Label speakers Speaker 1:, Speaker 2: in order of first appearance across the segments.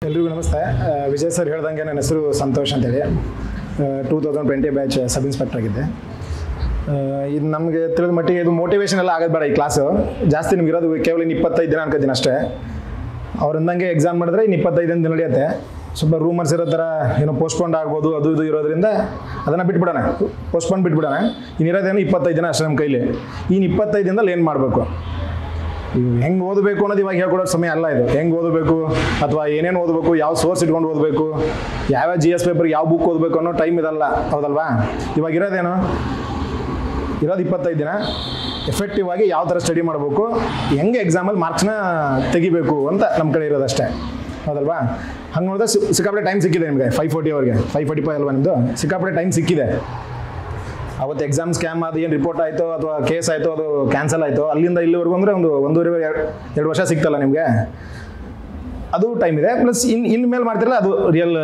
Speaker 1: ಎಲ್ರಿಗೂ ನಮಸ್ತೆ ಆ, ವಿಜಯ್ ಸರ್ ಹೇಳ್ದಂಗೆ ನನ್ನ ಹೆಸರು ಸಂತೋಷ್ ಅಂತೇಳಿ two thousand twenty batch sub inspector ಆಗಿದ್ದೆ ಆ, ಇದು ನಮಗೆ ತಿಳಿದ ಮಟ್ಟಿಗೆ ಇದು ಮೋಟಿವೇಶನ್ ಎಲ್ಲ ಆಗೋದು ಬೇಡ ಈ ಕ್ಲಾಸು ಜಾಸ್ತಿ ನಿಮ್ಗೆ ಇರೋದು ಕೇವಲ ಇನ್ನು ಇಪ್ಪತ್ತೈದು ದಿನ ಅನ್ಕೋತೀನಿ ಅಷ್ಟೇ ಅವ್ರು ಅಂದಂಗೆ ಎಕ್ಸಾಮ್ ಮಾಡಿದ್ರೆ ಇನ್ನು ಇಪ್ಪತ್ತೈದು ದಿನ ನಡೆಯುತ್ತೆ ಸ್ವಲ್ಪ ರೂಮರ್ಸ್ ಇರೋ ಥರ ಏನೋ ಪೋಸ್ಟ್ಪೋಂಡ್ ಆಗ್ಬೋದು ಅದು ಇದು ಇರೋದ್ರಿಂದ ಅದನ್ನು ಬಿಟ್ಬಿಡೋಣ ಪೋಸ್ಟ್ಪೋಂಡ್ ಬಿಟ್ಬಿಡೋಣ ಇನ್ನಿರೋದೇನು ಇಪ್ಪತ್ತೈದು ದಿನ ಅಷ್ಟೇ ನಮ್ಮ ಕೈಲಿ ಇನ್ನು ಇಪ್ಪತ್ತೈದು ದಿನದಲ್ಲಿ ಏನು ಮಾಡಬೇಕು ಇವು ಹೆಂಗೆ ಓದಬೇಕು ಅನ್ನೋದು ಇವಾಗ ಹೇಳ್ಕೊಡೋ ಸಮಯ ಅಲ್ಲ ಇದು ಹೆಂಗೆ ಓದಬೇಕು ಅಥವಾ ಏನೇನು ಓದಬೇಕು ಯಾವ ಸೋರ್ಸ್ ಇಟ್ಕೊಂಡು ಓದಬೇಕು ಯಾವ್ಯಾವ ಜಿ ಎಸ್ ಪೇಪರ್ ಯಾವ ಬುಕ್ ಓದಬೇಕು ಅನ್ನೋ ಟೈಮ್ ಇದಲ್ಲ ಹೌದಲ್ವಾ ಇವಾಗ ಇರೋದೇನು ಇರೋದು ಇಪ್ಪತ್ತೈದು ದಿನ ಎಫೆಕ್ಟಿವ್ ಆಗಿ ಯಾವ ಥರ ಸ್ಟಡಿ ಮಾಡಬೇಕು ಹೆಂಗೆ ಎಕ್ಸಾಮಲ್ಲಿ ಮಾರ್ಕ್ಸ್ನ ತೆಗಿಬೇಕು ಅಂತ ನಮ್ಮ ಕಡೆ ಇರೋದಷ್ಟೇ ಹೌದಲ್ವಾ ಹಂಗೆ ನೋಡಿದ್ರೆ ಸಿ- ಸಿಕ್ಕಾಪಟ್ಟೆ ಟೈಮ್ ಸಿಕ್ಕಿದೆ ನಿಮಗೆ ಫೈವ್ ಫೋರ್ಟಿ ಅವ್ರಿಗೆ ಫೈವ್ ಫೋರ್ಟಿ ಫೈವ್ ಅಲ್ವಾ ನಿಮ್ಮದು ಸಿಕ್ಕಾಪಟ್ಟೆ ಟೈಮ್ ಸಿಕ್ಕಿದೆ ಅವತ್ತು ಎಕ್ಸಾಮ್ ಸ್ಕ್ಯಾಮ್ ಅದು ಏನು ರಿಪೋರ್ಟ್ ಆಯಿತು ಅಥವಾ ಕೇಸ್ ಆಯಿತು ಅದು ಕ್ಯಾನ್ಸಲ್ ಆಯಿತು ಅಲ್ಲಿಂದ ಇಲ್ಲಿವರೆಗೂ ಅಂದರೆ ಒಂದು ಒಂದೂವರೆ ಎರಡು ಎರಡು ವರ್ಷ ಸಿಕ್ತಲ್ಲ ನಿಮಗೆ ಅದು ಟೈಮ್ ಇದೆ ಪ್ಲಸ್ ಇನ್ ಇನ್ ಮೇಲೆ ಮಾಡ್ತಿರಲ್ಲ ಅದು ರಿಯಲ್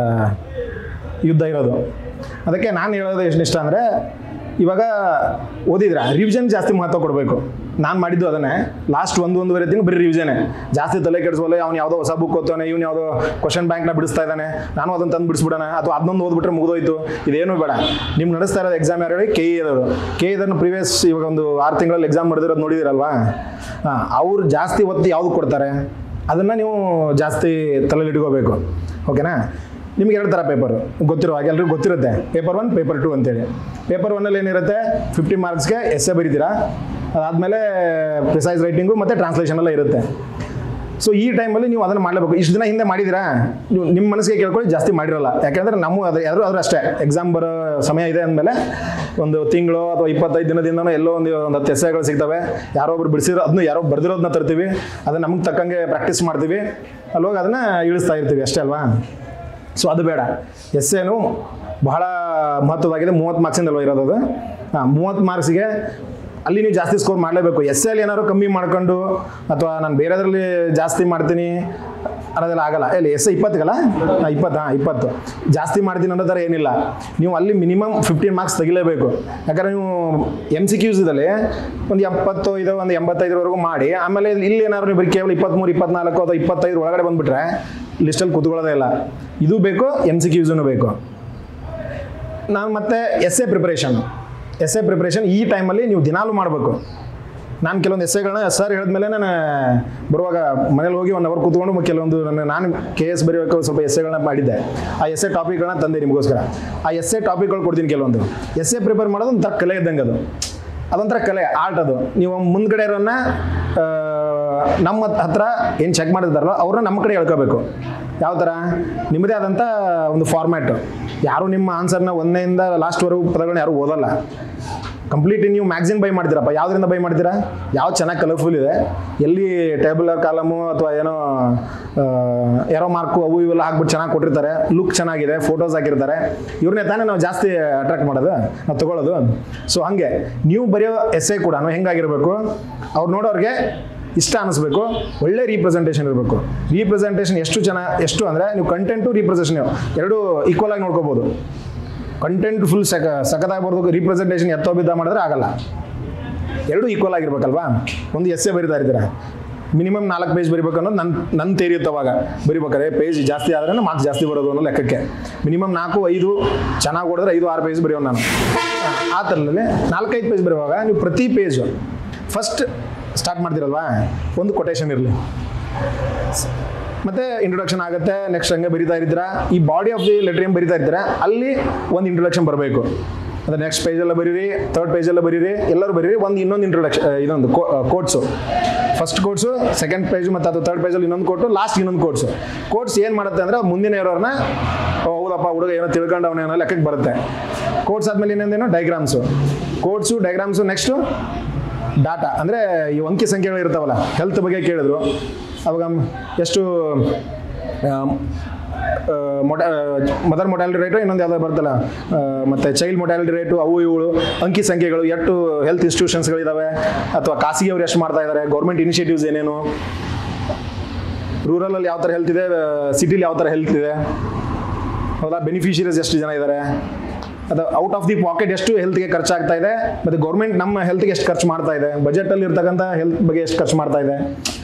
Speaker 1: ಯುದ್ಧ ಇರೋದು ಅದಕ್ಕೆ ನಾನು ಹೇಳೋದು ಎಷ್ಟು ಇಷ್ಟ ಅಂದರೆ ಇವಾಗ ಓದಿದ್ರೆ ರಿವಿಷನ್ ಜಾಸ್ತಿ ಮಹತ್ವ ಕೊಡಬೇಕು ನಾನು ಮಾಡಿದ್ದು ಅದನ್ನೇ ಲಾಸ್ಟ್ ಒಂದು ಒಂದೂವರೆ ತಿಂಗಳು ಬರೀ ರಿವಿಷನೇ ಜಾಸ್ತಿ ತಲೆ ಕೆಡಿಸೋಲ್ಲ ಅವ್ನು ಯಾವುದೋ ಹೊಸ ಬುಕ್ ಓದ್ತಾನೆ ಇವ್ನು ಯಾವುದೋ ಕ್ವಶನ್ ಬ್ಯಾಂಕ್ನ ಬಿಡಿಸ್ತಾ ಇದ್ದಾನೆ ನಾನು ಅದನ್ನು ತಂದು ಬಿಡಿಸ್ಬಿಡೋಣ ಅಥವಾ ಅದನ್ನೊಂದು ಓದ್ಬಿಟ್ರೆ ಮುಗಿದೋಯ್ತು ಇದೇನು ಬೇಡ ನಿಮ್ಗೆ ನಡೆಸ್ತಾ ಇರೋದು ಎಕ್ಸಾಮ್ ಯಾರು ಹೇಳಿ ಕೆ ಇರೋರು ಕೆ ಇದನ್ನು ಪ್ರಿವಿಯಸ್ ಇವಾಗ ಒಂದು ಆರು ತಿಂಗಳಲ್ಲಿ ಎಕ್ಸಾಮ್ ಮಾಡಿದಿರೋದು ನೋಡಿದಿರಲ್ವಾ ಹಾಂ ಅವ್ರು ಜಾಸ್ತಿ ಒತ್ತು ಯಾವ್ದು ಕೊಡ್ತಾರೆ ಅದನ್ನು ನೀವು ಜಾಸ್ತಿ ತಲೆಯಲ್ಲಿ ಇಟ್ಕೋಬೇಕು ಓಕೆನಾ ನಿಮ್ಗೆ ಎರಡು ಥರ ಪೇಪರು ಗೊತ್ತಿರೋ ಹಾಗೆ ಎಲ್ರಿಗೂ ಗೊತ್ತಿರುತ್ತೆ ಪೇಪರ್ ಒನ್ ಪೇಪರ್ ಟು ಅಂತೇಳಿ ಪೇಪರ್ ಒನ್ನಲ್ಲಿ ಏನಿರುತ್ತೆ ಫಿಫ್ಟಿ ಮಾರ್ಕ್ಸ್ಗೆ ಎಸ್ಸೆ ಬರೀತೀರಾ ಅದಾದಮೇಲೆ ಪ್ರಿಸೈಸ್ ರೈಟಿಂಗು ಮತ್ತು ಟ್ರಾನ್ಸ್ಲೇಷನ್ ಎಲ್ಲ ಇರುತ್ತೆ ಸೊ ಈ ಟೈಮಲ್ಲಿ ನೀವು ಅದನ್ನು ಮಾಡಲೇಬೇಕು ಇಷ್ಟು ದಿನ ಹಿಂದೆ ಮಾಡಿದ್ದೀರಾ ನೀವು ನಿಮ್ಮ ಮನಸ್ಸಿಗೆ ಕೇಳ್ಕೊಳ್ಳಿ ಜಾಸ್ತಿ ಮಾಡಿರಲ್ಲ ಯಾಕೆಂದರೆ ನಮ್ಮ ಅದು ಯಾರು ಆದರೂ ಅಷ್ಟೇ ಎಕ್ಸಾಮ್ ಬರೋ ಸಮಯ ಇದೆ ಅಂದಮೇಲೆ ಒಂದು ತಿಂಗಳು ಅಥವಾ ಇಪ್ಪತ್ತೈದು ದಿನದಿಂದನೂ ಎಲ್ಲೋ ಒಂದು ಒಂದು ಹತ್ತು ಎಸ್ಸೆಗಳು ಸಿಗ್ತವೆ ಯಾರೋ ಒಬ್ರು ಬಿಡಿಸಿರೋ ಅದನ್ನ ಯಾರೋ ಬರ್ದಿರೋದನ್ನ ತರ್ತೀವಿ ಅದನ್ನ ನಮಗೆ ತಕ್ಕಂಗೆ ಪ್ರಾಕ್ಟೀಸ್ ಮಾಡ್ತೀವಿ ಅಲ್ಲಿ ಹೋಗಿ ಅದನ್ನು ಇಳಿಸ್ತಾ ಇರ್ತೀವಿ ಅಷ್ಟೇ ಅಲ್ವಾ ಸೊ ಅದು ಬೇಡ ಎಸ್ಸೇನು ಬಹಳ ಮಹತ್ವವಾಗಿದೆ ಮೂವತ್ತು ಮಾರ್ಕ್ಸಿಂದಲ್ವ ಇರೋದು ಅದು ಹಾಂ ಮೂವತ್ತು ಮಾರ್ಕ್ಸಿಗೆ ಅಲ್ಲಿ ನೀವು ಜಾಸ್ತಿ ಸ್ಕೋರ್ ಮಾಡಲೇಬೇಕು ಎಸ್ ಎಲ್ ಏನಾದ್ರು ಕಮ್ಮಿ ಮಾಡ್ಕೊಂಡು ಅಥವಾ ನಾನು ಬೇರೆದ್ರಲ್ಲಿ ಜಾಸ್ತಿ ಮಾಡ್ತೀನಿ ಅನ್ನೋದೆಲ್ಲ ಆಗಲ್ಲ ಎಲ್ಲಿ ಎಸ್ ಇಪ್ಪತ್ತಕ್ಕಲ್ಲ ಹಾಂ ಇಪ್ಪತ್ತು ಹಾಂ ಇಪ್ಪತ್ತು ಜಾಸ್ತಿ ಮಾಡ್ತೀನಿ ಅನ್ನೋ ಥರ ಏನಿಲ್ಲ ನೀವು ಅಲ್ಲಿ ಮಿನಿಮಮ್ ಫಿಫ್ಟೀನ್ ಮಾರ್ಕ್ಸ್ ತೆಗಿಲೇಬೇಕು ಯಾಕಂದ್ರೆ ನೀವು ಎಮ್ ಸಿ ಕ್ಯೂಸ್ ಇದ್ದಲ್ಲಿ ಒಂದು ಎಪ್ಪತ್ತು ಇದು ಒಂದು ಎಂಬತ್ತೈದರವರೆಗೂ ಮಾಡಿ ಆಮೇಲೆ ಇಲ್ಲಿ ಏನಾದ್ರು ನೀವು ಬರೀ ಕೇವಲ ಇಪ್ಪತ್ತ್ಮೂರು ಇಪ್ಪತ್ನಾಲ್ಕು ಅಥವಾ ಇಪ್ಪತ್ತೈದು ಒಳಗಡೆ ಬಂದುಬಿಟ್ರೆ ಲಿಸ್ಟಲ್ಲಿ ಕೂತ್ಕೊಳ್ಳೋದೇ ಇಲ್ಲ ಇದು ಬೇಕು ಎಮ್ ಸಿ ಕ್ಯೂಸೂ ಬೇಕು ನಾನು ಮತ್ತೆ S A preparation S A preparation ಈ ಟೈಮಲ್ಲಿ ನೀವು ದಿನಾಲೂ ಮಾಡಬೇಕು ನಾನು ಕೆಲವೊಂದು ಎಸ್ಸೆಗಳನ್ನ ಸರ್ ಹೇಳಿದ್ಮೇಲೆ ನಾನು ಬರುವಾಗ ಮನೇಲಿ ಹೋಗಿ ಒನ್ ಅವರ್ ಕೂತ್ಕೊಂಡು ಕೆಲವೊಂದು ನನ್ನ ನಾನು ಕೆ ಎಸ್ ಬರೆಯೋಕೆ ಸ್ವಲ್ಪ ಎಸ್ಸೆಗಳನ್ನ ಮಾಡಿದ್ದೆ ಆ ಎಸ್ಸೆ ಟಾಪಿಕ್ಗಳನ್ನ ತಂದೆ ನಿಮಗೋಸ್ಕರ ಆ ಎಸ್ಸೆ ಟಾಪಿಕ್ಗಳು ಕೊಡ್ತೀನಿ ಕೆಲವೊಂದು ಎಸ್ಸೆ ಪ್ರಿಪೇರ್ ಮಾಡೋದು ಒಂಥರ ಕಲೆ ಇದ್ದಂಗೆ ಅದು ಅದೊಂಥರ ಕಲೆ ಆರ್ಟ್ ಅದು ನೀವು ಮುಂದ್ಗಡೆ ಇರೋನ್ನ ಆ, ನಮ್ಮ ಹತ್ರ ಏನು ಚೆಕ್ ಮಾಡಿರ್ತಾರಲ್ಲ ಅವ್ರನ್ನ ನಮ್ಮ ಕಡೆ ಹೇಳ್ಕೋಬೇಕು ಯಾವ ಥರ ನಿಮ್ಮದೇ ಆದಂಥ ಒಂದು ಫಾರ್ಮ್ಯಾಟು ಯಾರು ನಿಮ್ಮ ಆನ್ಸರ್ನ ಒಂದನೆಯಿಂದ ಲಾಸ್ಟ್ವರೆಗೂ ಪದಗಳನ್ನ ಯಾರು ಓದಲ್ಲ ಕಂಪ್ಲೀಟ್ ನೀವು ಮ್ಯಾಗ್ಝಿನ್ ಬೈ ಮಾಡ್ತೀರಪ್ಪ ಯಾವುದರಿಂದ ಬೈ ಮಾಡ್ತೀರಾ ಯಾವ್ದು ಚೆನ್ನಾಗಿ ಕಲರ್ಫುಲ್ ಇದೆ ಎಲ್ಲಿ ಟೇಬಲ್ ಕಾಲಮು ಅಥವಾ ಏನೋ ಎರೋ ಮಾರ್ಕು ಅವು ಇವೆಲ್ಲ ಹಾಕ್ಬಿಟ್ಟು ಚೆನ್ನಾಗಿ ಕೊಟ್ಟಿರ್ತಾರೆ ಲುಕ್ ಚೆನ್ನಾಗಿದೆ ಫೋಟೋಸ್ ಹಾಕಿರ್ತಾರೆ ಇವ್ರನ್ನೇ ತಾನೇ ನಾವು ಜಾಸ್ತಿ ಅಟ್ರಾಕ್ಟ್ ಮಾಡೋದು ನಾವು ತಗೊಳ್ಳೋದು ಸೊ ಹಾಗೆ ನೀವು ಬರೆಯೋ ಎಸ್ಸೆ ಕೂಡ ಹೆಂಗಾಗಿರ್ಬೇಕು ಅವ್ರು ನೋಡೋರಿಗೆ ಇಷ್ಟ ಅನಿಸ್ಬೇಕು ಒಳ್ಳೆ ರೀಪ್ರೆಸೆಂಟೇಷನ್ ಇರಬೇಕು ರೀಪ್ರೆಸೆಂಟೇಷನ್ ಎಷ್ಟು ಚೆನ್ನಾಗಿ ಎಷ್ಟು ಅಂದರೆ ನೀವು ಕಂಟೆಂಟು ರೀಪ್ರೆಸೆಂಟೇಷನ್ ಎರಡು ಈಕ್ವಲ್ ಆಗಿ ನೋಡ್ಕೋಬೋದು ಕಂಟೆಂಟ್ ಫುಲ್ ಸಕ ಸಖತ್ತಾಗ್ಬಾರ್ದು ರೀಪ್ರೆಸೆಂಟೇಷನ್ ಎತ್ತೋ ಬಿದ್ದ ಮಾಡಿದ್ರೆ ಆಗಲ್ಲ ಎರಡು ಈಕ್ವಲ್ ಆಗಿರ್ಬೇಕಲ್ವಾ ಒಂದು ಎಸ್ಸೆ ಬರಿತಾ ಇರ್ತೀರ ಮಿನಿಮಮ್ ನಾಲ್ಕು ಪೇಜ್ ಬರಿಬೇಕು ಅನ್ನೋದು ನನ್ನ ನನ್ನ ತೇರಿ ಇತ್ತು ಅವಾಗ ಬರಿಬೇಕಾದ್ರೆ ಪೇಜ್ ಜಾಸ್ತಿ ಆದ್ರೆ ಮಾರ್ಕ್ಸ್ ಜಾಸ್ತಿ ಬರೋದು ಅನ್ನೋ ಲೆಕ್ಕಕ್ಕೆ ಮಿನಿಮಮ್ ನಾಲ್ಕು ಐದು ಚೆನ್ನಾಗಿ ಹೊಡೆದ್ರೆ ಐದು ಆರು ಪೇಜ್ ಬರೆಯೋನು ನಾನು ಆ ಥರದಲ್ಲಿ ನಾಲ್ಕೈದು ಪೇಜ್ ಬರುವಾಗ ನೀವು ಪ್ರತಿ ಪೇಜು ಫಸ್ಟ್ ಸ್ಟಾರ್ಟ್ ಮಾಡ್ತೀರಲ್ವಾ ಒಂದು ಕೊಟೇಶನ್ ಇರಲಿ ಮತ್ತೆ ಇಂಟ್ರೊಡಕ್ಷನ್ ಆಗುತ್ತೆ ನೆಕ್ಸ್ಟ್ ಹಂಗೆ ಬರಿತಾ ಇರ್ತೀರಾ ಈ ಬಾಡಿ ಆಫ್ ದಿ ಲೆಟರ್ ಏನು ಬರಿತಾ ಇರ್ತೀರಾ ಅಲ್ಲಿ ಒಂದು ಇಂಟ್ರೊಡಕ್ಷನ್ ಬರಬೇಕು ಅದೇ ನೆಕ್ಸ್ಟ್ ಪೇಜೆಲ್ಲ ಬರೀರಿ ಥರ್ಡ್ ಪೇಜೆಲ್ಲ ಬರೀರಿ ಎಲ್ಲರೂ ಬರೀರಿ ಒಂದು ಇನ್ನೊಂದು ಇಂಟ್ರೊಡಕ್ಷನ್ ಇದೊಂದು quotes first course second page ಮತ್ತು ಅದು ಥರ್ಡ್ ಪೇಜಲ್ಲಿ ಇನ್ನೊಂದು ಕೋಟು ಲಾಸ್ಟ್ ಇನ್ನೊಂದು ಕೋರ್ಸು ಕೋರ್ಸ್ ಏನು ಮಾಡುತ್ತೆ ಅಂದರೆ ಮುಂದಿನ ಇರೋರನ್ನ ಓ, ಹೌದಪ್ಪ ಹುಡುಗ ಏನೋ ತಿಳ್ಕೊಂಡವನೇ ಅನ್ನೋ ಲೆಕ್ಕಕ್ಕೆ ಬರುತ್ತೆ ಕೋರ್ಸ್ ಆದಮೇಲೆ ಇನ್ನೊಂದೇನು diagrams course diagrams next data ಅಂದರೆ ಈ ಅಂಕಿ ಸಂಖ್ಯೆಗಳು ಇರ್ತಾವಲ್ಲ ಹೆಲ್ತ್ ಬಗ್ಗೆ ಕೇಳಿದ್ರು ಅವಾಗ ಎಷ್ಟು ಮೊಟ ಮದರ್ ಮೊಟಾಲಿಟಿ ರೇಟು ಇನ್ನೊಂದು ಯಾವ್ದು ಬರ್ತಲ್ಲ ಆ, ಮತ್ತೆ ಚೈಲ್ಡ್ ಮೊಟಾಲಿಟಿ ರೇಟು ಅವು ಇವುಗಳು ಅಂಕಿ ಸಂಖ್ಯೆಗಳು ಎಷ್ಟು ಹೆಲ್ತ್ ಇನ್ಸ್ಟಿಟ್ಯೂಷನ್ಸ್ಗಳಿದ್ದಾವೆ ಅಥವಾ ಖಾಸಗಿಯವರು ಎಷ್ಟು ಮಾಡ್ತಾ ಇದ್ದಾರೆ ಗೌರ್ಮೆಂಟ್ ಇನಿಷಿಯೇಟಿವ್ಸ್ ಏನೇನು ರೂರಲಲ್ಲಿ ಯಾವ ಥರ ಹೆಲ್ತ್ ಇದೆ ಸಿಟಿಲಿ ಯಾವ ಥರ ಹೆಲ್ತ್ ಇದೆ ಹೌದಾ ಬೆನಿಫಿಷರೀಸ್ ಎಷ್ಟು ಜನ ಇದ್ದಾರೆ ಅದು ಔಟ್ ಆಫ್ ದಿ ಪಾಕೆಟ್ ಎಷ್ಟು ಹೆಲ್ತ್ಗೆ ಖರ್ಚಾಗ್ತಾ ಇದೆ ಮತ್ತು ಗೌರ್ಮೆಂಟ್ ನಮ್ಮ ಹೆಲ್ತ್ಗೆ ಎಷ್ಟು ಖರ್ಚು ಮಾಡ್ತಾ ಇದೆ ಬಜೆಟಲ್ಲಿ ಇರ್ತಕ್ಕಂಥ ಹೆಲ್ತ್ ಬಗ್ಗೆ ಎಷ್ಟು ಖರ್ಚು ಮಾಡ್ತಾ ಇದೆ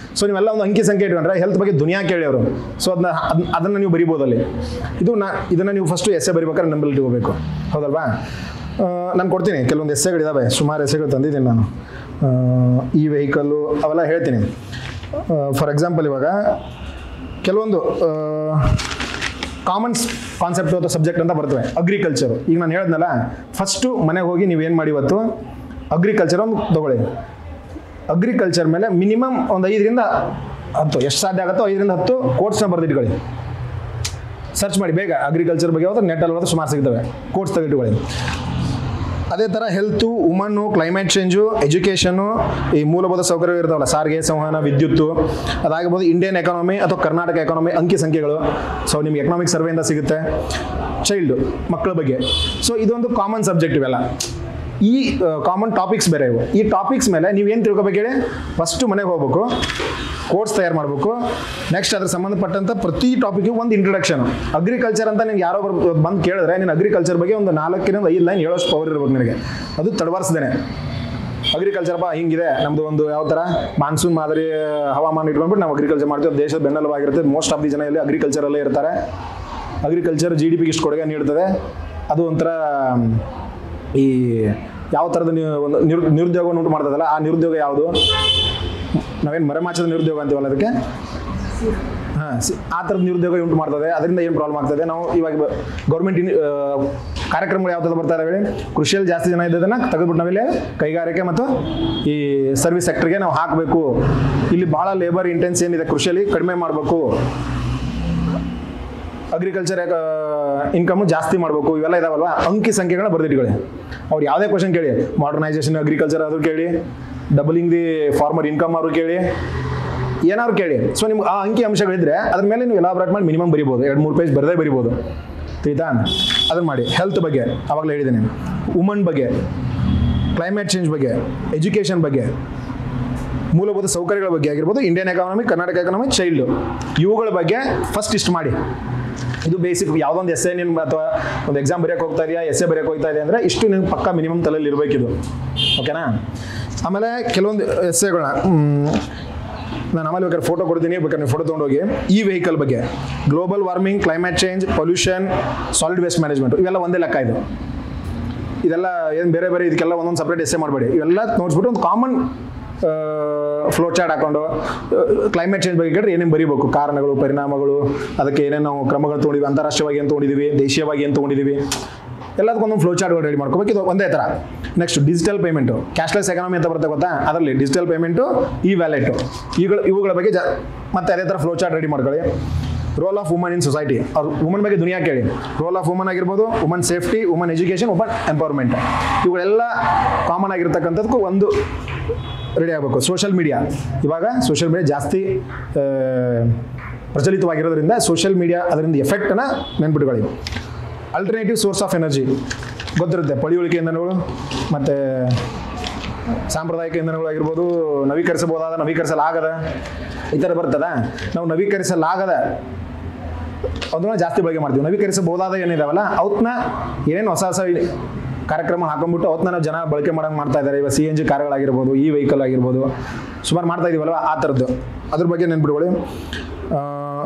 Speaker 1: ಸೊ ನೀವೆಲ್ಲ ಒಂದು ಅಂಕಿ ಸಂಖ್ಯೆ ಇಟ್ಕೊಂಡ್ರೆ ಹೆಲ್ತ್ ಬಗ್ಗೆ ದುನಿಯಾ ಕೇಳಿ ಅವರು ಸೊ ಅದನ್ನ ಅದನ್ನು ನೀವು ಬರಿಬೋದು ಅಲ್ಲಿ ಇದು ನಾ ಇದನ್ನು ನೀವು ಫಸ್ಟು ಎಸ್ಸೆ ಬರಿಬೇಕಾದ್ರೆ ನಂಬಲ್ಲಿ ಇಟ್ಕೋಬೇಕು ಹೌದಲ್ವಾ ನಾನು ಕೊಡ್ತೀನಿ ಕೆಲವೊಂದು ಎಸ್ಸೆಗಳಿದಾವೆ ಸುಮಾರು ಎಸ್ಸೆಗಳು ತಂದಿದ್ದೀನಿ ನಾನು ಆ, ಈ ವೆಹಿಕಲ್ಲು ಅವೆಲ್ಲ ಹೇಳ್ತೀನಿ ಫಾರ್ ಎಕ್ಸಾಂಪಲ್ ಇವಾಗ ಕೆಲವೊಂದು ಕಾಮನ್ಸ್ ಕಾನ್ಸೆಪ್ಟ್ ಅಥವಾ ಸಬ್ಜೆಕ್ಟ್ ಅಂತ ಬರ್ತವೆ ಅಗ್ರಿಕಲ್ಚರು ಈಗ ನಾನು ಹೇಳಿದ್ನಲ್ಲ ಫಸ್ಟು ಮನೆಗೆ ಹೋಗಿ ನೀವೇನು ಮಾಡಿ ಇವತ್ತು ಅಗ್ರಿಕಲ್ಚರ್ ಒಂದು ತೊಗೊಳ್ಳಿ ಅಗ್ರಿಕಲ್ಚರ್ ಮೇಲೆ ಮಿನಿಮಮ್ ಒಂದು ಐದರಿಂದ ಹತ್ತು ಎಷ್ಟು ಸಾಧ್ಯ ಆಗುತ್ತೋ ಐದರಿಂದ ಹತ್ತು ಕೋರ್ಸ್ನ ಬರೆದಿಟ್ಕೊಳ್ಳಿ ಸರ್ಚ್ ಮಾಡಿ ಬೇಗ ಅಗ್ರಿಕಲ್ಚರ್ ಬಗ್ಗೆ ಹೋದ್ರೆ ನೆಟ್ಟಲ್ಲಿ ಹೋದ್ರೆ ಸುಮಾರು ಸಿಗ್ತವೆ ಕೋರ್ಸ್ ತೆಗೆದಿಟ್ಕೊಳ್ಳಿ ಅದೇ ಥರ health woman climate change education ಈ ಮೂಲಭೂತ ಸೌಕರ್ಯ ಇರ್ತಾವಲ್ಲ ಸಾರಿಗೆ ಸಂವಹನ ವಿದ್ಯುತ್ತು ಅದಾಗಬಹುದು ಇಂಡಿಯನ್ ಎಕಾನಮಿ ಅಥವಾ ಕರ್ನಾಟಕ ಎಕಾನಮಿ ಅಂಕಿ ಸಂಖ್ಯೆಗಳು ಸೊ ನಿಮ್ಗೆ ಎಕನಾಮಿಕ್ ಸರ್ವೆಯಿಂದ ಸಿಗುತ್ತೆ ಚೈಲ್ಡು ಮಕ್ಕಳ ಬಗ್ಗೆ ಸೊ ಇದೊಂದು ಕಾಮನ್ ಸಬ್ಜೆಕ್ಟ್ ಇವೆಲ್ಲ ಈ ಕಾಮನ್ ಟಾಪಿಕ್ಸ್ ಬೇರೆ ಇವು ಈ ಟಾಪಿಕ್ಸ್ ಮೇಲೆ ನೀವೇನು ತಿಳ್ಕೊಬೇಕು ಹೇಳಿ ಫಸ್ಟು ಮನೆಗೆ ಹೋಗ್ಬೇಕು ಕೋರ್ಸ್ ತಯಾರು ಮಾಡಬೇಕು ನೆಕ್ಸ್ಟ್ ಅದ್ರ ಸಂಬಂಧಪಟ್ಟಂಥ ಪ್ರತಿ ಟಾಪಿಕ್ಗೆ ಒಂದು ಇಂಟ್ರಡಕ್ಷನ್ ಅಗ್ರಿಕಲ್ಚರ್ ಅಂತ ನಿನ್ಗೆ ಯಾರೋ ಒಬ್ರು ಬಂದು ಕೇಳಿದ್ರೆ ನೀನು ಅಗ್ರಿಕಲ್ಚರ್ ಬಗ್ಗೆ ಒಂದು ನಾಲ್ಕರಿಂದ ಐದು ಲೈನ್ ಹೇಳೋಷ್ಟು ಪವರ್ ಇರ್ಬೇಕು ನಿನಗೆ ಅದು ತಡವರ್ಸ್ದೇನೆ ಅಗ್ರಿಕಲ್ಚರ್ ಬಾ ಹಿಂಗಿದೆ ನಮ್ದು ಒಂದು ಯಾವ ಥರ ಮಾನ್ಸೂನ್ ಮಾದರಿ ಹವಾಮಾನ ಇಟ್ಕೊಂಡ್ಬಿಟ್ಟು ನಾವು ಅಗ್ರಿಕಲ್ಚರ್ ಮಾಡ್ತೀವಿ ಅದು ದೇಶದ ಬೆನ್ನೆಲುಬಾಗಿರುತ್ತೆ ಮೋಸ್ಟ್ ಆಫ್ ದಿ ಜನ ಇಲ್ಲಿ ಅಗ್ರಿಕಲ್ಚರಲ್ಲೇ ಇರ್ತಾರೆ ಅಗ್ರಿಕಲ್ಚರ್ ಜಿ ಡಿ ಪಿಗೆ ಇಷ್ಟು ಕೊಡುಗೆ ನೀಡ್ತದೆ ಅದು ಒಂಥರ ಮ್, ಈ ಯಾವ ಥರದ ನೀವು ಒಂದು ನಿರು ನಿರುದ್ಯೋಗವನ್ನು ಉಂಟು ಮಾಡ್ತದಲ್ಲ ಆ ನಿರುದ್ಯೋಗ ಯಾವುದು ನಾವೇನು ಮರೆಮಾಚದ ನಿರುದ್ಯೋಗ ಅಂತೀವಲ್ಲ ಅದಕ್ಕೆ ಹಾಂ ಆ ಥರದ ನಿರುದ್ಯೋಗ ಉಂಟು ಮಾಡ್ತದೆ ಅದರಿಂದ ಏನು ಪ್ರಾಬ್ಲಮ್ ಆಗ್ತದೆ ನಾವು ಇವಾಗ ಗೌರ್ಮೆಂಟ್ ಇನ್ ಕಾರ್ಯಕ್ರಮಗಳು ಯಾವ ಥರ ಬರ್ತಾ ಇದಾವೆ ಕೃಷಿಯಲ್ಲಿ ಜಾಸ್ತಿ ಜನ ಇದ್ದದನ್ನು ತೆಗೆದ್ಬಿಟ್ಟು ನಾವಿಲ್ಲಿ ಕೈಗಾರಿಕೆ ಮತ್ತು ಈ ಸರ್ವಿಸ್ ಸೆಕ್ಟರ್ಗೆ ನಾವು ಹಾಕಬೇಕು ಇಲ್ಲಿ ಭಾಳ ಲೇಬರ್ ಇಂಟೆನ್ಸ್ ಏನಿದೆ ಕೃಷಿಯಲ್ಲಿ ಕಡಿಮೆ ಮಾಡಬೇಕು ಅಗ್ರಿಕಲ್ಚರ್ ಇನ್ಕಮ್ ಜಾಸ್ತಿ ಮಾಡಬೇಕು ಇವೆಲ್ಲ ಇದಾವಲ್ವ ಅಂಕಿ ಸಂಖ್ಯೆಗಳನ್ನ ಬರೆದಿಟ್ಕೊಳ್ಳಿ ಅವ್ರು ಯಾವುದೇ ಕ್ವಶನ್ ಕೇಳಿ ಮಾಡರ್ನೈಸೇಷನ್ ಅಗ್ರಿಕಲ್ಚರ್ ಆದ್ರೂ ಕೇಳಿ ಡಬಲಿಂಗ್ ದಿ ಫಾರ್ಮರ್ ಇನ್ಕಮ್ ಅವರು ಕೇಳಿ ಏನಾದ್ರು ಕೇಳಿ ಸೊ ನಿಮ್ಗೆ ಆ ಅಂಕಿ ಅಂಶಗಳಿದ್ರೆ ಅದ್ರ ಮೇಲೆ ನೀವು ಎಲಾಬ್ರೇಟ್ ಮಾಡಿ ಮಿನಿಮಮ್ ಬರಿಬೋದು ಎರಡು ಮೂರು ಪೇಜ್ ಬರದೇ ಬರಿಬೋದು ತಿಳಿತಾ ಅದನ್ನ ಮಾಡಿ ಹೆಲ್ತ್ ಬಗ್ಗೆ ಅವಾಗಲೇ ಹೇಳಿದ್ದೀನಿ ವುಮನ್ ಬಗ್ಗೆ ಕ್ಲೈಮೇಟ್ ಚೇಂಜ್ ಬಗ್ಗೆ ಎಜುಕೇಷನ್ ಬಗ್ಗೆ ಮೂಲಭೂತ ಸೌಕರ್ಯಗಳ ಬಗ್ಗೆ ಆಗಿರ್ಬೋದು Indian economy Karnataka economy child ಇವುಗಳ ಬಗ್ಗೆ ಫಸ್ಟ್ ಇಷ್ಟು ಮಾಡಿ ಇದು ಬೇಸಿಕ್ ಯಾವುದೊಂದು ಎಸ್ಸೆ ನೀನು ಅಥವಾ ಒಂದು ಎಕ್ಸಾಮ್ ಬರೆಯೋಕೆ ಹೋಗ್ತಾ ಇದೆಯಾ ಎಸ್ಸೆ ಬರೆಯೋಕೆ ಹೋಗ್ತಾ ಇದೆಯಾ ಅಂದರೆ ಇಷ್ಟು ನಿಮ್ಗೆ ಪಕ್ಕ ಮಿನಿಮಮ್ ತಲೆಯಲ್ಲಿ ಇರಬೇಕಿದು ಓಕೆನಾ ಆಮೇಲೆ ಕೆಲವೊಂದು ಎಸ್ಸೆಗಳನ್ನ ನಾನು ಆಮೇಲೆ ಬೇಕಾದ್ರೆ ಫೋಟೋ ಕೊಡ್ತೀನಿ ಬೇಕಾದ್ರೆ ನೀವು ಫೋಟೋ ತೊಗೊಂಡೋಗಿ ಈ ವೆಹಿಕಲ್ ಬಗ್ಗೆ global warming climate change pollution solid waste management ಇವೆಲ್ಲ ಒಂದೇ ಲೆಕ್ಕ ಇದು ಇದೆಲ್ಲ ಏನು ಬೇರೆ ಬೇರೆ ಇದಕ್ಕೆಲ್ಲ ಒಂದೊಂದು ಸಪ್ರೇಟ್ ಎಸ್ಸೆ ಮಾಡಬೇಡಿ ಇವೆಲ್ಲ ನೋಡ್ಸ್ಬಿಟ್ಟು ಒಂದು ಕಾಮನ್ ಫ್ಲೋ ಚಾರ್ಟ್ ಹಾಕೊಂಡು ಕ್ಲೈಮೇಟ್ ಚೇಂಜ್ ಬಗ್ಗೆ ಕೇಳಿದ್ರೆ ಏನೇನು ಬರೀಬೇಕು ಕಾರಣಗಳು ಪರಿಣಾಮಗಳು ಅದಕ್ಕೆ ಏನೇನು ನಾವು ಕ್ರಮಗಳು ತೊಗೊಂಡಿವಿ ಅಂತಾರಾಷ್ಟ್ರೀಯವಾಗಿ ಏನು ತೊಗೊಂಡಿದ್ದೀವಿ ದೇಶೀಯವಾಗಿ ಏನು ತೊಗೊಂಡಿದ್ದೀವಿ ಎಲ್ಲದಕ್ಕೊಂದೊಂದು ಫ್ಲೋ ಚಾರ್ಟ್ಗಳು ರೆಡಿ ಮಾಡ್ಕೋಬೇಕು ಇದು ಒಂದೇ ಥರ next digital payment cashless economy ಅಂತ ಬರುತ್ತೆ ಗೊತ್ತಾ ಅದರಲ್ಲಿ ಡಿಜಿಟಲ್ ಪೇಮೆಂಟು ಈ ವ್ಯಾಲೆಟು ಇವುಗಳ ಇವುಗಳ ಬಗ್ಗೆ ಜಾ ಮತ್ತೆ ಅದೇ ಥರ ಫ್ಲೋ ಚಾರ್ಟ್ ರೆಡಿ ಮಾಡ್ಕೊಳ್ಳಿ role of woman in society ಅವ್ರು ವುಮನ್ ಬಗ್ಗೆ ದುನಿಯಾ ಕೇಳಿ ರೋಲ್ ಆಫ್ ವುಮನ್ ಆಗಿರ್ಬೋದು woman safety woman education woman empowerment ಇವುಗಳೆಲ್ಲ ಕಾಮನ್ ಆಗಿರ್ತಕ್ಕಂಥದ್ದಕ್ಕೂ ಒಂದು ರೆಡಿ ಆಗಬೇಕು ಸೋಷಿಯಲ್ ಮೀಡಿಯಾ ಇವಾಗ ಸೋಷಿಯಲ್ ಮೀಡಿಯಾ ಜಾಸ್ತಿ ಆ, ಪ್ರಚಲಿತವಾಗಿರೋದ್ರಿಂದ ಸೋಷಿಯಲ್ ಮೀಡಿಯಾ ಅದರಿಂದ ಎಫೆಕ್ಟನ್ನು ನೆನ್ಪಿಟ್ಕೊಳ್ಳಿ ಅಲ್ಟರ್ನೇಟಿವ್ ಸೋರ್ಸ್ ಆಫ್ ಎನರ್ಜಿ ಗೊತ್ತಿರುತ್ತೆ ಪಳಿಯುಳಿಕೆ ಇಂಧನಗಳು ಮತ್ತು ಸಾಂಪ್ರದಾಯಿಕ ಇಂಧನಗಳಾಗಿರ್ಬೋದು ನವೀಕರಿಸಬಹುದಾದ ನವೀಕರಿಸಲಾಗದ ಈ ಥರ ಬರ್ತದ ನಾವು ನವೀಕರಿಸಲಾಗದ ಅದನ್ನ ಜಾಸ್ತಿ ಬಳಕೆ ಮಾಡ್ತೀವಿ ನವೀಕರಿಸಬಹುದಾದ ಏನಿದಾವಲ್ಲ ಅವತ್ತನ್ನ ಏನೇನು ಹೊಸ ಹೊಸ ಇ- ಕಾರ್ಯಕ್ರಮ ಹಾಕೊಂಡ್ಬಿಟ್ಟು ಅವತ್ತನ್ನ ನಾವು ಜನ ಬಳಕೆ ಮಾಡಂಗೆ ಮಾಡ್ತಾ ಇದ್ದಾರೆ ಇವಾಗ ಸಿ ಎನ್ ಜಿ ಕಾರ್ಗಳಾಗಿರ್ಬೋದು ಈ ವೆಹಿಕಲ್ ಆಗಿರ್ಬೋದು ಸುಮಾರು ಮಾಡ್ತಾ ಇದೀವಲ್ವ ಆ ಥರದ್ದು ಅದ್ರ ಬಗ್ಗೆ ನೆನ್ಪಿಟ್ಕೊಳ್ಳಿ ಆ,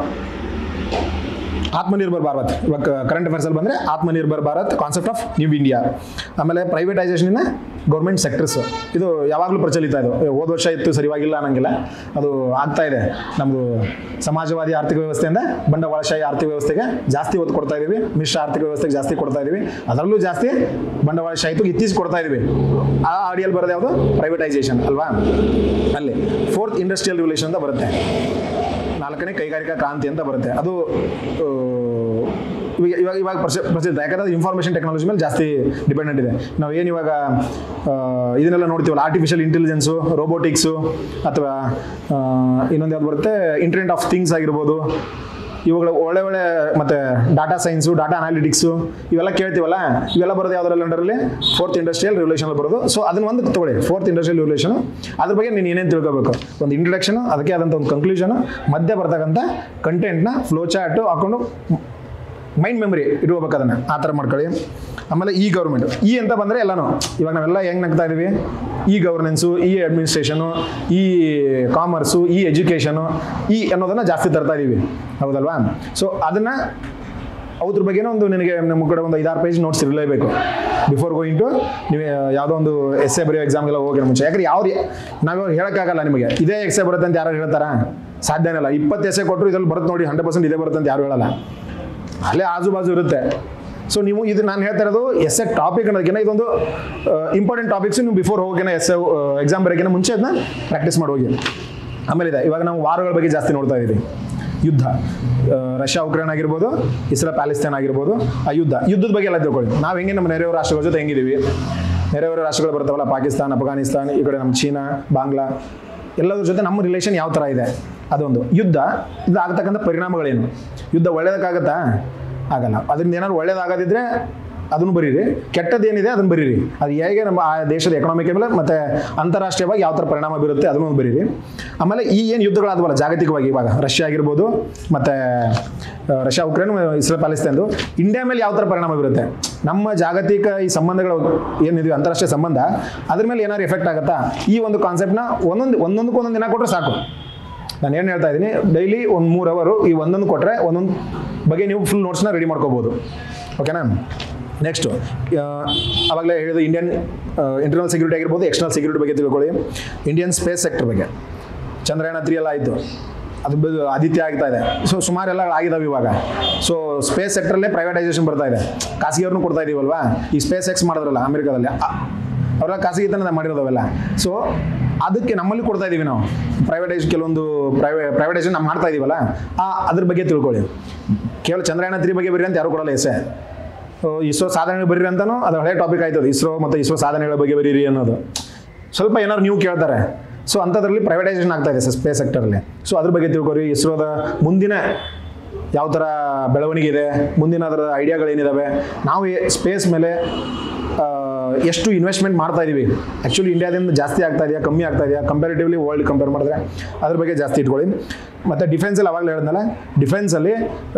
Speaker 1: ಆತ್ಮನಿರ್ಭರ್ ಭಾರತ್ ಇವಾಗ ಕರೆಂಟ್ ಅಫೇರ್ಸಲ್ಲಿ ಬಂದರೆ Atmanirbhar Bharat concept of new India ಆಮೇಲೆ ಪ್ರೈವೇಟೈಸೇಷನ್ ಇನ್ ಗೌರ್ಮೆಂಟ್ ಸೆಕ್ಟರ್ಸ್ ಇದು ಯಾವಾಗಲೂ ಪ್ರಚಲಿತ ಇದು ಏ, ಹೋದ ವರ್ಷ ಇತ್ತು ಸರಿಯಾಗಿಲ್ಲ ಅನ್ನಂಗಿಲ್ಲ ಅದು ಆಗ್ತಾ ಇದೆ ನಮ್ಮದು ಸಮಾಜವಾದಿ ಆರ್ಥಿಕ ವ್ಯವಸ್ಥೆಯಿಂದ ಬಂಡವಾಳಶಾಹಿ ಆರ್ಥಿಕ ವ್ಯವಸ್ಥೆಗೆ ಜಾಸ್ತಿ ಒತ್ತು ಕೊಡ್ತಾ ಇದೀವಿ ಮಿಶ್ರ ಆರ್ಥಿಕ ವ್ಯವಸ್ಥೆಗೆ ಜಾಸ್ತಿ ಕೊಡ್ತಾ ಇದೀವಿ ಅದರಲ್ಲೂ ಜಾಸ್ತಿ ಬಂಡವಾಳಶಾಹಿತು ಇತ್ತೀಚೆಗೆ ಕೊಡ್ತಾ ಇದೀವಿ ಆ ಆಡಿಯಲ್ಲಿ ಬರೋದು ಯಾವುದು ಪ್ರೈವೇಟೈಸೇಷನ್ ಅಲ್ವಾ ಅಲ್ಲಿ ಫೋರ್ತ್ ಇಂಡಸ್ಟ್ರಿಯಲ್ ರಿವಲ್ಯೂಷನ್ ಅಂತ ಬರುತ್ತೆ ನಾಲ್ಕನೇ ಕೈಗಾರಿಕಾ ಕ್ರಾಂತಿ ಅಂತ ಬರುತ್ತೆ ಅದು ಆ, ಇವಾಗ ಇವಾಗ ಇವಾಗ ಪ್ರಚ ಪ್ರಸಿದ್ಧ ಯಾಕಂದ್ರೆ ಇನ್ಫಾರ್ಮೇಷನ್ ಟೆಕ್ನಾಲಜಿ ಮೇಲೆ ಜಾಸ್ತಿ ಡಿಪೆಂಡೆಂಟ್ ಇದೆ ನಾವು ಏನು ಇವಾಗ ಆ, ಇದನ್ನೆಲ್ಲ ನೋಡ್ತೀವಲ್ಲ ಆರ್ಟಿಫಿಷಿಯಲ್ ಇಂಟೆಲಿಜೆನ್ಸು ರೋಬೋಟಿಕ್ಸು ಅಥವಾ ಆ, ಇನ್ನೊಂದು ಯಾವ್ದು ಬರುತ್ತೆ ಇಂಟರ್ನೆಟ್ ಆಫ್ ಥಿಂಗ್ಸ್ ಆಗಿರ್ಬೋದು ಇವುಗಳ ಒಳ್ಳೆ ಒಳ್ಳೆ ಮತ್ತೆ ಡಾಟಾ ಸೈನ್ಸು ಡಾಟಾ ಅನಾಲಿಟಿಕ್ಸು ಇವೆಲ್ಲ ಕೇಳ್ತೀವಲ್ಲ ಇವೆಲ್ಲ ಬರೋದು ಯಾವ್ದ್ರಲ್ಲಿ ಅಂಡರಲ್ಲಿ ಫೋರ್ತ್ ಇಂಡಸ್ಟ್ರಿಯಲ್ ರಿವಲ್ಯೂಷನ್ ಬರೋದು ಸೊ ಅದನ್ನ ಒಂದು ತಗೊಳ್ಳಿ ಫೋರ್ತ್ ಇಂಡಸ್ಟ್ರಿಯಲ್ ರಿವಲ್ಯೂಷನ್ ಅದ್ರ ಬಗ್ಗೆ ನೀನು ಏನೇನು ತಿಳ್ಕೋಬೇಕು ಒಂದು ಇಂಟ್ರಡಕ್ಷನ್ ಅದಕ್ಕೆ ಆದಂಥ ಒಂದು ಕನ್ಕ್ಲೂಷನ್ ಮಧ್ಯೆ ಬರ್ತಕ್ಕಂಥ ಕಂಟೆಂಟ್ನ ಫ್ಲೋ ಚಾರ್ಟು ಹಾಕೊಂಡು ಮೈಂಡ್ ಮೆಮರಿ ಇಟ್ಕೋಬೇಕು ಅದನ್ನು ಆ ಥರ ಮಾಡ್ಕೊಳ್ಳಿ ಆಮೇಲೆ ಇ ಗೌರ್ಮೆಂಟ್ ಇ ಅಂತ ಬಂದರೆ ಎಲ್ಲನೂ ಇವಾಗ ನಾವೆಲ್ಲ ಹೆಂಗೆ ನಗ್ತಾ ಇದೀವಿ e governance e administration e commerce e education ಈ ಅನ್ನೋದನ್ನು ಜಾಸ್ತಿ ತರ್ತಾ ಇದೀವಿ ಹೌದಲ್ವಾ ಸೊ ಅದನ್ನು ಅದ್ರ ಬಗ್ಗೆನೂ ಒಂದು ನಿನಗೆ ನಮ್ಮ ಕಡೆ ಒಂದು ಐದಾರು ಪೇಜ್ ನೋಟ್ಸ್ ಇರಲೇಬೇಕು ಬಿಫೋರ್ ಗೋಯಿಂಗ್ ಟು ನೀವು ಯಾವುದೋ ಒಂದು ಎಸ್ ಎ ಬರೆಯೋ ಎಕ್ಸಾಮ್ಗೆಲ್ಲ ಹೋಗಿ ಮುಂಚೆ ಯಾಕಂದ್ರೆ ಯಾವ ನಾವು ಹೇಳೋಕ್ಕಾಗಲ್ಲ ನಿಮಗೆ ಇದೇ ಎಕ್ಸೆ ಬರುತ್ತೆ ಅಂತ ಯಾರು ಹೇಳ್ತಾರಾ ಸಾಧ್ಯನೇ ಇಲ್ಲ ಇಪ್ಪತ್ತು ಎಸೆ ಕೊಟ್ಟರು ಇದ್ರಲ್ಲಿ ಬರುತ್ತೆ ನೋಡಿ ಹಂಡ್ರೆಡ್ ಪರ್ಸೆಂಟ್ ಇದೇ ಬರುತ್ತೆ ಅಂತ ಯಾರು ಹೇಳಲ್ಲ ಅಲ್ಲೇ ಆಜು ಬಾಜು ಇರುತ್ತೆ ಸೊ ನೀವು ಇದು ನಾನು ಹೇಳ್ತಾ ಇರೋದು ಎಸ್ ಎ ಟಾಪಿಕ್ ಅನ್ನೋದಕ್ಕಿಂತ ಇದೊಂದು ಇಂಪಾರ್ಟೆಂಟ್ ಟಾಪಿಕ್ಸ್ ನೀವು ಬಿಫೋರ್ ಹೋಗಿನ ಎಸ್ ಎಕ್ಸಾಮ್ ಬರೋಕ್ಕಿಂತ ಮುಂಚೆ ಅದನ್ನ ಪ್ರಾಕ್ಟೀಸ್ ಮಾಡಿ ಹೋಗಿ ಆಮೇಲೆ ಇದೆ ಇವಾಗ ನಾವು ವಾರಗಳ ಬಗ್ಗೆ ಜಾಸ್ತಿ ನೋಡ್ತಾ ಇದ್ದೀವಿ ಯುದ್ಧ ಆ, ರಷ್ಯಾ ಉಕ್ರೇನ್ ಆಗಿರ್ಬೋದು ಇಸ್ರೇಲ್ ಪ್ಯಾಲೆಸ್ತೇನ್ ಆಗಿರ್ಬೋದು ಆ ಯುದ್ಧ ಯುದ್ಧದ ಬಗ್ಗೆ ಎಲ್ಲ ತಿಳ್ಕೊಳ್ಳಿ ನಾವು ಹೆಂಗೆ ನಮ್ಮ ನೆರೆಯ ರಾಷ್ಟ್ರಗಳ ಜೊತೆ ಹೆಂಗಿದ್ದೀವಿ ನೆರೆಯವರ ರಾಷ್ಟ್ರಗಳು ಬರ್ತಾವಲ್ಲ ಪಾಕಿಸ್ತಾನ ಅಫ್ಘಾನಿಸ್ತಾನ್ ಈ ಕಡೆ ನಮ್ಮ ಚೀನಾ ಬಾಂಗ್ಲಾ ಎಲ್ಲದ್ರ ಜೊತೆ ನಮ್ಮ ರಿಲೇಷನ್ ಯಾವ ಥರ ಇದೆ ಅದೊಂದು ಯುದ್ಧ ಇದು ಆಗ್ತಕ್ಕಂಥ ಪರಿಣಾಮಗಳೇನು ಯುದ್ಧ ಒಳ್ಳೇದಕ್ಕಾಗತ್ತಾ ಆಗಲ್ಲ ಅದರಿಂದ ಏನಾದ್ರು ಒಳ್ಳೇದಾಗದಿದ್ರೆ ಅದನ್ನು ಬರೀರಿ ಕೆಟ್ಟದ್ದೇನಿದೆ ಅದನ್ನು ಬರೀರಿ ಅದು ಹೇಗೆ ನಮ್ಮ ಆ ದೇಶದ ಎಕನಾಮಿಕ್ ಮೇಲೆ ಮತ್ತು ಅಂತಾರಾಷ್ಟ್ರೀಯವಾಗಿ ಯಾವ ಥರ ಪರಿಣಾಮ ಬೀರುತ್ತೆ ಅದನ್ನು ಒಂದು ಬರೀರಿ ಆಮೇಲೆ ಈ ಏನು ಯುದ್ಧಗಳಾದವಲ್ಲ ಜಾಗತಿಕವಾಗಿ ಇವಾಗ ರಷ್ಯಾ ಆಗಿರ್ಬೋದು ಮತ್ತು ರಷ್ಯಾ ಉಕ್ರೇನ್ ಇಸ್ರೇಲ್ ಪ್ಯಾಲೆಸ್ತೇನ್ದು ಇಂಡಿಯಾ ಮೇಲೆ ಯಾವ ಥರ ಪರಿಣಾಮ ಬೀರುತ್ತೆ ನಮ್ಮ ಜಾಗತಿಕ ಈ ಸಂಬಂಧಗಳು ಏನಿದೆ ಅಂತಾರಾಷ್ಟ್ರೀಯ ಸಂಬಂಧ ಅದ್ರ ಮೇಲೆ ಏನಾದ್ರು ಎಫೆಕ್ಟ್ ಆಗುತ್ತಾ ಈ ಒಂದು ಕಾನ್ಸೆಪ್ಟ್ನ ಒಂದೊಂದು ಒಂದೊಂದಕ್ಕೆ ಒಂದೊಂದು ದಿನ ಕೊಟ್ಟರೆ ಸಾಕು ನಾನು ಏನು ಹೇಳ್ತಾ ಇದ್ದೀನಿ ಡೈಲಿ ಒಂದು ಮೂರು ಅವರು ಈ ಒಂದೊಂದು ಕೊಟ್ಟರೆ ಒಂದೊಂದು ಬಗ್ಗೆ ನೀವು ಫುಲ್ ನೋಟ್ಸ್ನ ರೆಡಿ ಮಾಡ್ಕೋಬೋದು ಓಕೆನಾ ನೆಕ್ಸ್ಟು ಅವಾಗಲೇ ಹೇಳಿದ ಇಂಡಿಯನ್ ಇಂಟರ್ನಲ್ ಸೆಕ್ಯೂರಿಟಿ ಆಗಿರ್ಬೋದು ಎಕ್ಸ್ಟರ್ನಲ್ ಸೆಕ್ಯೂರಿಟಿ ಬಗ್ಗೆ ತಿಳ್ಕೊಳ್ಳಿ ಇಂಡಿಯನ್ ಸ್ಪೇಸ್ ಸೆಕ್ಟರ್ ಬಗ್ಗೆ ಚಂದ್ರಯಾನ ತ್ರೀ ಎಲ್ಲ ಆಯಿತು ಅದು ಬ- ಆದಿತ್ಯ ಆಗ್ತಾ ಇದೆ ಸೊ ಸುಮಾರೆಲ್ಲ ಆಗಿದಾವೆ ಇವಾಗ ಸೊ ಸ್ಪೇಸ್ ಸೆಕ್ಟ್ರಲ್ಲೇ ಪ್ರೈವೇಟೈಸೇಷನ್ ಬರ್ತಾ ಇದೆ ಖಾಸಗಿಯವ್ರನ್ನೂ ಕೊಡ್ತಾ ಇದೀವಲ್ವಾ ಈ ಸ್ಪೇಸ್ ಎಕ್ಸ್ ಮಾಡಿದ್ರಲ್ಲ ಅಮೆರಿಕಾದಲ್ಲಿ ಆ- ಅವರೆಲ್ಲ ಖಾಸಗಿತನ ಮಾಡಿರೋದವೆಲ್ಲ ಸೊ ಅದಕ್ಕೆ ನಮ್ಮಲ್ಲಿ ಕೊಡ್ತಾ ಇದೀವಿ ನಾವು ಪ್ರೈವೇಟೈಸ್ ಕೆಲವೊಂದು ಪ್ರೈವೇ ಪ್ರೈವೇಟೈಸೇಷನ್ ನಾವು ಮಾಡ್ತಾ ಇದೀವಲ್ಲ ಆ ಅದ್ರ ಬಗ್ಗೆ ತಿಳ್ಕೊಳ್ಳಿ ಕೇವಲ ಚಂದ್ರಯಾನ ತ್ರೀ ಬಗ್ಗೆ ಬರೀ ಅಂತ ಯಾರು ಕೊಡಲ್ಲ ಎಸೆ ಇಸ್ರೋ ಸಾಧನೆಗಳು ಬರೀರಿ ಅಂತಾನು ಅದು ಹಳೆ ಟಾಪಿಕ್ ಆಯ್ತದೆ ಇಸ್ರೋ ಮತ್ತು ಇಸ್ರೋ ಸಾಧನೆಗಳ ಬಗ್ಗೆ ಬರೀರಿ ಅನ್ನೋದು ಸ್ವಲ್ಪ ಏನಾದ್ರು ನೀವು ಕೇಳ್ತಾರೆ ಸೊ ಅಂಥದ್ರಲ್ಲಿ ಪ್ರೈವೇಟೈಸೇಷನ್ ಆಗ್ತಾ ಇದೆ ಸರ್ ಸ್ಪೇಸ್ ಸೆಕ್ಟರಲ್ಲಿ ಸೊ ಅದ್ರ ಬಗ್ಗೆ ತಿಳ್ಕೊರಿ ಇಸ್ರೋದ ಮುಂದಿನ ಯಾವ ಥರ ಬೆಳವಣಿಗೆ ಇದೆ ಮುಂದಿನ ಅದರ ಐಡಿಯಾಗಳೇನಿದ್ದಾವೆ ನಾವು ಸ್ಪೇಸ್ ಮೇಲೆ ಆ, ಎಷ್ಟು ಇನ್ವೆಸ್ಟ್ಮೆಂಟ್ ಮಾಡ್ತಾ ಇದೀವಿ ಆ್ಯಕ್ಚುಲಿ ಇಂಡಿಯಾದಿಂದ ಜಾಸ್ತಿ ಆಗ್ತಾ ಇದೆಯಾ ಕಮ್ಮಿ ಆಗ್ತಾ ಇದೆಯಾ ಕಂಪ್ಯಾರಿಟಿವ್ಲಿ ವರ್ಲ್ಡ್ ಕಂಪೇರ್ ಮಾಡಿದ್ರೆ ಅದ್ರ ಬಗ್ಗೆ ಜಾಸ್ತಿ ಇಟ್ಕೊಳ್ಳಿ ಮತ್ತು ಡಿಫೆನ್ಸಲ್ಲಿ ಅವಾಗಲೇ ಹೇಳಿದ್ನಲ್ಲ ಡಿಫೆನ್ಸಲ್ಲಿ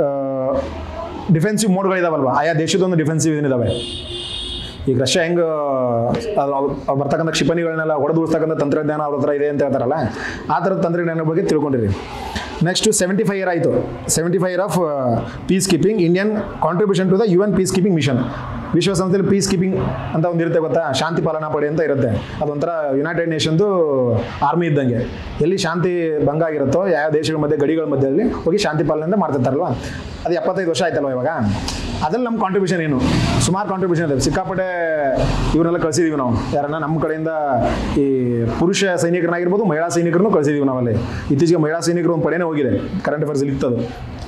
Speaker 1: ಡಿಫೆನ್ಸಿವ್ ಮೋಡ್ಗಳಿದಾವಲ್ವ ಆಯಾ ದೇಶದೊಂದು ಡಿಫೆನ್ಸಿವ್ ಏನಿದಾವೆ ಈಗ ರಷ್ಯಾ ಹೆಂಗೆ ಅದು ಅವ್- ಅವ್ ಬರ್ತಕ್ಕಂಥ ಕ್ಷಿಪಣಿಗಳನ್ನೆಲ್ಲ ಹೊಡೆದುಳಿಸ್ತಕ್ಕಂಥ ತಂತ್ರಜ್ಞಾನ ಅವ್ರ ಹತ್ರ ಇದೆ ಅಂತ ಹೇಳ್ತಾರಲ್ಲ ಆ ಥರದ ತಂತ್ರಜ್ಞಾನ ಬಗ್ಗೆ ತಿಳ್ಕೊಂಡಿರಿ ನೆಕ್ಸ್ಟು ಸೆವೆಂಟಿ ಫೈವ್ ಇಯರ್ ಆಯಿತು seventy five year of peace keeping Indian contribution to the U N peace keeping mission ವಿಶ್ವಸಂಸ್ಥೆಯಲ್ಲಿ ಪೀಸ್ ಕೀಪಿಂಗ್ ಅಂತ ಒಂದು ಇರುತ್ತೆ ಗೊತ್ತಾ ಶಾಂತಿ ಪಾಲನಾ ಪಡೆ ಅಂತ ಇರುತ್ತೆ ಅದೊಂಥರ ಯುನೈಟೆಡ್ ನೇಷನ್ದು ಆರ್ಮಿ ಇದ್ದಂಗೆ ಎಲ್ಲಿ ಶಾಂತಿ ಭಂಗ ಆಗಿರುತ್ತೋ ಯಾವ ದೇಶಗಳ ಮಧ್ಯೆ ಗಡಿಗಳ ಮಧ್ಯದಲ್ಲಿ ಹೋಗಿ ಶಾಂತಿ ಪಾಲನೆ ಮಾಡ್ತಿರ್ತಾರಲ್ವ ಅದು ಎಪ್ಪತ್ತೈದು ವರ್ಷ ಆಯ್ತಲ್ವ ಇವಾಗ ಅದ್ರಲ್ಲಿ ನಮ್ಮ ಕಾಂಟ್ರಿಬ್ಯೂಷನ್ ಏನು ಸುಮಾರು ಕಾಂಟ್ರಿಬ್ಯೂಷನ್ ಇದೆ ಸಿಕ್ಕಾಪಟ್ಟೆ ಇವ್ರನ್ನೆಲ್ಲ ಕಳಿಸಿದೀವಿ ನಾವು ಯಾರನ್ನ ನಮ್ಮ ಕಡೆಯಿಂದ ಈ ಪುರುಷ ಸೈನಿಕರನ್ನಾಗಿರ್ಬೋದು ಮಹಿಳಾ ಸೈನಿಕರನ್ನು ಕಳಿಸಿದೀವಿ ನಾವಲ್ಲಿ ಇತ್ತೀಚೆಗೆ ಮಹಿಳಾ ಸೈನಿಕರು ಒಂದು ಪಡೆನೇ ಹೋಗಿದೆ ಕರೆಂಟ್ ಅಫೇರ್ಸ್ ಇತ್ತದು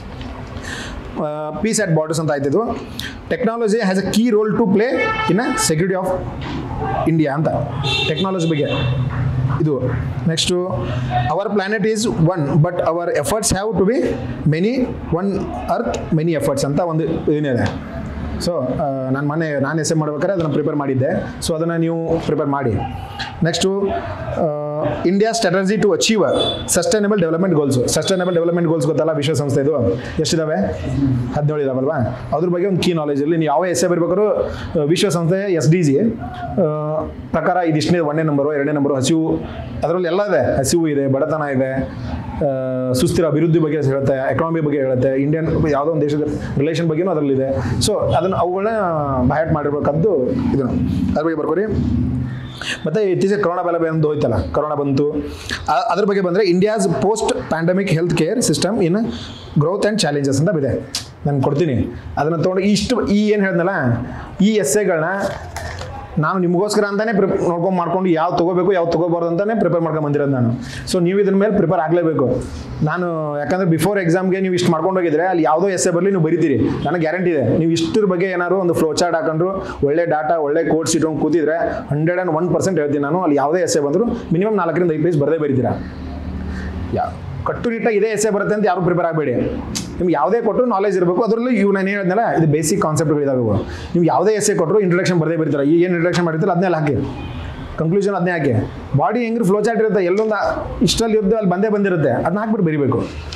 Speaker 1: ಪೀಸ್ ಆಟ್ ಬಾರ್ಡರ್ಸ್ ಅಂತ ಆಯ್ತಿದ್ದು technology has a key role to play in a security of India ಅಂತ ಟೆಕ್ನಾಲಜಿ ಬಗ್ಗೆ ಇದು next our planet is one but our efforts have to be many one earth many efforts ಅಂತ ಒಂದು ಏನಿದೆ so ನಾನು ಮೊನ್ನೆ ನಾನು ಎಸ್ ಎ ಮಾಡ್ಬೇಕಾದ್ರೆ ಅದನ್ನು ಪ್ರಿಪೇರ್ ಮಾಡಿದ್ದೆ ಸೊ ಅದನ್ನು ನೀವು ಪ್ರಿಪೇರ್ ಮಾಡಿ next India strategy to achieve sustainable development goals sustainable development goals ಗೊತ್ತಲ್ಲ ವಿಶ್ವಸಂಸ್ಥೆ ಇದು ಎಷ್ಟಿದಾವೆ ಹದಿನೇಳು ಇದಾವಲ್ವಾ ಅದ್ರ ಬಗ್ಗೆ ಒಂದು ಕೀ ನಾಲೆಜ್ ಇರಲಿ ನೀವು ಯಾವ ಎಸ್ ಎ ಬರ್ಬೇಕಾದ್ರೂ ಆ, ವಿಶ್ವಸಂಸ್ಥೆ ಎಸ್ ಡಿ ಜಿ ಪ್ರಕಾರ ಇದಿಷ್ಟನೇ ಒಂದನೇ ನಂಬರು ಎರಡನೇ ನಂಬರು ಹಸಿವು ಅದರಲ್ಲಿ ಎಲ್ಲ ಇದೆ ಹಸಿವು ಇದೆ ಬಡತನ ಇದೆ ಆ, ಸುಸ್ಥಿರ ಅಭಿವೃದ್ಧಿ ಬಗ್ಗೆ ಹೇಳುತ್ತೆ ಎಕಾನಮಿ ಬಗ್ಗೆ ಹೇಳುತ್ತೆ ಇಂಡಿಯನ್ ಯಾವುದೋ ಒಂದು ದೇಶದ ರಿಲೇಷನ್ ಬಗ್ಗೆನೂ ಅದರಲ್ಲಿದೆ ಸೊ ಅದನ್ನು ಅವುಗಳನ್ನ ಬಯಟ್ ಮಾಡಿರ್ಬೇಕಂದು ಇದನ್ನು ಅದ್ರ ಬಗ್ಗೆ ಬರ್ಕೋರಿ ಮತ್ತು ಇತ್ತೀಚೆಗೆ ಕೊರೋನಾ ಬೆಲೆ ಬಂದು ಹೋಯ್ತಲ್ಲ ಕೊರೋನಾ ಬಂತು ಆ- ಅದ್ರ ಬಗ್ಗೆ ಬಂದರೆ India's post pandemic health care system in growth and challenges ಅಂತ ಇದೆ ನಾನು ಕೊಡ್ತೀನಿ ಅದನ್ನು ತೊಗೊಂಡು ಇಷ್ಟು ಈ ಏನು ಹೇಳಿದ್ನಲ್ಲ ಈ ಎಸ್ಸೆಗಳನ್ನ ನಾನು ನಿಮಗೋಸ್ಕರ ಅಂತಾನೆ ಪ್ರಿಪ್ ನೋಡ್ಕೊಂಡು ಮಾಡ್ಕೊಂಡು ಯಾವ್ದು ತೊಗೋಬೇಕು ಯಾವ್ದು ತೊಗೋಬಾರ್ದು ಅಂತಾನೆ ಪ್ರಿಪೇರ್ ಮಾಡ್ಕೊಂಡು ಬಂದಿರೋದು ನಾನು ಸೊ ನೀವು ಇದ್ರ ಮೇಲೆ ಪ್ರಿಪೇರ್ ಆಗಲೇಬೇಕು ನಾನು ಯಾಕಂದ್ರೆ ಬಿಫೋರ್ ಎಕ್ಸಾಮ್ಗೆ ನೀವು ಇಷ್ಟು ಮಾಡ್ಕೊಂಡು ಹೋಗಿದ್ರೆ ಅಲ್ಲಿ ಯಾವುದೋ ಎಸ್ಸೆ ಬರಲಿ ನೀವು ಬರಿತೀರಿ ನನಗೆ ಗ್ಯಾರಂಟಿ ಇದೆ ನೀವು ಇಷ್ಟರ ಬಗ್ಗೆ ಏನಾದ್ರು ಒಂದು ಫ್ಲೋ ಚಾರ್ಟ್ ಹಾಕೊಂಡ್ರು ಒಳ್ಳೆ ಡಾಟಾ ಒಳ್ಳೆ ಕೋಡ್ಸ್ ಇಟ್ಕೊಂಡು ಕೂತಿದ್ರೆ ಹಂಡ್ರೆಡ್ ಆ್ಯಂಡ್ ಒನ್ ಪರ್ಸೆಂಟ್ ಹೇಳ್ತೀನಿ ನಾನು ಅಲ್ಲಿ ಯಾವುದೇ ಎಸ್ಸೆ ಬಂದರೂ ಮಿನಿಮಮ್ ನಾಲ್ಕರಿಂದ ಐದು ಪೇಜ್ ಬರದೇ ಬರೀತೀರಾ ಯಾ ಕಟ್ಟುನಿಟ್ಟಾಗಿ ಇದೇ ಎಸ್ಸೆ ಬರುತ್ತೆ ಅಂತ ಯಾರು ಪ್ರಿಪೇರ್ ಆಗಬೇಡಿ ನಿಮ್ಗೆ ಯಾವುದೇ ಕೊಟ್ಟರು ನಾಲೆಜ್ ಇರಬೇಕು ಅದರಲ್ಲಿ ಇವು ನಾನು ಹೇಳಿದ್ನಲ್ಲ ಇದು ಬೇಸಿಕ್ ಕಾನ್ಸೆಪ್ಟ್ಗಳಿದಾವೆ ಇವು ನೀವು ಯಾವುದೇ ಎಸ್ಸೆ ಕೊಟ್ಟರು ಇಂಟ್ರಡಕ್ಷನ್ ಬರದೇ ಬರೀತಾರೆ ಈ ಏನು ಇಂಟ್ರಡಕ್ಷನ್ ಮಾಡಿರ್ತಾರೆ ಅದನ್ನೆಲ್ಲ ಹಾಕಿ ಕನ್ಕ್ಲೂಷನ್ ಅದನ್ನೇ ಹಾಕಿ ಬಾಡಿ ಹೆಂಗ್ರಿ ಫ್ಲೋ ಚಾರ್ಟ್ ಇರುತ್ತೆ ಎಲ್ಲೊಂದು ಇಷ್ಟಲ್ಲಿ ಇದ್ದು ಅಲ್ಲಿ ಬಂದೇ ಬಂದಿರುತ್ತೆ ಅದನ್ನ ಹಾಕ್ಬಿಟ್ಟು ಬರಿಬೇಕು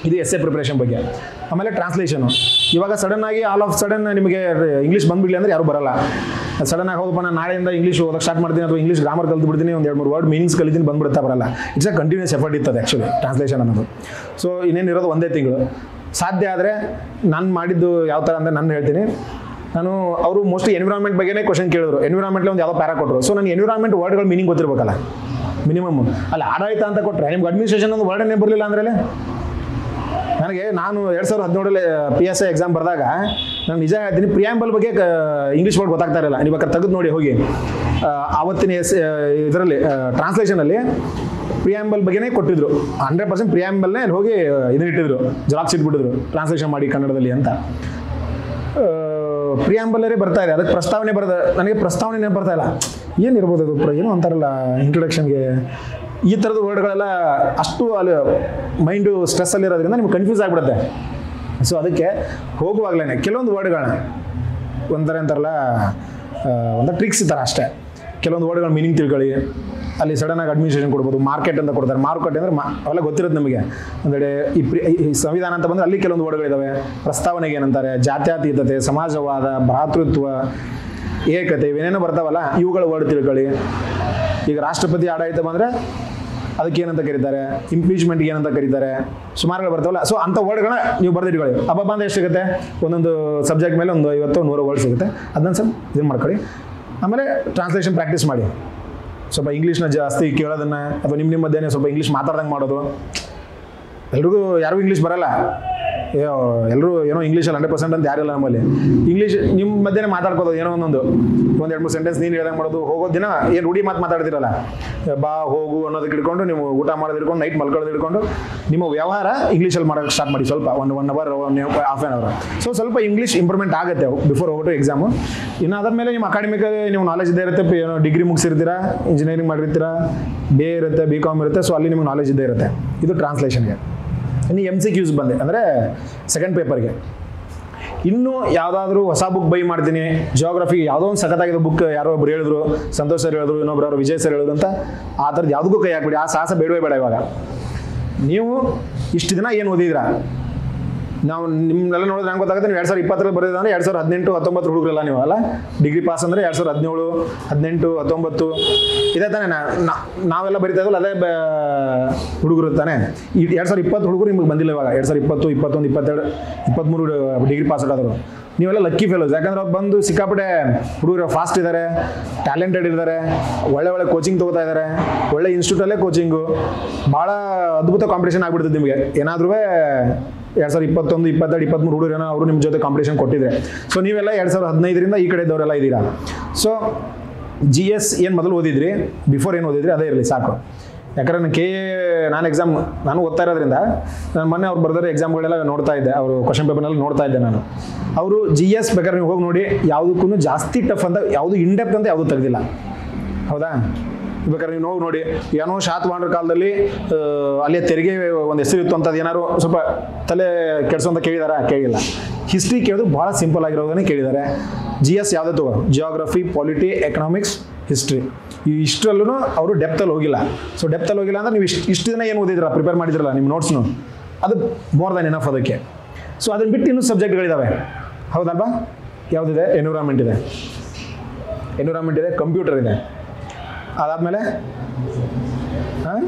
Speaker 1: ಇದು ಎಸ್ ಎ ಪ್ರಿಪ್ರೇಷನ್ ಬಗ್ಗೆ ಆಮೇಲೆ ಟ್ರಾನ್ಸ್ಲೇಷನು ಇವಾಗ ಸಡನ್ ಆಗಿ ಆಲ್ ಆಫ್ ಸಡನ್ ನಿಮಗೆ ಇಂಗ್ಲೀಷ್ ಬಂದ್ಬಿಡ್ಲಿ ಅಂದ್ರೆ ಯಾರು ಬರಲ್ಲ ಸಡನ್ ಆಗಿ ಹೋದಪ್ಪ ನಾನು ನಾಳೆಯಿಂದ ಇಂಗ್ಲೀಷ್ ಓದಕ್ಕೆ ಸ್ಟಾರ್ಟ್ ಮಾಡ್ತೀನಿ ಅಥವಾ ಇಂಗ್ಲೀಷ್ ಗ್ರಾಮರ್ ಕಲ್ತು ಬಿಡ್ತೀನಿ ಒಂದು ಎರಡು ಮೂರು ವರ್ಡ್ ಮೀನಿಂಗ್ಸ್ ಕಲಿತೀನಿ ಬಂದ್ಬಿಡುತ್ತಾ ಬರಲ್ಲ ಇಟ್ಸ್ ಅ ಕಂಟಿನ್ಯೂಸ್ ಎಫರ್ಟ್ ಇರ್ತದೆ ಆ್ಯಕ್ಚುಲಿ ಟ್ರಾನ್ಸ್ಲೇಷನ್ ಅನ್ನೋದು ಸೊ ಇನ್ನೇನಿರೋದು ಒಂದೇ ತಿಂಗಳು ಸಾಧ್ಯ ಆದರೆ ನಾನು ಮಾಡಿದ್ದು ಯಾವ ಥರ ಅಂದರೆ ನಾನು ಹೇಳ್ತೀನಿ ನಾನು ಅವರು ಮೋಸ್ಟ್ಲಿ ಎನ್ವಿರಾನ್ಮೆಂಟ್ ಬಗ್ಗೆನೇ ಕ್ವಶನ್ ಕೇಳಿದ್ರು ಎನ್ವಿರಾನ್ಮೆಂಟ್ಲಿ ಒಂದು ಯಾವುದೋ ಪ್ಯಾರಾ ಕೊಟ್ಟರು ಸೊ ನನಗೆ ಎನ್ವಿರಾನ್ಮೆಂಟ್ ವರ್ಡ್ಗಳು ಮೀನಿಂಗ್ ಗೊತ್ತಿರಬೇಕಲ್ಲ ಮಿನಿಮಮ್ ಅಲ್ಲಿ ಆಡಳಿತ ಅಂತ ಕೊಟ್ಟರೆ ನಿಮ್ಗೆ ಅಡ್ಮಿನಿಸ್ಟ್ರೇಷನ್ ಒಂದು ವರ್ಡನ್ನೇ ಬರಲಿಲ್ಲ ಅಂದ್ರೆ ನನಗೆ ನಾನು ಎರಡು ಸಾವಿರದ ಹದಿನೇಳರಲ್ಲಿ ಪಿ ಎಸ್ ಐ ಎಕ್ಸಾಮ್ ಬರೆದಾಗ ನಾನು ನಿಜ ಹೇಳ್ತೀನಿ ಪ್ರಿಯಾಂಬಲ್ ಬಗ್ಗೆ ಇಂಗ್ಲೀಷ್ ವರ್ಡ್ ಗೊತ್ತಾಗ್ತಾ ಇರಲಿಲ್ಲ ನೀವು ಬೇಕಾದ್ರೆ ತೆಗೆದು ನೋಡಿ ಹೋಗಿ ಆ, ಆವತ್ತಿನ ಎಸ್ ಇದರಲ್ಲಿ ಟ್ರಾನ್ಸ್ಲೇಷನಲ್ಲಿ ಪ್ರಿಯಾಂಬಲ್ ಬಗ್ಗೆನೇ ಕೊಟ್ಟಿದ್ರು ಹಂಡ್ರೆಡ್ ಪರ್ಸೆಂಟ್ ಪ್ರಿಯಾಂಬಲ್ನೇ ಅಲ್ಲಿ ಹೋಗಿ ಇದನ್ನ ಇಟ್ಟಿದ್ರು ಜೆರಾಕ್ಸ್ ಇಟ್ಬಿಟ್ಟಿದ್ರು ಟ್ರಾನ್ಸ್ಲೇಷನ್ ಮಾಡಿ ಕನ್ನಡದಲ್ಲಿ ಅಂತ ಪ್ರಿಯಾಂಬಲರೇ ಬರ್ತಾ ಇದೆ ಅದಕ್ಕೆ ಪ್ರಸ್ತಾವನೆ ಬರದ ನನಗೆ ಪ್ರಸ್ತಾವನೆ ನೆನಪು ಬರ್ತಾ ಇಲ್ಲ ಏನಿರ್ಬೋದು ಅದು ಪ್ರ- ಏನೋ ಅಂತಾರಲ್ಲ ಇಂಟ್ರೊಡಕ್ಷನ್ಗೆ ಈ ಥರದ ವರ್ಡ್ಗಳೆಲ್ಲ ಅಷ್ಟು ಅಲ್ಲಿ ಮೈಂಡು ಸ್ಟ್ರೆಸ್ಸಲ್ಲಿರೋದ್ರಿಂದ ನಿಮ್ಗೆ ಕನ್ಫ್ಯೂಸ್ ಆಗಿಬಿಡುತ್ತೆ ಸೊ ಅದಕ್ಕೆ ಹೋಗುವಾಗಲೇ ಕೆಲವೊಂದು ವರ್ಡ್ಗಳನ್ನ ಒಂಥರ ಅಂತಾರಲ್ಲ ಆ, ಒಂದು ಟ್ರಿಕ್ಸ್ ಥರ ಅಷ್ಟೇ ಕೆಲವೊಂದು ವರ್ಡ್ಗಳ ಮೀನಿಂಗ್ ತಿಳ್ಕೊಳ್ಳಿ ಅಲ್ಲಿ ಸಡನ್ ಆಗಿ ಅಡ್ಮಿನಿಸ್ಟ್ರೇಷನ್ ಕೊಡ್ಬೋದು ಮಾರ್ಕೆಟ್ ಅಂತ ಕೊಡ್ತಾರೆ ಮಾರುಕಟ್ಟೆ ಅಂದರೆ ಮಾ ಅವೆಲ್ಲ ಗೊತ್ತಿರುತ್ತೆ ನಮಗೆ ಒಂದೆಡೆ ಈ ಪ್ರಿ ಈ ಸಂವಿಧಾನ ಅಂತ ಬಂದರೆ ಅಲ್ಲಿ ಕೆಲವೊಂದು ವರ್ಡ್ಗಳಿದ್ದಾವೆ ಪ್ರಸ್ತಾವನೆಗೆ ಏನಂತಾರೆ ಜಾತ್ಯತೀತತೆ ಸಮಾಜವಾದ ಭ್ರಾತೃತ್ವ ಏಕತೆ ಇವೇನೇನೋ ಬರ್ತಾವಲ್ಲ ಇವುಗಳ ವರ್ಡ್ ತಿಳ್ಕೊಳ್ಳಿ ಈಗ ರಾಷ್ಟ್ರಪತಿ ಆಡಳಿತ ಬಂದರೆ ಅದಕ್ಕೆ ಏನಂತ ಕರೀತಾರೆ ಇಂಪೀಚ್ಮೆಂಟ್ಗೆ ಏನಂತ ಕರೀತಾರೆ ಸುಮಾರುಗಳು ಬರ್ತಾವಲ್ಲ ಸೊ ಅಂಥ ವರ್ಡ್ಗಳನ್ನ ನೀವು ಬರೆದಿಟ್ಕೊಳ್ಳಿ ಹಬ್ಬ ಬಂದ ಎಷ್ಟು ಸಿಗುತ್ತೆ ಒಂದೊಂದು ಸಬ್ಜೆಕ್ಟ್ ಮೇಲೆ ಒಂದು ಐವತ್ತು ನೂರು ವರ್ಡ್ ಸಿಗುತ್ತೆ ಅದನ್ನ ಸ್ವಲ್ಪ ಇದನ್ನು ಮಾಡ್ಕೊಳ್ಳಿ ಆಮೇಲೆ ಟ್ರಾನ್ಸ್ಲೇಷನ್ ಪ್ರಾಕ್ಟೀಸ್ ಮಾಡಿ ಸ್ವಲ್ಪ ಇಂಗ್ಲೀಷ್ನ ಜಾಸ್ತಿ ಕೇಳೋದನ್ನ ಅಥವಾ ನಿಮ್ಮ ನಿಮ್ಮ ಮಧ್ಯೆ ಸ್ವಲ್ಪ ಇಂಗ್ಲೀಷ್ ಮಾತಾಡ್ದಂಗೆ ಮಾಡೋದು ಎಲ್ರಿಗೂ ಯಾರಿಗೂ ಇಂಗ್ಲೀಷ್ ಬರಲ್ಲ ಅಯ್ಯೋ ಎಲ್ಲರೂ ಏನೋ ಇಂಗ್ಲೀಷಲ್ಲಿ ಹಂಡ್ರೆಡ್ ಪರ್ಸೆಂಟ್ ಅಂತ ಯಾರಿಲ್ಲ ನಮ್ಮಲ್ಲಿ ಇಂಗ್ಲೀಷ್ ನಿಮ್ಮ ಮಧ್ಯೆ ಮಾತಾಡ್ಕೋದು ಏನೋ ಒಂದೊಂದು ಒಂದು ಎರಡು ಮೂರು ಸೆಂಟೆನ್ಸ್ ನೀನು ಹೇಳ್ದಂಗೆ ಮಾಡೋದು ಹೋಗೋ ದಿನ ಏನು ರೂಢಿ ಮಾತು ಮಾತಾಡ್ತಿರಲ್ಲ ಬಾ ಹೋಗು ಅನ್ನೋದಕ್ಕೆ ಹಿಡ್ಕೊಂಡು ನೀವು ಊಟ ಮಾಡೋದು ಹಿಡ್ಕೊಂಡು ನೈಟ್ ಮಲ್ಕೊಳ್ಳೋದು ಹಿಡ್ಕೊಂಡು ನಿಮ್ಮ ವ್ಯವಹಾರ ಇಂಗ್ಲೀಷಲ್ಲಿ ಮಾಡೋಕ್ಕೆ ಸ್ಟಾರ್ಟ್ ಮಾಡಿ ಸ್ವಲ್ಪ ಒಂದು one hour one half an hour so ಸ್ವಲ್ಪ ಇಂಗ್ಲೀಷ್ ಇಂಪ್ರೂವ್ಮೆಂಟ್ ಆಗುತ್ತೆ ಬಿಫೋರ್ ಹೋಗ್ಬಿಟ್ಟು ಎಕ್ಸಾಮು ಇನ್ನು ಅದ್ರ ಮೇಲೆ ನಿಮ್ಮ ಅಕಾಡೆಮಿಕ್ ನೀವು ನಾಲೆಜ್ ಇದ್ದೇ ಇರುತ್ತೆ ಏನೋ ಡಿಗ್ರಿ ಮುಗಿಸಿರ್ತೀರಾ ಇಂಜಿನಿಯರಿಂಗ್ ಮಾಡಿರ್ತೀರಾ ಬಿ ಎ ಇರುತ್ತೆ ಬಿ ಕಾಮ್ ಇರುತ್ತೆ ಸೊ ಅಲ್ಲಿ ನಿಮಗೆ ನಾಲೆಜ್ ಇದ್ದೇ ಇರುತ್ತೆ ಇದು ಟ್ರಾನ್ಸ್ಲೇಷನ್ಗೆ ಇನ್ನು ಎಮ್ ಸಿ ಕ್ಯೂಸ್ ಬಂದೆ ಅಂದರೆ ಸೆಕೆಂಡ್ ಪೇಪರ್ಗೆ ಇನ್ನು ಯಾವುದಾದ್ರೂ ಹೊಸ ಬುಕ್ ಬೈ ಮಾಡ್ತೀನಿ ಜಿಯೋಗ್ರಫಿ ಯಾವುದೋ ಒಂದು ಸಖತ್ತಾಗಿರೋ ಬುಕ್ ಯಾರೋ ಒಬ್ರು ಹೇಳಿದ್ರು ಸಂತೋಷ್ ಸರ್ ಹೇಳಿದ್ರು ಇನ್ನೊಬ್ರು ಯಾರೋ ವಿಜಯ್ ಸರ್ ಹೇಳಿದ್ರು ಅಂತ ಆ ಥರದ್ದು ಯಾವುದಕ್ಕೂ ಕೈ ಹಾಕ್ಬಿಡಿ ಆ ಸಾಹಸ ಬೇಡವೇ ಬೇಡ ಇವಾಗ ನೀವು ಇಷ್ಟು ದಿನ ಏನು ಓದಿದ್ರಾ ನಾವು ನಿಮ್ಮನ್ನೆಲ್ಲ ನೋಡಿದ್ರೆ ನಂಗೆ ಗೊತ್ತಾಗುತ್ತೆ ನೀವು ಎರಡು ಸಾವಿರದ ಇಪ್ಪತ್ತರಲ್ಲಿ ಬರೋದು ಅಂದರೆ ಎರಡು ಸಾವಿರದ ಹದಿನೆಂಟು ಹತ್ತೊಂಬತ್ತು ಹುಡುಗರಲ್ಲ ನೀವು ಅಲ್ಲ ಡಿಗ್ರಿ ಪಾಸ್ ಅಂದರೆ ಎರಡು ಸಾವಿರದ ಹದಿನೇಳು ಹದಿನೆಂಟು ಹತ್ತೊಂಬತ್ತು ಇದೇ ತಾನೇ ನಾ- ನಾ- ನಾವೆಲ್ಲ ಬರಿತಾ ಇದ್ವಲ್ಲ ಅದೇ ಹುಡುಗರು ತಾನೇ ಈ ಎರಡು ಸಾವಿರದ ಇಪ್ಪತ್ತು ಹುಡುಗರು ನಿಮಗೆ ಬಂದಿಲ್ಲ ಇವಾಗ ಎರಡು ಸಾವಿರದ ಇಪ್ಪತ್ತು ಇಪ್ಪತ್ತೊಂದು ಇಪ್ಪತ್ತೆರಡು ಇಪ್ಪತ್ತ್ಮೂರು ಡಿಗ್ರಿ ಪಾಸ್ ಆದರು ನೀವೆಲ್ಲ ಲಕ್ಕಿ ಫೇಲೋಸ್ ಯಾಕಂದ್ರೆ ಅವ್ರು ಬಂದು ಸಿಕ್ಕಾಪಟ್ಟೆ ಹುಡುಗರು ಫಾಸ್ಟ್ ಇದ್ದಾರೆ ಟ್ಯಾಲೆಂಟೆಡ್ ಇದ್ದಾರೆ ಒಳ್ಳೆ ಒಳ್ಳೆ ಕೋಚಿಂಗ್ ತೊಗೋತಾ ಇದ್ದಾರೆ ಒಳ್ಳೆ ಇನ್ಸ್ಟಿಟ್ಯೂಟಲ್ಲೇ ಕೋಚಿಂಗು ಭಾಳ ಅದ್ಭುತ ಕಾಂಪಿಟೇಷನ್ ಆಗ್ಬಿಡ್ತದೆ ನಿಮಗೆ ಏನಾದ್ರೂ ಎರಡು ಸಾವಿರದ ಇಪ್ಪತ್ತೊಂದು ಇಪ್ಪತ್ತೆರಡು ಇಪ್ಪತ್ತ್ಮೂರು ಹುಡುಗರು ಏನೋ ಅವರು ನಿಮ್ಮ ಜೊತೆ ಕಾಂಪಿಟೇಷನ್ ಕೊಟ್ಟಿದ್ರೆ ಸೊ ನೀವೆಲ್ಲ ಎರಡು ಸಾವಿರದ ಹದಿನೈದರಿಂದ ಈ ಕಡೆ ಇದ್ದವರೆಲ್ಲ ಇದ್ದೀರಾ ಸೊ ಜಿ ಎಸ್ ಏನು ಮೊದಲು ಓದಿದ್ರಿ ಬಿಫೋರ್ ಏನು ಓದಿದ್ರಿ ಅದೇ ಇರಲಿ ಸಾಕು ಯಾಕಂದ್ರೆ ನಾನು ಕೆ ಎ ನಾನು ಎಕ್ಸಾಮ್ ನಾನು ಓದ್ತಾ ಇರೋದ್ರಿಂದ ನಾನು ಮೊನ್ನೆ ಅವ್ರು ಬರೆದ್ರೆ ಎಕ್ಸಾಮ್ಗಳೆಲ್ಲ ನೋಡ್ತಾ ಇದ್ದೆ ಅವರು ಕ್ವಶನ್ ಪೇಪರ್ನಲ್ಲಿ ನೋಡ್ತಾ ಇದ್ದೆ ನಾನು ಅವರು ಜಿ ಎಸ್ ಬೇಕಾದ್ರೆ ನೀವು ಹೋಗಿ ನೋಡಿ ಯಾವುದಕ್ಕೂ ಜಾಸ್ತಿ ಟಫ್ ಅಂತ ಯಾವುದು ಇಂಡೆಪ್ತ್ ಅಂತ ಯಾವುದು ತೆಗೆದಿಲ್ಲ ಹೌದಾ ಬೇಕಾದ್ರೆ ನೀವು ಹೋಗಿ ನೋಡಿ ಏನೋ ಶಾತವಾಹನರ ಕಾಲದಲ್ಲಿ ಆ, ಅಲ್ಲಿಯ ತೆರಿಗೆ ಒಂದು ಹೆಸರು ಇತ್ತು ಅಂತದ್ದು ಏನಾದ್ರು ಸ್ವಲ್ಪ ತಲೆ ಕೆಡಿಸೋ ಅಂತ ಕೇಳಿದಾರ ಕೇಳಿಲ್ಲ ಹಿಸ್ಟ್ರಿ ಕೇಳಿದ್ರು ಭಾಳ ಸಿಂಪಲ್ ಆಗಿರೋದನ್ನೇ ಕೇಳಿದ್ದಾರೆ ಜಿ ಎಸ್ ಯಾವುದೇ ತಗೋ ಜಿಯೋಗ್ರಫಿ ಪಾಲಿಟಿ ಎಕನಾಮಿಕ್ಸ್ ಹಿಸ್ಟ್ರಿ ಈ ಇಷ್ಟರಲ್ಲೂ ಅವರು ಡೆಪ್ತಲ್ಲಿ ಹೋಗಿಲ್ಲ ಸೊ ಡೆಪ್ತಲ್ಲಿ ಹೋಗಿಲ್ಲ ಅಂದ್ರೆ ನೀವು ಇಷ್ಟು ಇಷ್ಟು ದಿನ ಏನು ಓದಿದ್ರಲ್ಲ ಪ್ರಿಪೇರ್ ಮಾಡಿದ್ರಲ್ಲ ನಿಮ್ಮ ನೋಟ್ಸ್ನು ಅದು ಮೋರ್ ದನ್ ಎನಫ್ ಅದಕ್ಕೆ ಸೊ ಅದನ್ನು ಬಿಟ್ಟು ಇನ್ನೂ ಸಬ್ಜೆಕ್ಟ್ಗಳಿದ್ದಾವೆ ಹೌದಲ್ವಾ ಯಾವುದಿದೆ ಎನ್ವಿರಾನ್ಮೆಂಟ್ ಇದೆ ಎನ್ವಿರಾನ್ಮೆಂಟ್ ಇದೆ ಕಂಪ್ಯೂಟರ್ ಇದೆ ಅದಾದಮೇಲೆ ಹಾಂ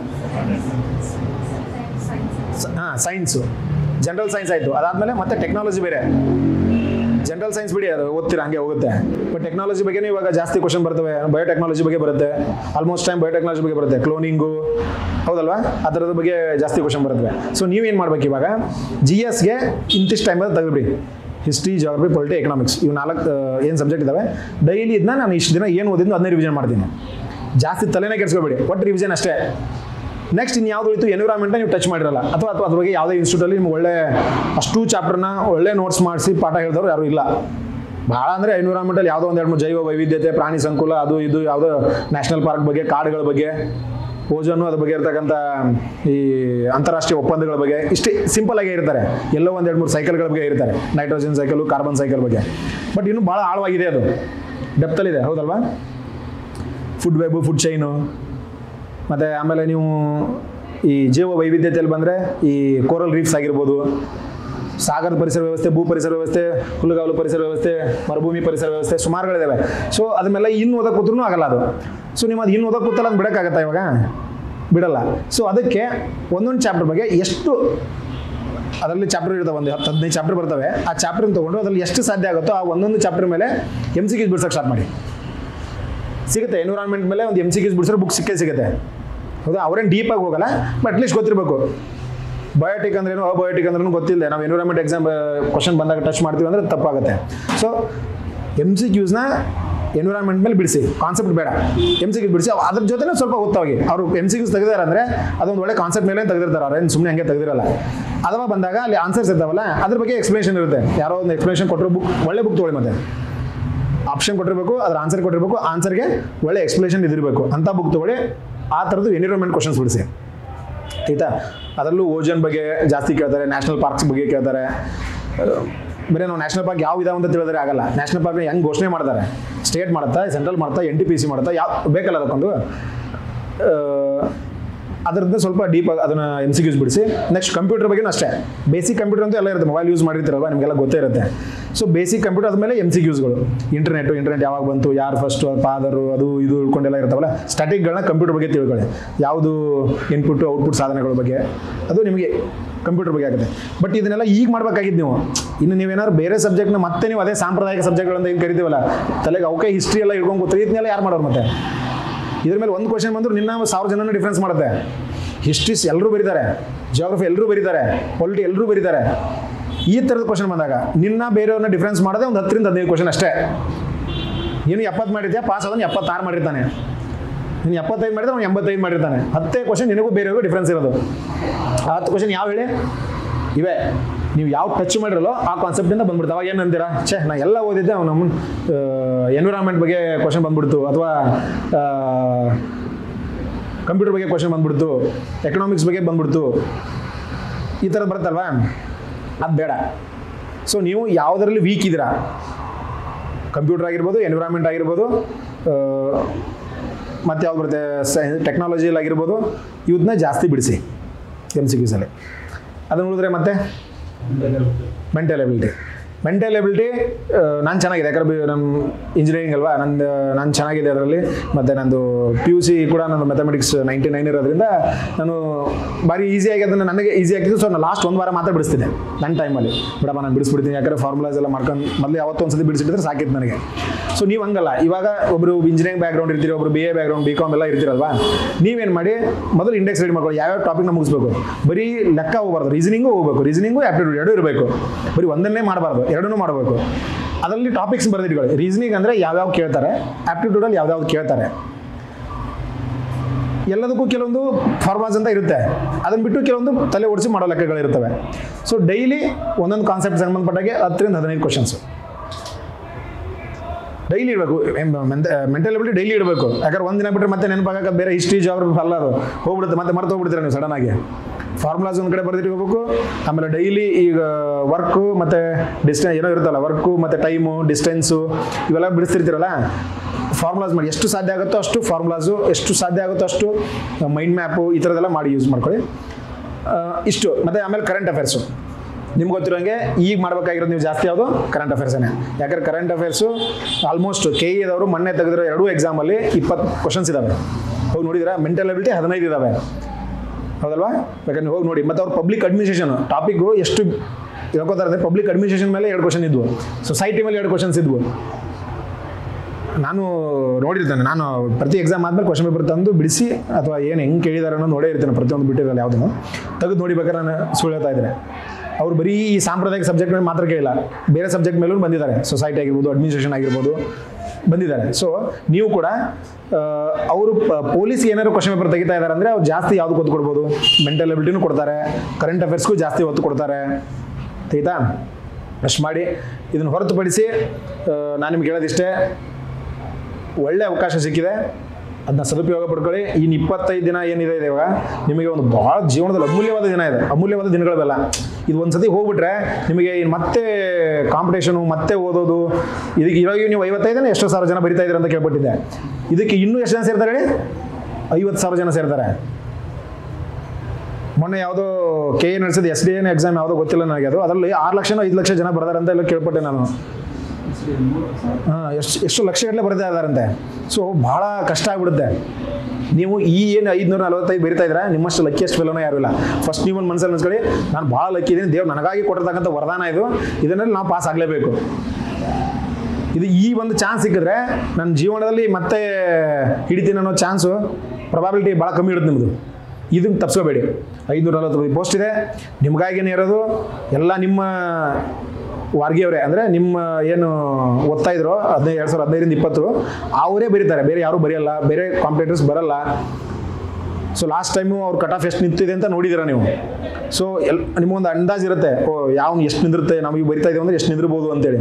Speaker 1: ಹಾಂ ಸೈನ್ಸು ಜನರಲ್ ಸೈನ್ಸ್ ಆಯಿತು ಅದಾದಮೇಲೆ ಮತ್ತೆ ಟೆಕ್ನಾಲಜಿ ಬೇರೆ ಜನರಲ್ ಸೈನ್ಸ್ ಬಿಡಿ ಅದು ಓದ್ತೀರಾ ಹಂಗೆ ಹೋಗುತ್ತೆ ಬಟ್ ಟೆಕ್ನಾಲಜಿ ಬಗ್ಗೆನೇ ಇವಾಗ ಜಾಸ್ತಿ ಕ್ವಶನ್ ಬರ್ತವೆ ಬಯೋಟೆಕ್ನಾಲಜಿ ಬಗ್ಗೆ ಬರುತ್ತೆ ಆಲ್ಮೋಸ್ಟ್ ಟೈಮ್ ಬಯೋಟೆಕ್ನಾಲಜಿ ಬಗ್ಗೆ ಬರುತ್ತೆ ಕ್ಲೋನಿಂಗು ಹೌದಲ್ವಾ ಆ ಥರದ ಬಗ್ಗೆ ಜಾಸ್ತಿ ಕ್ವಶನ್ ಬರ್ತವೆ ಸೊ ನೀವೇನು ಮಾಡ್ಬೇಕು ಇವಾಗ ಜಿ ಎಸ್ಗೆ ಇಂತಿಷ್ಟು ಟೈಮ್ ತೆಗೆದುಬಿಡಿ ಹಿಸ್ಟ್ರಿ ಜಾಗ್ರಫಿ ಪೊಲಿಟಿ ಎಕನಾಮಿಕ್ಸ್ ಇವು ನಾಲ್ಕು ಏನು ಸಬ್ಜೆಕ್ಟ್ ಇದಾವೆ ಡೈಲಿ ಇದನ್ನ ನಾನು ಇಷ್ಟು ದಿನ ಏನು ಓದಿದ್ದು ಅದನ್ನೇ ರಿವಿಷನ್ ಮಾಡ್ತೀನಿ ಜಾಸ್ತಿ ತಲೆನೇ ಕೆಡಿಸ್ಕೋಬೇಡಿ ಒಟ್ಟು ರಿವಿಷನ್ ಅಷ್ಟೇ ನೆಕ್ಸ್ಟ್ ಇನ್ನು ಯಾವುದು ಇತ್ತು ಎನ್ವಿರಾನ್ಮೆಂಟ್ ನೀವು ಟಚ್ ಮಾಡಿರಲ್ಲ ಅಥವಾ ಅಥವಾ ಅದ್ರ ಬಗ್ಗೆ ಯಾವುದೇ ಇನ್ಸ್ಟಿಟ್ಯೂಟಲ್ಲಿ ನಿಮ್ಗೆ ಒಳ್ಳೆ ಅಷ್ಟು ಚಾಪ್ಟರ್ನ ಒಳ್ಳೆ ನೋಟ್ಸ್ ಮಾಡಿಸಿ ಪಾಠ ಹೇಳಿದವರು ಯಾರು ಇಲ್ಲ ಭಾಳ ಅಂದರೆ ಎನ್ವಿರಾನ್ಮೆಂಟಲ್ಲಿ ಯಾವುದೋ ಒಂದು ಎರಡು ಮೂರು ಜೈವ ವೈವಿಧ್ಯತೆ ಪ್ರಾಣಿ ಸಂಕುಲ ಅದು ಇದು ಯಾವುದೋ ನ್ಯಾಷನಲ್ ಪಾರ್ಕ್ ಬಗ್ಗೆ ಕಾಡುಗಳ ಬಗ್ಗೆ ಓಜನ್ನು ಅದ್ರ ಬಗ್ಗೆ ಇರ್ತಕ್ಕಂಥ ಈ ಅಂತಾರಾಷ್ಟ್ರೀಯ ಒಪ್ಪಂದಗಳ ಬಗ್ಗೆ ಇಷ್ಟೇ ಸಿಂಪಲ್ ಆಗಿ ಇರ್ತಾರೆ ಎಲ್ಲೋ ಒಂದು ಎರಡು ಮೂರು ಸೈಕಲ್ಗಳ ಬಗ್ಗೆ ಇರ್ತಾರೆ ನೈಟ್ರೋಜನ್ ಸೈಕಲು ಕಾರ್ಬನ್ ಸೈಕಲ್ ಬಗ್ಗೆ ಬಟ್ ಇನ್ನೂ ಭಾಳ ಆಳವಾಗಿದೆ ಅದು ಡೆಪ್ತಲ್ಲಿದೆ ಹೌದಲ್ವಾ ಫುಡ್ ವೆಬ್ ಫುಡ್ ಚೈನು ಮತ್ತು ಆಮೇಲೆ ನೀವು ಈ ಜೀವ ವೈವಿಧ್ಯತೆಯಲ್ಲಿ ಬಂದರೆ ಈ ಕೋರಲ್ ರೀಫ್ಸ್ ಆಗಿರ್ಬೋದು ಸಾಗರದ ಪರಿಸರ ವ್ಯವಸ್ಥೆ ಭೂ ಪರಿಸರ ವ್ಯವಸ್ಥೆ ಹುಲ್ಲುಗಾವಲು ಪರಿಸರ ವ್ಯವಸ್ಥೆ ಮರುಭೂಮಿ ಪರಿಸರ ವ್ಯವಸ್ಥೆ ಸುಮಾರುಗಳಿದ್ದಾವೆ ಸೊ ಅದನ್ನೆಲ್ಲ ಇನ್ನು ಓದಕ್ಕೆ ಕೂತ್ರೂ ಆಗಲ್ಲ ಅದು ಸೊ ನೀವು ಅದು ಇನ್ನು ಓದಕ್ಕೆ ಕೂತಲ್ಲ ಅದು ಬಿಡೋಕ್ಕಾಗತ್ತಾ ಇವಾಗ ಬಿಡಲ್ಲ ಸೊ ಅದಕ್ಕೆ ಒಂದೊಂದು ಚಾಪ್ಟರ್ ಬಗ್ಗೆ ಎಷ್ಟು ಅದರಲ್ಲಿ ಚಾಪ್ಟರ್ ಇರ್ತವೆ ಒಂದು ಹತ್ತು ಹದಿನೈದು ಚಾಪ್ಟರ್ ಬರ್ತವೆ ಆ ಚಾಪ್ಟರ್ನ ತೊಗೊಂಡು ಅದರಲ್ಲಿ ಎಷ್ಟು ಸಾಧ್ಯ ಆಗುತ್ತೋ ಆ ಒಂದೊಂದು ಚಾಪ್ಟರ್ ಮೇಲೆ ಎಮ್ ಸಿ ಕ್ಯೂಸ್ ಬಿಡ್ಸೋಕೆ ಸ್ಟಾರ್ಟ್ ಮಾಡಿ ಸಿಗುತ್ತೆ ಎನ್ವಿರಾನ್ಮೆಂಟ್ ಮೇಲೆ ಒಂದು ಎಮ್ ಸಿ ಕ್ಯೂಸ್ ಬಿಡಿಸಿದ್ರೆ ಬುಕ್ ಸಿಕ್ಕೇ ಸಿಗುತ್ತೆ ಹೌದಾ ಅವ್ರೇನು ಡೀಪಾಗಿ ಹೋಗಲ್ಲ ಬಟ್ ಅಟ್ಲೀಸ್ಟ್ ಗೊತ್ತಿರಬೇಕು ಬಯೋಟಿಕ್ ಅಂದ್ರೇನು ಅಬಯೋಟಿಕ್ ಅಂದ್ರೂ ಗೊತ್ತಿಲ್ಲ ನಾವು ಎನ್ವಿರಾನ್ಮೆಂಟ್ ಎಕ್ಸಾಮ್ ಕ್ವಶನ್ ಬಂದಾಗ ಟಚ್ ಮಾಡ್ತೀವಿ ಅಂದರೆ ತಪ್ಪಾಗುತ್ತೆ ಸೊ ಎಮ್ ಸಿ ಕ್ಯೂಸ್ನ ಎನ್ವಿರಾನ್ಮೆಂಟ್ ಮೇಲೆ ಬಿಡಿಸಿ ಕಾನ್ಸೆಪ್ಟ್ ಬೇಡ ಎಮ್ ಸಿ ಕ್ಯೂಸ್ ಬಿಡಿಸಿ ಅದ್ರ ಜೊತೆನೇ ಸ್ವಲ್ಪ ಓದ್ತಾ ಹೋಗಿ ಅವರು ಎಮ್ ಸಿ ಕ್ಯೂಸ್ ತೆಗೆದಾರೆ ಅಂದರೆ ಅದೊಂದು ಒಳ್ಳೆ ಕಾನ್ಸೆಪ್ಟ್ ಮೇಲೆ ತೆಗೆದಿರ್ತಾರೆ ಅವ್ರೇನು ಸುಮ್ಮನೆ ಹಂಗೆ ತೆಗೆದಿರಲ್ಲ ಅಥವಾ ಬಂದಾಗ ಅಲ್ಲಿ ಆನ್ಸರ್ಸ್ ಇರ್ತಾವಲ್ಲ ಅದ್ರ ಬಗ್ಗೆ ಎಕ್ಸ್ಪ್ಲೇಷನ್ ಇರುತ್ತೆ ಯಾರೋ ಒಂದು ಎಕ್ಸ್ಪ್ಲೇಷನ್ ಕೊಟ್ಟರು ಬುಕ್ ಒಳ್ಳೆ ಬುಕ್ ತೊಗೊಳ್ಳಿ ಮತ್ತೆ ಆಪ್ಷನ್ ಕೊಟ್ಟಿರಬೇಕು ಅದ್ರ ಆನ್ಸರ್ ಕೊಟ್ಟಿರಬೇಕು ಆನ್ಸರ್ಗೆ ಒಳ್ಳೆ ಎಕ್ಸ್ಪ್ಲೇಷನ್ ಇದಿರಬೇಕು ಅಂಥ ಬುಕ್ ತೊಗೊಳ್ಳಿ ಆ ಥರದ್ದು ಎನ್ವಿರಾನ್ಮೆಂಟ್ ಕ್ವಶನ್ಸ್ ಬಿಡಿಸಿ ಆಯ್ತಾ ಅದರಲ್ಲೂ ಓಜನ್ ಬಗ್ಗೆ ಜಾಸ್ತಿ ಕೇಳ್ತಾರೆ ನ್ಯಾಷನಲ್ ಪಾರ್ಕ್ಸ್ ಬಗ್ಗೆ ಕೇಳ್ತಾರೆ ಅಹ್, ಬರೀ ನಾವು ನ್ಯಾಷನಲ್ ಪಾರ್ಕ್ ಯಾವ ಇದಾವೆ ಅಂತ ತಿಳಿದ್ರೆ ಆಗಲ್ಲ ನ್ಯಾಷನಲ್ ಪಾರ್ಕ್ ಹೆಂಗೆ ಘೋಷಣೆ ಮಾಡ್ತಾರೆ ಸ್ಟೇಟ್ ಮಾಡುತ್ತಾ ಸೆಂಟ್ರಲ್ ಮಾಡುತ್ತಾ ಎನ್ ಟಿ ಪಿ ಸಿ ಮಾಡುತ್ತಾ ಯಾವ ಬೇಕಲ್ಲ ಅದಕ್ಕೊಂದು ಅದರಿಂದ ಸ್ವಲ್ಪ ಡೀಪ್ ಅದನ್ನ ಎಮ್ ಸಿ ಕ್ಯೂಸ್ ಬಿಡಿಸಿ ನೆಕ್ಸ್ಟ್ ಕಂಪ್ಯೂಟರ್ ಬಗ್ಗೆನೂ ಅಷ್ಟೇ ಬೇಸಿಕ್ ಕಂಪ್ಯೂಟರ್ ಅಂತೂ ಎಲ್ಲ ಇರುತ್ತೆ ಮೊಬೈಲ್ ಯೂಸ್ ಮಾಡಿರ್ತೀರಲ್ವ ನಿಮಗೆಲ್ಲ ಗೊತ್ತೇ ಇರುತ್ತೆ ಸೊ ಬೇಸಿಕ್ ಕಂಪ್ಯೂಟರ್ ಆದಮೇಲೆ ಎಮ್ ಸಿ ಕ್ಯೂಸ್ಗಳು ಇಂಟರ್ನೆಟ್ ಇಂಟರ್ನೆಟ್ ಯಾವಾಗ ಬಂತು ಯಾರು ಫಸ್ಟು ಫಾದರು ಅದು ಇದು ಉಳ್ಕೊಂಡೆಲ್ಲ ಇರ್ತಾವಲ್ಲ ಸ್ಟ್ಯಾಟಿಕ್ಗಳನ್ನ ಕಂಪ್ಯೂಟರ್ ಬಗ್ಗೆ ತಿಳ್ಕೊಳ್ಳಿ ಯಾವುದು ಇನ್ಪುಟ್ ಔಟ್ಪುಟ್ ಸಾಧನಗಳ ಬಗ್ಗೆ ಅದು ನಿಮಗೆ ಕಂಪ್ಯೂಟರ್ ಬಗ್ಗೆ ಆಗುತ್ತೆ ಬಟ್ ಇದನ್ನೆಲ್ಲ ಈಗ ಮಾಡ್ಬೇಕಾಗಿದ್ದು ನೀವು ಇನ್ನು ನೀವೇನಾದ್ರು ಬೇರೆ ಸಬ್ಜೆಕ್ಟ್ನ ಮತ್ತೆ ನೀವು ಅದೇ ಸಾಂಪ್ರದಾಯಿಕ ಸಬ್ಜೆಕ್ಟ್ಗಳಂತ ಏನು ಕರಿತೀವಲ್ಲ ತಲೆಗೆ ಅವಕ್ಕೆ ಹಿಸ್ಟ್ರಿ ಎಲ್ಲ ಇಟ್ಕೊಂಡು ಗೊತ್ತಿದೆ ಇದನ್ನೆಲ್ಲ ಯಾರು ಮಾಡೋರು ಮತ್ತೆ ಇದ್ರ ಮೇಲೆ ಒಂದು ಕ್ವಶನ್ ಬಂದ್ರು ನಿನ್ನ ಸಾವಿರ ಜನನ ಡಿಫ್ರೆನ್ಸ್ ಮಾಡುತ್ತೆ ಹಿಸ್ಟ್ರೀಸ್ ಎಲ್ಲರೂ ಬರೀತಾರೆ ಜಿಯೋಗ್ರಫಿ ಎಲ್ಲರೂ ಬರೀತಾರೆ ಪೊಲಿಟಿ ಎಲ್ಲರೂ ಬರೀತಾರೆ ಈ ಥರದ ಕ್ವಶನ್ ಬಂದಾಗ ನಿನ್ನ ಬೇರೆಯವ್ರನ್ನ ಡಿಫ್ರೆನ್ಸ್ ಮಾಡೋದೇ ಒಂದು ಹತ್ತರಿಂದ ಹದಿನೈದು ಕ್ವಶನ್ ಅಷ್ಟೇ ನೀನು ಎಪ್ಪತ್ತು ಮಾಡಿದ್ಯಾ ಪಾಸ್ ಆದವನು ಎಪ್ಪತ್ತಾರು ಮಾಡಿರ್ತಾನೆ ನೀನು ಎಪ್ಪತ್ತೈದು ಮಾಡಿದ್ರೆ ಅವ್ನು ಎಂಬತ್ತೈದು ಮಾಡಿರ್ತಾನೆ ಹತ್ತೇ ಕ್ವಶನ್ ನಿನಗೂ ಬೇರೆಯವ್ರಿಗೂ ಡಿಫ್ರೆನ್ಸ್ ಇರೋದು ಆ ಹತ್ತು ಕ್ವಶನ್ ಯಾವ ಹೇಳಿ ಇವೆ ನೀವು ಯಾವ ಟಚ್ ಮಾಡಿರಲ್ಲೋ ಆ ಕಾನ್ಸೆಪ್ಟಿಂದ ಬಂದ್ಬಿಡ್ತು ಅವಾಗ ಏನು ಅಂತೀರಾ ಛೇ ನಾ ಎಲ್ಲ ಓದಿದ್ದೆ ಅವ್ನು ನಮ್ಮ ಎನ್ವಿರಾನ್ಮೆಂಟ್ ಬಗ್ಗೆ ಕ್ವಶನ್ ಬಂದ್ಬಿಡ್ತು ಅಥವಾ ಕಂಪ್ಯೂಟರ್ ಬಗ್ಗೆ ಕ್ವಶನ್ ಬಂದ್ಬಿಡ್ತು ಎಕನಾಮಿಕ್ಸ್ ಬಗ್ಗೆ ಬಂದ್ಬಿಡ್ತು ಈ ಥರ ಬರುತ್ತಲ್ವಾ ಅದು ಬೇಡ ಸೊ ನೀವು ಯಾವುದರಲ್ಲಿ ವೀಕ್ ಇದ್ದೀರಾ ಕಂಪ್ಯೂಟರ್ ಆಗಿರ್ಬೋದು ಎನ್ವಿರಾನ್ಮೆಂಟ್ ಆಗಿರ್ಬೋದು ಮತ್ತು ಯಾವ್ದು ಬರುತ್ತೆ ಟೆಕ್ನಾಲಜಿಯಲ್ಲಿ ಆಗಿರ್ಬೋದು ಇವನ್ನ ಜಾಸ್ತಿ ಬಿಡಿಸಿ ಎಮ್ ಸಿ ಕ್ಯೂಸಲ್ಲಿ ಅದನ್ನು ಉಳಿದ್ರೆ ಮತ್ತೆ ಮೆಂಟಲ್ ಎಬಿಲಿಟಿ ಮೆಂಟಲ್ ಎಬಿಲಿಟಿ ನಾನು ಚೆನ್ನಾಗಿದೆ ಯಾಕಂದ್ರೆ ನಮ್ಮ ಇಂಜಿನಿಯರಿಂಗ್ ಅಲ್ವಾ ನಂದು ನಾನು ಚೆನ್ನಾಗಿದೆ ಅದರಲ್ಲಿ ಮತ್ತು ನಂದು ಪಿ ಯು ಸಿ ಕೂಡ ನಾನು ಮೆಥಮೆಟಿಕ್ಸ್ ನೈಂಟಿ ನೈನ್ ಇರೋದ್ರಿಂದ ನಾನು ಭಾರಿ ಈಸಿಯಾಗಿ ಅದನ್ನು ನನಗೆ ಈಸಿ ಆಗ್ತಿದ್ದು ಸೊ ನಾನು ಲಾಸ್ಟ್ ಒಂದು ವಾರ ಮಾತ್ರ ಬಿಡಿಸ್ತಿದ್ದೆ ನನ್ನ ಟೈಮಲ್ಲಿ ಬಿಡಪ್ಪ ನಾನು ಬಿಡಿಸ್ಬಿಡ್ತೀನಿ ಯಾಕಂದ್ರೆ ಫಾರ್ಮುಲಾಸ್ ಎಲ್ಲ ಮಾಡ್ಕೊಂಡು ಮೊದಲು ಯಾವತ್ತೋ ಒಂದ್ಸತಿ ಬಿಡಿಸಿಟ್ಟಿದ್ರೆ ಸಾಕಿತ್ತು ನನಗೆ ಸೊ ನೀವು ಹಂಗಲ್ಲ ಇವಾಗ ಒಬ್ಬರು ಇಂಜಿನಿಯರಿಂಗ್ ಬ್ಯಾಕ್ಗ್ರೌಂಡ್ ಇರ್ತೀರಿ ಒಬ್ರು B A background B Com ಎಲ್ಲ ಇರ್ತೀರಲ್ವಾ ನೀವೇನು ಮಾಡಿ ಮೊದಲು ಇಂಡೆಕ್ಸ್ ರೆಡಿ ಮಾಡ್ಕೊಳ್ಳಿ ಯಾವ್ಯಾವ ಟಾಪಿಕ್ನ ಮುಗಿಸ್ಬೇಕು ಬರೀ ಲೆಕ್ಕ ಹೋಗ್ಬಾರ್ದು ರೀಸನಿಂಗು ಹೋಗ್ಬೇಕು ರೀಸನಿಂಗು ಆಪ್ಟಿಟ್ಯೂಡ್ ಎರಡೂ ಇರಬೇಕು ಬರೀ ಒಂದನ್ನೇ ಮಾಡಬಾರ್ದು ಎರಡನ್ನೂ ಮಾಡಬೇಕು ಅದರಲ್ಲಿ ಟಾಪಿಕ್ಸ್ ಬರೆದಿಟ್ಕೊಳ್ಳಿ ರೀಸನಿಂಗ್ ಅಂದರೆ ಯಾವ್ಯಾವ ಕೇಳ್ತಾರೆ ಆಪ್ಟಿಟ್ಯೂಡಲ್ಲಿ ಯಾವ್ಯಾವ್ದು ಕೇಳ್ತಾರೆ ಎಲ್ಲದಕ್ಕೂ ಕೆಲವೊಂದು ಫಾರ್ಮಾಸ್ ಅಂತ ಇರುತ್ತೆ ಅದನ್ನು ಬಿಟ್ಟು ಕೆಲವೊಂದು ತಲೆ ಓಡಿಸಿ ಮಾಡೋ ಲೆಕ್ಕಗಳಿರ್ತವೆ ಸೊ ಡೈಲಿ ಒಂದೊಂದು ಕಾನ್ಸೆಪ್ಟ್ ಸಂಬಂಧಪಟ್ಟಾಗೆ ಹತ್ತರಿಂದ ಹದಿನೈದು ಕ್ವಶನ್ಸು ಡೈಲಿ ಇಡಬೇಕು ಮೆಂಟಲ್ ಎಬಿಲಿಟಿ ಡೈಲಿ ಇಡಬೇಕು ಯಾಕಂದ್ರೆ ಒಂದಿನ ಬಿಟ್ಟರೆ ಮತ್ತೆ ನೆನಪಾಗಕ್ಕೆ ಬೇರೆ ಹಿಸ್ಟ್ರಿ ಜಾಗ್ರಫಿ ಅಲ್ಲ ಅದು ಹೋಗ್ಬಿಡುತ್ತೆ ಮತ್ತೆ ಮರ್ತು ಹೋಗ್ಬಿಡ್ತೀರ ನೀವು ಸಡನ್ ಆಗಿ ಫಾರ್ಮುಲಾಸ್ ಒಂದು ಕಡೆ ಬರೆದಿಟ್ಕೋಬೇಕು ಆಮೇಲೆ ಡೈಲಿ ಈಗ ವರ್ಕು ಮತ್ತು ಡಿಸ್ಟೆನ್ಸ್ ಏನೋ ಇರುತ್ತಲ್ಲ ವರ್ಕು ಮತ್ತು ಟೈಮು ಡಿಸ್ಟೆನ್ಸು ಇವೆಲ್ಲ ಬಿಡಿಸ್ತಿರ್ತೀರಲ್ಲ ಫಾರ್ಮುಲಾಸ್ ಮಾಡಿ ಎಷ್ಟು ಸಾಧ್ಯ ಆಗುತ್ತೋ ಅಷ್ಟು ಫಾರ್ಮುಲಾಸು ಎಷ್ಟು ಸಾಧ್ಯ ಆಗುತ್ತೋ ಅಷ್ಟು ಮೈಂಡ್ ಮ್ಯಾಪು ಈ ಥರದ್ದೆಲ್ಲ ಮಾಡಿ ಯೂಸ್ ಮಾಡ್ಕೊಳ್ಳಿ ಆ, ಇಷ್ಟು ಮತ್ತು ಆಮೇಲೆ ಕರೆಂಟ್ ಅಫೇರ್ಸು ನಿಮ್ಗೆ ಗೊತ್ತಿರೋಂಗೆ ಈಗ ಮಾಡ್ಬೇಕಾಗಿರೋದು ನೀವು ಜಾಸ್ತಿ ಯಾವುದು ಕರೆಂಟ್ ಅಫೇರ್ಸೇ ಯಾಕಂದ್ರೆ ಕರೆಂಟ್ ಅಫೇರ್ಸು ಆಲ್ಮೋಸ್ಟ್ ಕೆ ಇದವರು ಮೊನ್ನೆ ತೆಗೆದಿರೋ ಎರಡೂ ಎಕ್ಸಾಮಲ್ಲಿ ಇಪ್ಪತ್ತು ಕ್ವಶನ್ಸ್ ಇದಾವೆ ಹೋಗಿ ನೋಡಿದ್ರೆ ಮೆಂಟಲ್ ಎಬಿಲಿಟಿ ಹದಿನೈದು ಇದಾವೆ ಹೌದಲ್ವಾ ಬೇಕಾದ್ರೆ ನೀವು ಹೋಗಿ ನೋಡಿ ಮತ್ತು ಅವ್ರ ಪಬ್ಲಿಕ್ ಅಡ್ಮಿನಿಸ್ಟ್ರೇಷನ್ ಟಾಪಿಕ್ಕು ಎಷ್ಟು ಹೇಳ್ಕೊತಾರೆ ಅಂದರೆ ಪಬ್ಲಿಕ್ ಅಡ್ಮಿನಿಸ್ಟ್ರೇಷನ್ ಮೇಲೆ ಎರಡು ಕ್ವಶನ್ ಇದ್ವು ಸೊಸೈಟಿ ಮೇಲೆ ಎರಡು ಕ್ವಶನ್ಸ್ ಇದ್ವು ನಾನು ನೋಡಿರ್ತೇನೆ ನಾನು ಪ್ರತಿ ಎಕ್ಸಾಮ್ ಆದ್ಮೇಲೆ ಕ್ವಶನ್ ಪೇಪರ್ ತಂದು ಬಿಡಿಸಿ ಅಥವಾ ಏನು ಹೆಂಗೆ ಕೇಳಿದಾರೆ ಅನ್ನೋದು ನೋಡೇ ಇರ್ತೇನೆ ಪ್ರತಿಯೊಂದು ಬಿಟ್ಟಿರಲ್ಲ ಯಾವುದನ್ನು ತೆಗೆದು ನೋಡಿಬೇಕಾದ್ರೆ ನಾನು ಸುಳ್ಳು ಹೇಳ್ತಾ ಇದ್ದಾರೆ ಅವ್ರು ಬರೀ ಈ ಸಾಂಪ್ರದಾಯಿಕ ಸಬ್ಜೆಕ್ಟ್ ಮೇಲೆ ಮಾತ್ರ ಕೇಳಿಲ್ಲ ಬೇರೆ ಸಬ್ಜೆಕ್ಟ್ ಮೇಲೂ ಬಂದಿದ್ದಾರೆ ಸೊಸೈಟಿ ಆಗಿರ್ಬೋದು ಅಡ್ಮಿನಿಸ್ಟ್ರೇಷನ್ ಆಗಿರ್ಬೋದು ಬಂದಿದ್ದಾರೆ ಸೊ ನೀವು ಕೂಡ ಆ, ಅವರು ಪೊಲೀಸ್ ಏನಾದ್ರು ಕ್ವಶನ್ ಪೇಪರ್ ತೆಗಿತಾ ಇದ್ದಾರೆ ಅಂದರೆ ಅವ್ರು ಜಾಸ್ತಿ ಯಾವ್ದು ಒತ್ತು ಕೊಡ್ಬೋದು ಮೆಂಟಲ್ ಎಬಿಲಿಟಿನೂ ಕೊಡ್ತಾರೆ ಕರೆಂಟ್ ಅಫೇರ್ಸ್ಗೂ ಜಾಸ್ತಿ ಒತ್ತು ಕೊಡ್ತಾರೆ ಆಯ್ತಾ ಅಷ್ಟು ಮಾಡಿ ಇದನ್ನು ಹೊರತುಪಡಿಸಿ ಆ, ನಾನು ನಿಮ್ಗೆ ಹೇಳೋದಿಷ್ಟೇ ಒಳ್ಳೆ ಅವಕಾಶ ಸಿಕ್ಕಿದೆ ಅದನ್ನ ಸದುಪಯೋಗ ಪಡ್ಕೊಳ್ಳಿ ಇನ್ನು ಇಪ್ಪತ್ತೈದು ದಿನ ಏನಿದೆ ಇದೆ ಇವಾಗ ನಿಮಗೆ ಒಂದು ಭಾಳ ಜೀವನದಲ್ಲಿ ಅಮೂಲ್ಯವಾದ ದಿನ ಇದೆ ಅಮೂಲ್ಯವಾದ ದಿನಗಳವೆಲ್ಲ ಇದು ಒಂದು ಸತಿ ಹೋಗ್ಬಿಟ್ರೆ ನಿಮಗೆ ಇನ್ನು ಮತ್ತೆ ಕಾಂಪಿಟೇಷನು ಮತ್ತೆ ಓದೋದು ಇದಕ್ಕೆ ಇವಾಗ ನೀವು ಐವತ್ತೈದನೇ ಎಷ್ಟೋ ಸಾವಿರ ಜನ ಬರಿತಾ ಇದ್ದೀರ ಅಂತ ಕೇಳ್ಬಿಟ್ಟಿದ್ದೆ ಇದಕ್ಕೆ ಇನ್ನೂ ಎಷ್ಟು ಜನ ಸೇರ್ತಾರೆ ಹೇಳಿ ಐವತ್ತು ಸಾವಿರ ಜನ ಸೇರ್ತಾರೆ ಮೊನ್ನೆ ಯಾವುದೋ ಕೆ ಎ ನಡೆಸಿದ ಎಸ್ ಡಿ ಎನ್ ಎಕ್ಸಾಮ್ ಯಾವುದೋ ಗೊತ್ತಿಲ್ಲ ನನಗೆ ಅದು ಅದರಲ್ಲಿ ಆರು ಲಕ್ಷನೋ ಐದು ಲಕ್ಷ ಜನ ಬರ್ದಾರೆ ಅಂತ ಎಲ್ಲ ಕೇಳ್ಪಟ್ಟೆ ನಾನು ಹಾಂ ಎಷ್ಟು ಎಷ್ಟು ಲಕ್ಷಗಟ್ಟಲೆ ಬರ್ತಾ ಇದ್ದಾರಂತೆ ಸೊ ಭಾಳ ಕಷ್ಟ ಆಗ್ಬಿಡುತ್ತೆ ನೀವು ಈ ಏನು ಐದುನೂರ ನಲವತ್ತೈದು ಬರಿತಾ ಇದ್ರೆ ನಿಮ್ಮಷ್ಟು ಲಕ್ಕಿಯಸ್ಟ್ ಫೆಲೋನ ಯಾರು ಇಲ್ಲ ಫಸ್ಟ್ ನೀವು ಒಂದು ಮನಸ್ಸಲ್ಲಿ ಅನ್ಸ್ಕೊಳ್ಳಿ ನಾನು ಭಾಳ ಲಕ್ಕಿ ಇದ್ದೀನಿ ದೇವ್ರು ನನಗಾಗಿ ಕೊಟ್ಟಿರ್ತಕ್ಕಂಥ ವರದಾನ ಇದು ಇದನ್ನಲ್ಲಿ ನಾವು ಪಾಸ್ ಆಗಲೇಬೇಕು ಇದು ಈ ಒಂದು ಚಾನ್ಸ್ ಸಿಕ್ಕಿದ್ರೆ ನನ್ನ ಜೀವನದಲ್ಲಿ ಮತ್ತೆ ಹಿಡಿತೀನಿ ಅನ್ನೋ ಚಾನ್ಸು ಪ್ರೊಬಾಬಿಲಿಟಿ ಭಾಳ ಕಮ್ಮಿ ಇರುತ್ತೆ ನಿಮ್ಮದು ಇದನ್ನು ತಪ್ಪಿಸ್ಕೋಬೇಡಿ ಐದುನೂರ ನಲವತ್ತೈದು ಪೋಸ್ಟ್ ಇದೆ ನಿಮಗಾಗಿನೇ ಇರೋದು ಎಲ್ಲ ನಿಮ್ಮ ವಾರ್ಗಿಯವರೇ ಅಂದರೆ ನಿಮ್ಮ ಏನು ಓದ್ತಾ ಇದ್ರು ಹದಿನೈದು ಎರಡು ಸಾವಿರದ ಹದಿನೈದರಿಂದ ಇಪ್ಪತ್ತು ಅವರೇ ಬರೀತಾರೆ ಬೇರೆ ಯಾರೂ ಬರೆಯಲ್ಲ ಬೇರೆ ಕಾಂಪಿಟೇಟರ್ಸ್ ಬರಲ್ಲ ಸೊ ಲಾಸ್ಟ್ ಟೈಮು ಅವ್ರ ಕಟ್ ಆಫ್ ಎಷ್ಟು ನಿಂತಿದೆ ಅಂತ ನೋಡಿದ್ದೀರಾ ನೀವು ಸೊ ಎಲ್ ನಿಮಗೊಂದು ಅಂದಾಜು ಇರುತ್ತೆ ಓ ಯಾವ ಎಷ್ಟು ನಿಂದಿರುತ್ತೆ ನಮಗೆ ಬರಿತಾ ಇದ್ದೀವಿ ಅಂದರೆ ಎಷ್ಟು ನಿಂದಿರ್ಬೋದು ಅಂತೇಳಿ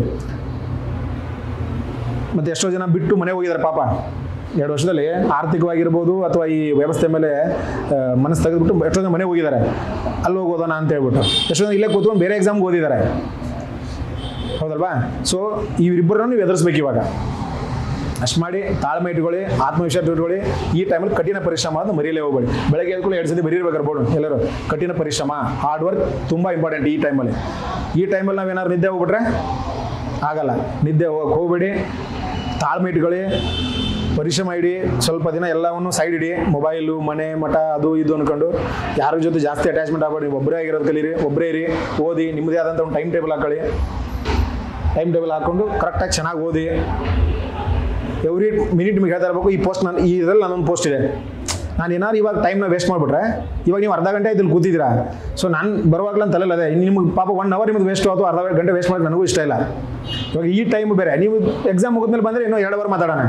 Speaker 1: ಮತ್ತು ಎಷ್ಟೋ ಜನ ಬಿಟ್ಟು ಮನೆ ಹೋಗಿದ್ದಾರೆ ಪಾಪ ಎರಡು ವರ್ಷದಲ್ಲಿ ಆರ್ಥಿಕವಾಗಿರ್ಬೋದು ಅಥವಾ ಈ ವ್ಯವಸ್ಥೆ ಮೇಲೆ ಆ, ಮನಸ್ಸು ತೆಗೆದುಬಿಟ್ಟು ಎಷ್ಟೋ ಜನ ಮನೆ ಹೋಗಿದ್ದಾರೆ ಅಲ್ಲಿ ಹೋಗಿ ಓದೋಣ ಅಂತ ಹೇಳ್ಬಿಟ್ಟು ಎಷ್ಟೋ ಜನ ಇಲ್ಲೇ ಕೂತ್ಕೊಂಡು ಬೇರೆ ಎಕ್ಸಾಮ್ಗೆ ಓದಿದ್ದಾರೆ ಹೌದಲ್ವಾ ಸೊ ಇವರಿಬ್ಬರನ್ನು ನೀವು ಎದುರಿಸ್ಬೇಕು ಇವಾಗ ಅಷ್ಟು ಮಾಡಿ ತಾಳ್ಮೆ ಇಟ್ಕೊಳ್ಳಿ ಆತ್ಮವಿಶ್ವಾಸ ಇಟ್ಕೊಳ್ಳಿ ಈ ಟೈಮಲ್ಲಿ ಕಠಿಣ ಪರಿಶ್ರಮ ಅಂತ ಮರೀಲೇ ಹೋಗ್ಬೇಡಿ ಬೆಳಗ್ಗೆ ಎದ್ಕೊಳ್ಳಿ ಎರಡು ಸತಿ ಬರೀರ್ಬೇಕಾರೆ ಬೋರ್ಡು ಎಲ್ಲರೂ ಕಠಿಣ ಪರಿಶ್ರಮ ಹಾರ್ಡ್ ವರ್ಕ್ ತುಂಬ ಇಂಪಾರ್ಟೆಂಟ್ ಈ ಟೈಮಲ್ಲಿ ಈ ಟೈಮಲ್ಲಿ ನಾವೇನಾದ್ರು ನಿದ್ದೆ ಹೋಗ್ಬಿಟ್ರೆ ಆಗಲ್ಲ ನಿದ್ದೆ ಹೋಗಕ್ಕೆ ಹೋಗ್ಬೇಡಿ ತಾಳ್ಮೆ ಇಟ್ಕೊಳ್ಳಿ ಪರಿಶ್ರಮ ಇಡಿ ಸ್ವಲ್ಪ ದಿನ ಎಲ್ಲವನ್ನು ಸೈಡ್ ಇಡಿ ಮೊಬೈಲು ಮನೆ ಮಠ ಅದು ಇದು ಅನ್ಕೊಂಡು ಯಾರ ಜೊತೆ ಜಾಸ್ತಿ ಅಟ್ಯಾಚ್ಮೆಂಟ್ ಆಗಬೇಡಿ ಒಬ್ಬರೇ ಆಗಿರೋದು ಕಲೀರಿ ಒಬ್ಬರೇ ಇರಿ ಓದಿ ನಿಮ್ಮದೇ ಆದಂಥ ಒಂದು ಟೈಮ್ ಟೇಬಲ್ ಹಾಕೊಳ್ಳಿ ಟೈಮ್ ಟೇಬಲ್ ಹಾಕ್ಕೊಂಡು ಕರೆಕ್ಟಾಗಿ ಚೆನ್ನಾಗಿ ಓದಿ ಎವ್ರಿ ಮಿನಿಟ್ ನಿಮ್ಗೆ ಹೇಳ್ತಾ ಇರಬೇಕು ಈ ಪೋಸ್ಟ್ ನಾನು ಈ ಇದರಲ್ಲಿ ನಾನೊಂದು ಪೋಸ್ಟ್ ಇದೆ ನಾನು ಏನಾದ್ರು ಇವಾಗ ಟೈಮ್ನ ವೇಸ್ಟ್ ಮಾಡಿಬಿಟ್ರೆ ಇವಾಗ ನೀವು ಅರ್ಧ ಗಂಟೆ ಇದ್ರಲ್ಲಿ ಕೂತಿದ್ದೀರಾ ಸೊ ನಾನು ಬರುವಾಗಲೂ ಅಂತ ತಲೆಲ್ಲ ಅದೇ ನಿಮ್ಗೆ ಪಾಪ ಒನ್ ಅವರ್ ನಿಮ್ಗೆ ವೇಸ್ಟ್ ಅಥವಾ ಅರ್ಧ ಗಂಟೆ ವೇಸ್ಟ್ ಮಾಡೋದು ನನಗೂ ಇಷ್ಟ ಇಲ್ಲ ಇವಾಗ ಈ ಟೈಮ್ ಬೇರೆ ನೀವು ಎಕ್ಸಾಮ್ ಮುಗಿದ್ಮೇಲೆ ಬಂದರೆ ಇನ್ನೂ ಎರಡು ಅವರ್ ಮಾತಾಡೋಣ